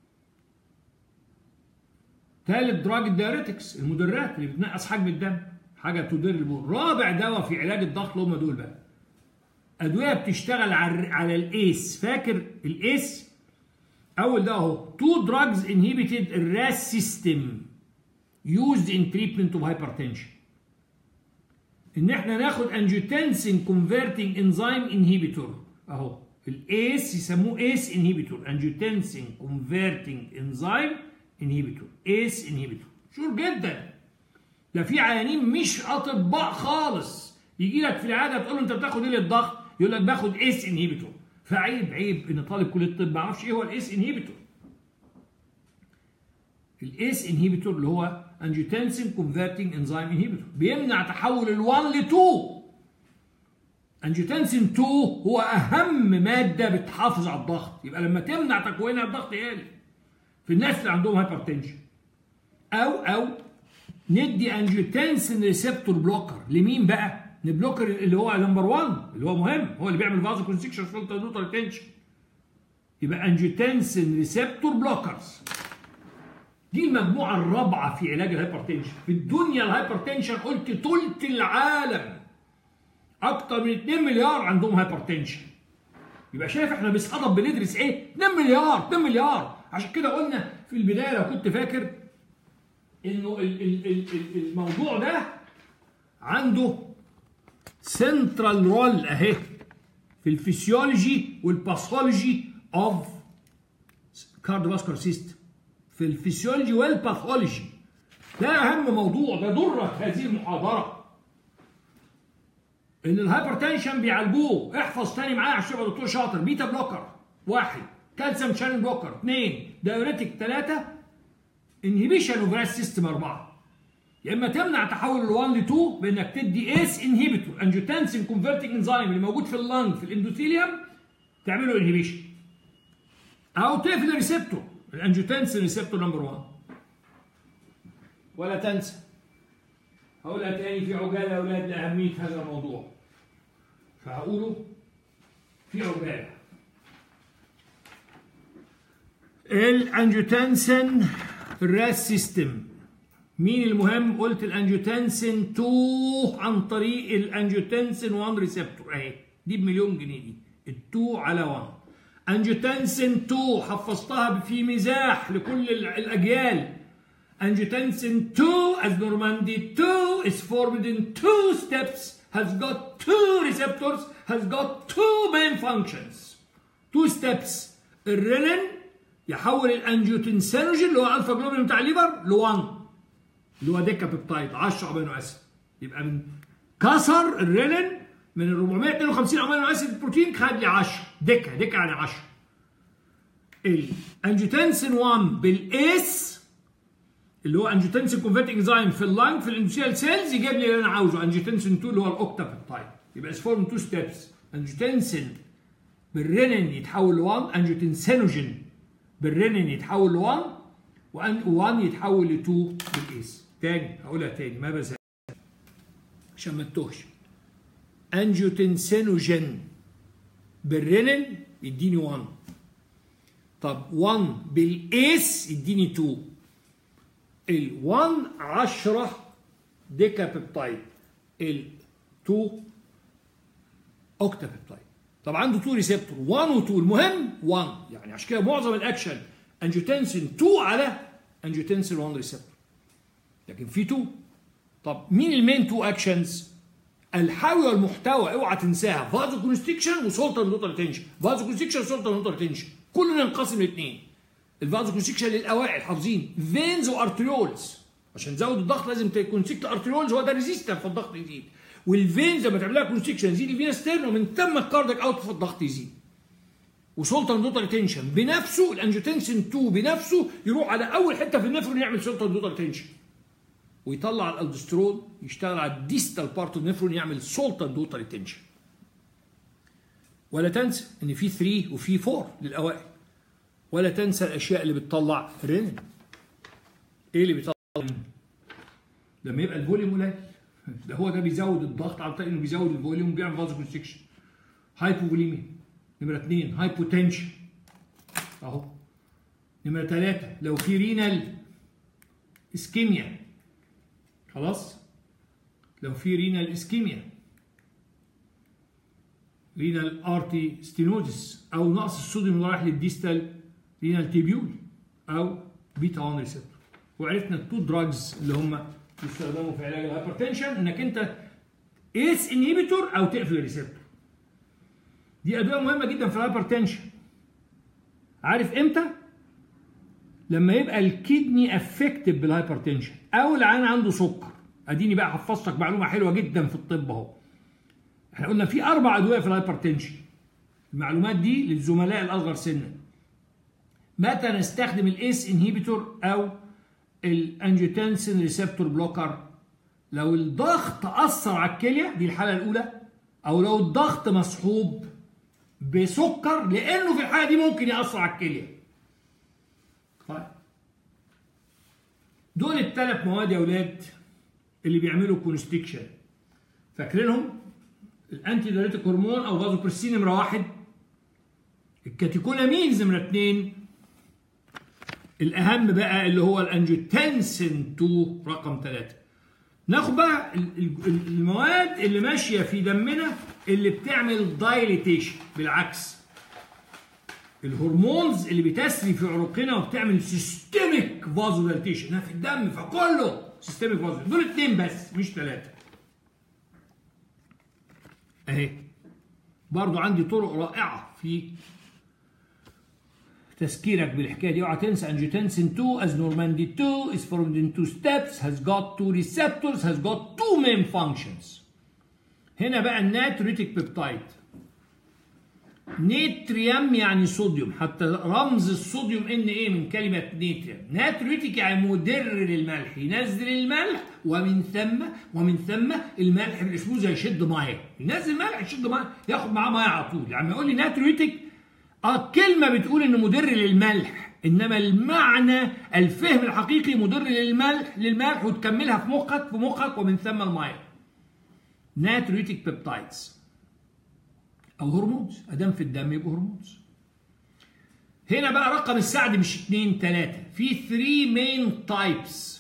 ثالث دراج الدايريتكس المدرات اللي بتنقص حجم الدم حاجه تدير البول رابع دواء في علاج الضغط اللي هم دول بقى ادويه بتشتغل على على الايس فاكر الايس اول ده اهو تو دراجز انهبيتد الراس سيستم used in treatment of hypertension ان احنا ناخد انجيوتنسين كونفرتنج انزيم انهيبيتور اهو الايس يسموه ايس انهيبيتور انجيوتنسين كونفرتنج انزيم انهيبيتور ايس انهيبيتور شور جدا ده في عيانين مش اطباء خالص يجي لك في العاده تقول له انت بتاخد ايه للضغط يقول لك باخد ايس انهيبيتور فعيب عيب ان طالب كليه الطب ما يعرفش ايه هو الايس انهيبيتور الايس انهيبيتور اللي هو انجيوتنسين كونفرتنج انزيم انهيبيتور بيمنع تحول ال1 ل 2 انجيوتنسين 2 هو اهم ماده بتحافظ على الضغط يبقى لما تمنع تكوينها الضغط يقل في الناس اللي عندهم هايبرتنشن او او ندي انجيوتنسين ريسبتور بلوكر لمين بقى نبلوكر اللي هو نمبر 1 اللي هو مهم هو اللي بيعمل فازو كونستكشن فلتر دوتر تنشن يبقى انجيوتنسين ريسبتور بلوكرز دي المجموعة الرابعة في علاج الهايبرتنشن في الدنيا الهايبرتنشن قلت تلت العالم أكتر من 2 مليار عندهم هايبرتنشن يبقى شايف احنا بصدد بندرس ايه 2 مليار 2 مليار عشان كده قلنا في البداية لو كنت فاكر انه ال ال ال ال الموضوع ده عنده سنترال رول اهي في الفسيولوجي والباثولوجي اوف كارديوفاسكولار سيستم في الفسيولوجي والباثولوجي ده اهم موضوع ده ضرة هذه المحاضره ان الهايبرتنشن بيعالجوه احفظ تاني معايا عشان تبقى دكتور شاطر بيتا بلوكر واحد كالسيوم شانل بلوكر اثنين دايوريتك ثلاثه انهبيشن اوف راس سيستم اربعه يا اما تمنع تحول ال1 ل 2 بانك تدي ايس انهبيتور انجيوتنسين كونفرتنج انزيم اللي موجود في اللنج في الاندوثيليوم تعمله انهبيشن او تقفل الريسبتور الانجيوتنسين ريسبتور نمبر 1 ولا تنسى هقولها تاني في عجاله يا اولاد لاهميه هذا الموضوع فهقوله في عجاله الانجيوتنسين الراس سيستم مين المهم قلت الانجيوتنسين 2 عن طريق الانجيوتنسين 1 ريسبتور اهي دي بمليون جنيه دي ال2 على 1 انجيوتنسين 2 حفظتها في مزاح لكل الاجيال angiotensin 2 as Normandy 2 is formed in two steps has got two receptors has got two main functions two steps الرينين يحول الانجيوتنسينوجين اللي هو الفا جلوبين بتاع الليفر ل 1 اللي هو ديكا بيبتايد 10 امينو اسيد يبقى من كسر الرينين من ال 452 امينو اسيد بروتين خد لي 10 ديكا ديكا يعني 10 الانجيوتنسين 1 بالاس اللي هو انجيوتنسين كونفرتنج انزيم في اللنج في الاندوثيال سيلز يجيب لي اللي انا عاوزه انجيوتنسين 2 اللي هو الاوكتا بيبتايد يبقى اس فورم تو ستيبس انجيوتنسين بالرينين يتحول ل 1 انجيوتنسينوجين بالرينين يتحول ل 1 و1 يتحول ل 2 بالاس تاني هقولها تاني ما بزهق عشان ما تتوهش انجيوتنسينوجين بالرينين يديني 1 طب 1 بالاس يديني 2 ال 1 10 ديكا بيبتايد ال 2 اوكتا بيبتايد طب عنده 2 ريسبتور 1 و 2 المهم 1 يعني عشان كده معظم الاكشن انجيوتنسين 2 على انجيوتنسين 1 ريسبتور لكن في 2 طب مين المين 2 اكشنز الحاوي والمحتوى اوعى تنساها فازو كونستريكشن وسولتان دوتر تنشن فازو كونستريكشن وسولتان دوتر تنشن كلنا ننقسم لاثنين الفازو كونستريكشن للاوائل حافظين فينز وارتريولز عشان تزود الضغط لازم تكونستريكت ارتريولز هو ده ريزيستنت فالضغط يزيد والفينز لما تعمل لها كونستريكشن يزيد الفينا ستيرن ومن ثم الكارديك اوت فالضغط يزيد وسولتان دوتر تنشن بنفسه الانجيوتنسين 2 بنفسه يروح على اول حته في النفرون يعمل سولتان دوتر تنشن ويطلع الالدوسترون يشتغل على الديستال بارت اوف النفرون يعمل سولتان دوتر تنشن ولا تنسى ان في 3 وفي 4 للاوائل ولا تنسى الاشياء اللي بتطلع رينين ايه اللي بيطلع لما يبقى الفوليوم قليل ده هو ده بيزود الضغط عن طريق انه بيزود الفوليوم وبيعمل فازو كونستريكشن هايبوفوليميا نمره اثنين هايبوتنشن اهو نمره ثلاثه لو في رينال اسكيميا خلاص لو في رينال اسكيميا رينال ارتي ستينوزس او نقص الصوديوم اللي رايح للديستال رينال تيبيول او بيتا 1 ريسبتور وعرفنا التو دراجز اللي هم بيستخدموا في علاج الهايبرتنشن انك انت ايس انهيبيتور او تقفل الريسبتور دي ادويه مهمه جدا في الهايبرتنشن عارف امتى لما يبقى الكدني افكتيف بالهايبرتنشن او العيان عنده سكر اديني بقى حفظتك معلومه حلوه جدا في الطب اهو احنا قلنا في اربع ادويه في الهايبرتنشن المعلومات دي للزملاء الاصغر سنا متى نستخدم الايس انهيبيتور او الانجيوتنسين ريسبتور بلوكر لو الضغط اثر على الكليه دي الحاله الاولى او لو الضغط مصحوب بسكر لانه في الحاله دي ممكن ياثر على الكليه طيب دول الثلاث مواد يا اولاد اللي بيعملوا كونستريكشن فاكرينهم الانتي دايريتيك هرمون او فازوبرسين نمره واحد الكاتيكولامينز نمره اثنين الاهم بقى اللي هو الانجيوتنسين 2 رقم 3 ناخد بقى المواد اللي ماشيه في دمنا اللي بتعمل دايليتيشن بالعكس الهرمونز اللي بتسري في عروقنا وبتعمل سيستميك فازو دايليتيشن في الدم فكله سيستميك فازو دول اثنين بس مش ثلاثه اهي برضو عندي طرق رائعه في تذكيرك بالحكايه دي اوعى تنسى انجيوتنسين 2 as Normandy 2 is formed in two steps has got two receptors has got two main functions هنا بقى الناتريتيك بيبتايد نيتريم يعني صوديوم حتى رمز الصوديوم ان ايه من كلمه نيتريم ناتريتيك يعني مدر للملح ينزل الملح ومن ثم ومن ثم الملح بالاسموز يشد ميه ينزل ملح يشد ميه ياخد معاه ميه على طول يعني يقول لي ناتريتيك اه كلمه بتقول انه مدر للملح انما المعنى الفهم الحقيقي مدر للملح للملح وتكملها في مخك في مخك ومن ثم الميه ناتريتيك بيبتايدز او هرمونز ادام في الدم يبقى هرمونز هنا بقى رقم السعد مش 2 3 في 3 مين تايبس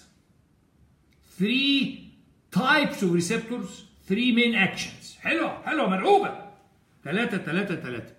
3 تايبس اوف ريسبتورز 3 مين اكشنز حلوه حلوه مرعوبه 3 3 3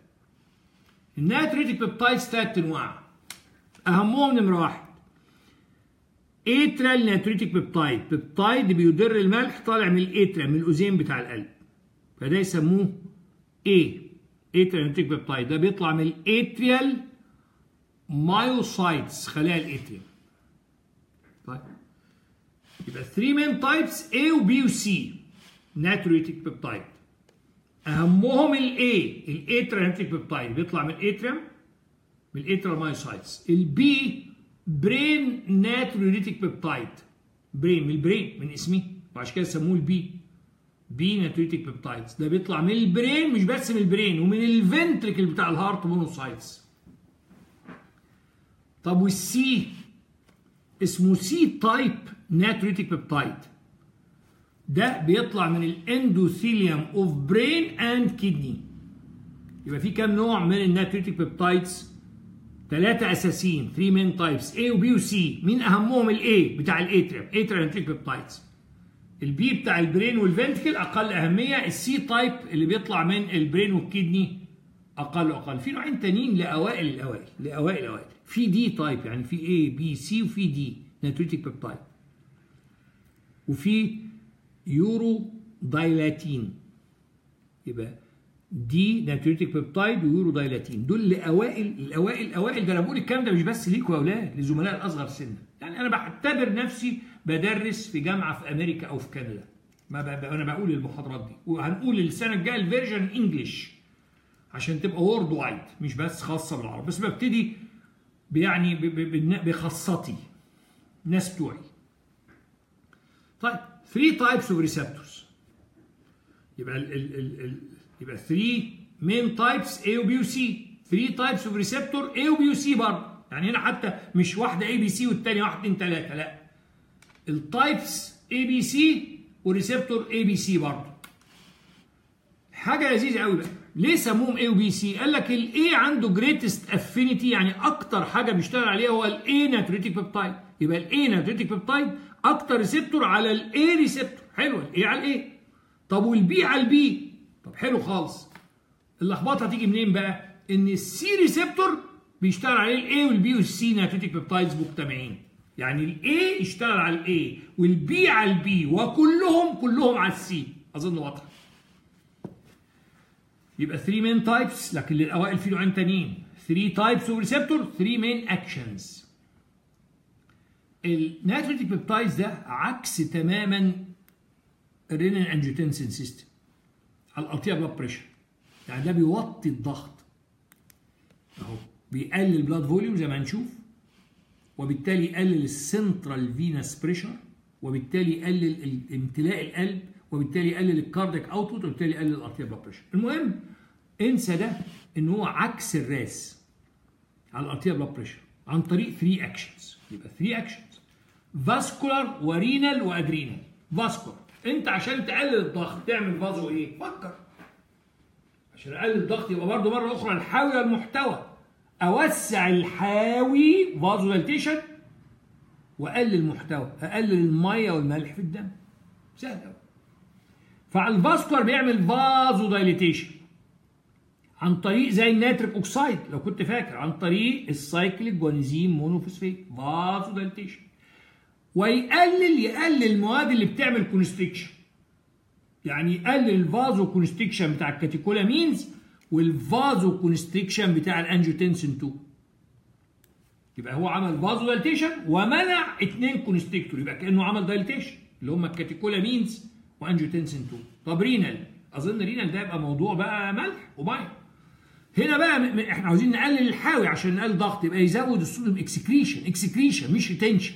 الناتريتيك بيبتايدز ثلاث انواع اهمهم نمره واحد اترال ناتريتيك بيبتايد بيبتايد بيدر الملح طالع من الاترال من الاوزين بتاع القلب فده يسموه ايه اترال ناتريتيك بيبتايد ده بيطلع من الاتريال مايوسايتس خلايا الاتريال طيب يبقى 3 مين تايبس A و B و C ناتريتيك بيبتايد اهمهم الاي الاتريال بيبتايد بيطلع من الاتريوم من الاتريال مايوسايتس البي برين ناتريتيك بيبتايد برين من البرين من اسمه وعشان كده سموه البي بي ناتريتيك بيبتايدز ده بيطلع من البرين مش بس من البرين ومن الفنتريكل بتاع الهارت مونوسايتس طب والسي اسمه سي تايب ناتريتيك بيبتايد ده بيطلع من الاندوثيليوم اوف برين اند كيدني يبقى في كام نوع من الناتريتيك بيبتايدز ثلاثة أساسيين 3 مين تايبس A و B و C مين أهمهم ال A بتاع الاتريوم اتريوم ناتريتيك بيبتايدز البي بتاع البرين والفنتكل أقل أهمية السي تايب اللي بيطلع من البرين والكيدني أقل وأقل في نوعين تانيين لأوائل الأوائل لأوائل الأوائل في دي تايب يعني في A B C وفي دي ناتريتيك بيبتايد وفي يورو دايلاتين يبقى دي ناتريتيك بيبتايد ويورو دايلاتين دول لاوائل الاوائل الاوائل ده انا بقول الكلام ده مش بس ليكوا يا اولاد لزملاء الاصغر سنا يعني انا بعتبر نفسي بدرس في جامعه في امريكا او في كندا ما ب... انا بقول المحاضرات دي وهنقول السنه الجايه الفيرجن انجلش عشان تبقى وورد وايد مش بس خاصه بالعرب بس ببتدي يعني ب... ب... بخاصتي ناس بتوعي طيب 3 types of receptors يبقى ال ال ال ال يبقى 3 main types A و B و C 3 types of receptor A و B و C برضه يعني هنا حتى مش واحدة A B C والتانية واحد اتنين تلاتة لا التايبس A B C وريسبتور A B C برضه حاجة لذيذة قوي بقى ليه سموهم A و B C؟ قال لك ال A عنده greatest affinity يعني أكتر حاجة بيشتغل عليها هو ال A natriuretic peptide يبقى ال A natriuretic peptide اكتر ريسبتور على الاي ريسبتور حلوه الاي على الاي طب والبي على البي طب حلو خالص اللخبطه هتيجي منين بقى ان السي ريسبتور بيشتغل عليه الاي والبي والسي ناتريتيك بيبتايدز مجتمعين يعني الاي يشتغل على الاي والبي على البي وكلهم كلهم على السي اظن واضح يبقى 3 مين تايبس لكن للاوائل في نوعين تانيين 3 تايبس اوف ريسبتور 3 مين اكشنز الناتريتيك بيبتايدز ده عكس تماما الرينين انجيوتنسين سيستم على الارتيا بلاد بريشر يعني ده بيوطي الضغط اهو بيقلل بلاد فوليوم زي ما هنشوف وبالتالي يقلل السنترال فينس بريشر وبالتالي يقلل امتلاء القلب وبالتالي يقلل الكاردياك اوتبوت وبالتالي يقلل الارتيا بلاد بريشر المهم انسى ده ان هو عكس الراس على الارتيا بلاد بريشر عن طريق 3 اكشنز يبقى 3 اكشنز فاسكولار ورينال وادرينال فاسكولار انت عشان تقلل الضغط تعمل فازو ايه فكر عشان اقلل الضغط يبقى برضه مره اخرى الحاوي المحتوى اوسع الحاوي فازو دايليتيشن واقلل المحتوى اقلل الميه والملح في الدم سهل قوي فالفاسكولار بيعمل فازو دايليتيشن عن طريق زي الناتريك اوكسايد لو كنت فاكر عن طريق السايكليك جوانيزين مونوفوسفيت فازو دايليتيشن ويقلل يقلل المواد اللي بتعمل كونستريكشن يعني يقلل الفازو كونستريكشن بتاع الكاتيكولامينز والفازو كونستريكشن بتاع الانجيوتنسين 2 يبقى هو عمل فازو دايليتيشن ومنع اثنين كونستريكتور يبقى كانه عمل دايليتيشن اللي هم الكاتيكولامينز وانجيوتنسين 2 طب رينال اظن رينال ده يبقى موضوع بقى ملح وميه هنا بقى احنا عاوزين نقلل الحاوي عشان نقلل ضغط يبقى يزود الصوديوم اكسكريشن اكسكريشن مش ريتنشن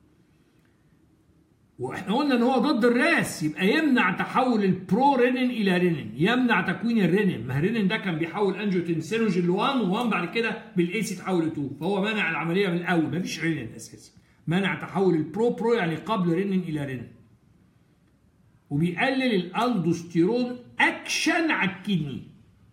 واحنا قلنا ان هو ضد الراس يبقى يمنع تحول البرو رينين الى رينين يمنع تكوين الرينين ما الرينين ده كان بيحول انجيوتنسينوجين ل 1 و1 بعد كده بالاي سي تحول ل 2 فهو منع العمليه من الاول ما فيش رينين اساسا منع تحول البرو برو يعني قبل رينين الى رينين وبيقلل الالدوستيرون اكشن على الكدني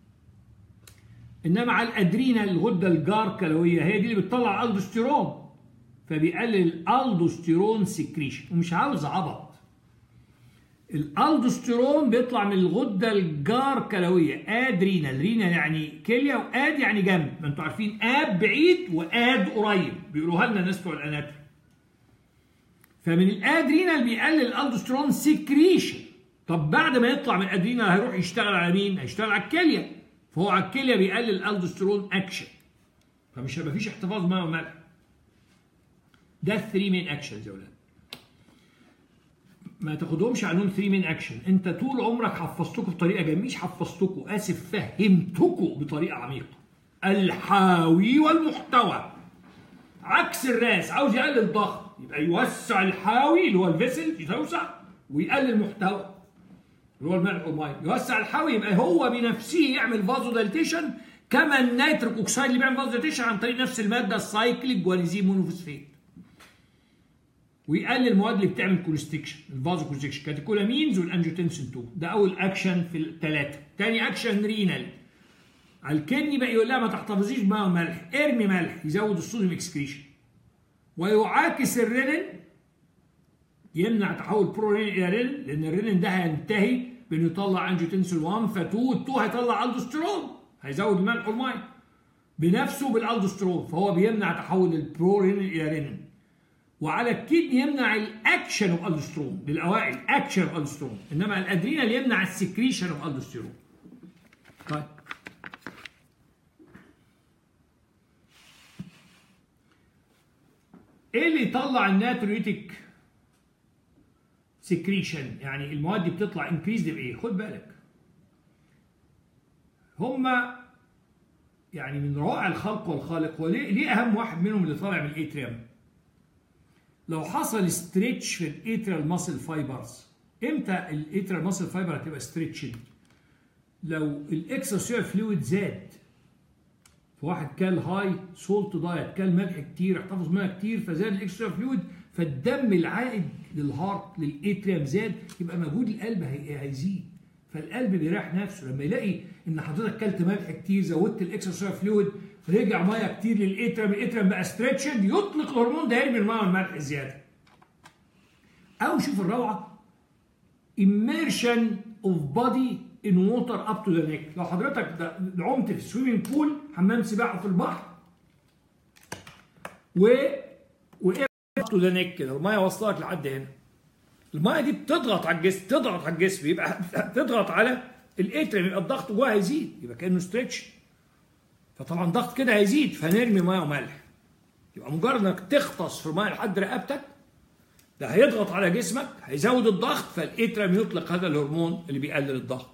انما على الادرينال الغده الجار كلويه هي دي اللي بتطلع الالدوستيرون فبيقلل الالدوستيرون سكريشن ومش عاوز عبط الالدوستيرون بيطلع من الغده الجار كلويه ادرينال رينال يعني كليه واد يعني جنب ما انتوا عارفين اب بعيد واد قريب بيقولوها لنا الناس بتوع الاناتومي فمن الادرينال بيقلل الالدوسترون سكريشن طب بعد ما يطلع من الادرينال هيروح يشتغل على مين؟ هيشتغل على الكليه فهو على الكليه بيقلل الالدوسترون اكشن فمش هيبقى فيش احتفاظ ماء وملح ده الثري مين اكشنز يا ولاد ما تاخدهمش عنهم 3 مين اكشن انت طول عمرك حفظتكم بطريقه جميله مش حفظتكم اسف فهمتكم بطريقه عميقه الحاوي والمحتوى عكس الراس عاوز يقلل الضغط يبقى يوسع الحاوي اللي هو الفيسل يتوسع ويقلل المحتوى اللي هو الملح والميه يوسع الحاوي يبقى هو بنفسه يعمل فازو دايليتيشن كما النيتريك اوكسيد اللي بيعمل فازو دايليتيشن عن طريق نفس الماده السايكليك جوانزيم مونوفوسفيت ويقلل المواد اللي بتعمل كونستكشن الفازو كونستكشن كاتيكولامينز والانجيوتنسين 2 ده اول اكشن في الثلاثه تاني اكشن رينال على الكدني بقى يقول لها ما تحتفظيش بماء وملح ارمي ملح يزود الصوديوم اكسكريشن ويعاكس الرينين يمنع تحول برورين الى رينين لان الرينين ده هينتهي بانه يطلع انجيوتنسين 1 ف 2 2 هيطلع الدوستيرون هيزود الملح والميه بنفسه بالالدوستيرون فهو بيمنع تحول البرورين الى رينين وعلى الكدني يمنع الاكشن اوف الدوستيرون للاوائل اكشن اوف الدوستيرون انما الادرينال يمنع السكريشن اوف الدوستيرون طيب ايه اللي يطلع الناتريوتيك سكريشن يعني المواد دي بتطلع انكريزد بايه خد بالك هما يعني من روائع الخلق والخالق وليه ليه اهم واحد منهم اللي طالع من الاتريم لو حصل ستريتش في الاتريال ماسل فايبرز امتى الاتريال ماسل فايبر هتبقى ستريتشد لو الاكسترا فلويد زاد فواحد كل هاي سولت دايت كل ملح كتير احتفظ ميه كتير فزاد الاكسترا فلويد فالدم العائد للهارت للاتريم زاد يبقى مجهود القلب هي- هيزيد فالقلب بيريح نفسه لما يلاقي ان حضرتك كلت ملح كتير زودت الاكسترا فلويد رجع ميه كتير للاتريم الاتريم بقى ستريتشد يطلق الهرمون ده يرمي الميه والملح الزياده او شوف الروعه immersion of body in water up to the neck لو حضرتك د- عمت في سويمنج بول حمام سباحه في البحر و و up to the neck كده الميه واصلك لحد هنا الميه دي بتضغط على الجسم تضغط على الجسم يبقى تضغط على الاتريم يبقى الضغط جواه هيزيد يبقى كانه ستريتش فطبعا الضغط كده هيزيد فنرمي ميه وملح يبقى مجرد انك تغطس في الميه لحد رقبتك ده هيضغط على جسمك هيزود الضغط فالاتريم يطلق هذا الهرمون اللي بيقلل الضغط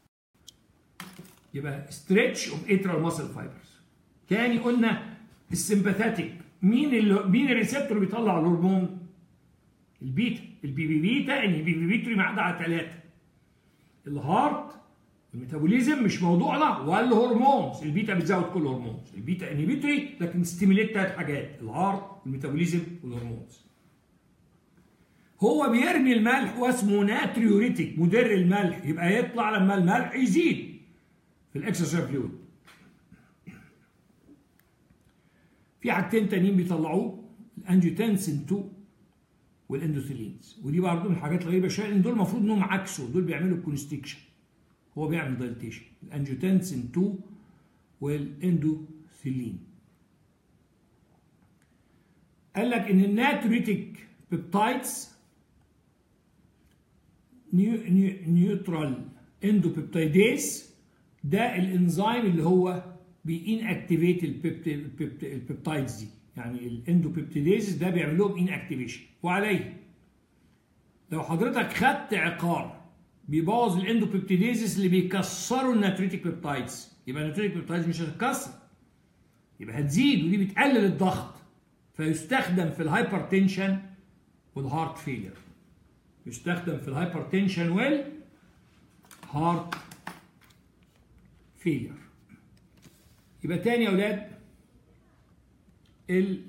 يبقى ستريتش اوف اترال ماسل فايبرز تاني قلنا السمباثاتيك مين اللي مين الريسبتور اللي بيطلع الهرمون البيتا البي بي بيتا البي بي بيتري معدى على ثلاثه الهارت الميتابوليزم مش موضوعنا والهرمونز البيتا بتزود كل الهرمونز البيتا انهبيتوري لكن ستيميليت ثلاث حاجات الهارت الميتابوليزم والهرمونز هو بيرمي الملح واسمه ناتريوريتيك مدر الملح يبقى يطلع لما الملح يزيد في الاكسسوار فلويد في حاجتين تانيين بيطلعوه الانجيوتنسين 2 والاندوثيلينز ودي برضه من الحاجات الغريبه شويه لان دول المفروض انهم عكسه دول بيعملوا كونستيكشن هو بيعمل دايليتيشن الانجيوتنسين 2 والاندوثيلين قال لك ان الناتريتيك بيبتايدز نيو نيو نيوترال اندوبيبتايديز ده الانزيم اللي هو بيين اكتيفيت البيبتايدز دي يعني الاندوبيبتيديز ده بيعمل لهم ان اكتيفيشن وعليه لو حضرتك خدت عقار بيبوظ الاندوبيبتيديز اللي بيكسروا الناتريتيك بيبتايدز يبقى الناتريتيك بيبتايدز مش هتتكسر يبقى هتزيد ودي بتقلل الضغط فيستخدم في الهايبرتنشن والهارت فيلير يستخدم في الهايبرتنشن والهارت فيلير يبقى تاني يا اولاد ال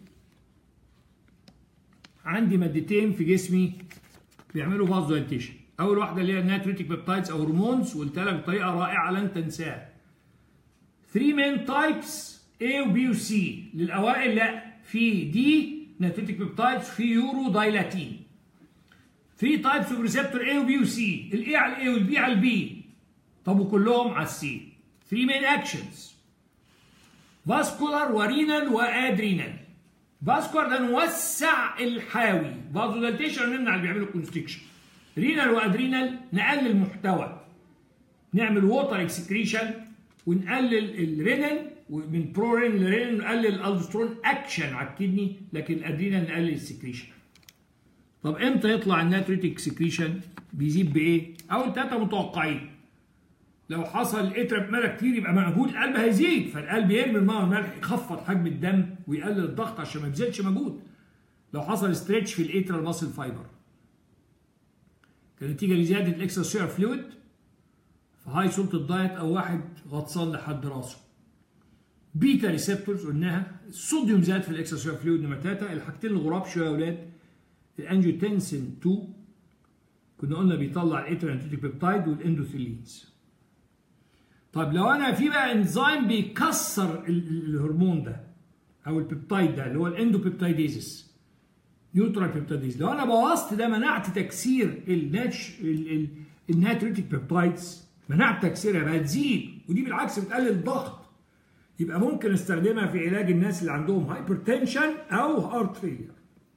عندي مادتين في جسمي بيعملوا فاز دايليتيشن اول واحده اللي هي الناتريتيك بيبتايدز او هرمونز قلتها لك بطريقه رائعه لن تنساها 3 مين تايبس A و B و C للاوائل لا في دي ناتريتيك بيبتايدز في يورو دايلاتين 3 تايبس اوف ريسبتور A و B و C الاي على الاي والبي على البي طب وكلهم على السي 3 مين اكشنز فاسكولار ورينال وادرينال فاسكولار ده نوسع الحاوي فازو دايليتيشن نمنع اللي بيعملوا كونستريكشن رينال وادرينال نقلل محتوى نعمل ووتر اكسكريشن ونقلل الرينين من برورين لرينين نقلل الالدوسترون اكشن على الكدني لكن الادرينال نقلل السكريشن طب امتى يطلع الناتريتيك اكسكريشن بيزيد بايه اول ثلاثه متوقعين لو حصل الاترا بملح كتير يبقى مجهود القلب هيزيد فالقلب يرمي الماء والملح يخفض حجم الدم ويقلل الضغط عشان ما يبذلش مجهود لو حصل ستريتش في الاترا ماسل فايبر كنتيجه لزياده الاكسترا فلويد فهاي سلطه الدايت او واحد غطسان لحد راسه بيتا ريسبتورز قلناها الصوديوم زاد في الاكسترا فلويد نمره 3 الحاجتين الغراب شويه يا اولاد الانجيوتنسين 2 كنا قلنا بيطلع الاترانتيتيك بيبتايد والاندوثيلينز طيب لو انا في بقى انزيم بيكسر الهرمون ده او البيبتايد ده اللي هو الاندوبيبتايديزس نيوترال بيبتايديز لو انا بوظت ده منعت تكسير الناتش الناتريتيك بيبتايدز منعت تكسيرها بقى تزيد ودي بالعكس بتقلل الضغط يبقى ممكن استخدمها في علاج الناس اللي عندهم هايبرتنشن او هارت فيلير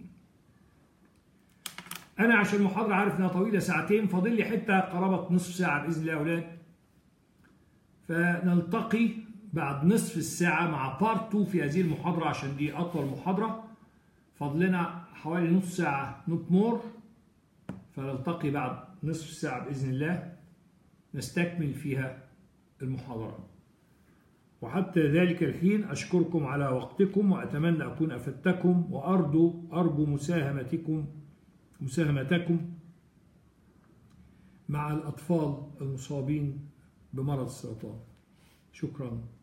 انا عشان المحاضره عارف انها طويله ساعتين فاضل لي حته قرابه نصف ساعه باذن الله يا اولاد فنلتقي بعد نصف الساعه مع بارت 2 في هذه المحاضره عشان دي اطول محاضره فاضلنا حوالي نص ساعه نوت مور فنلتقي بعد نصف ساعه باذن الله نستكمل فيها المحاضره وحتى ذلك الحين أشكركم على وقتكم وأتمنى أكون أفدتكم وأرجو أرجو مساهمتكم مساهمتكم مع الأطفال المصابين بمرض السرطان شكرا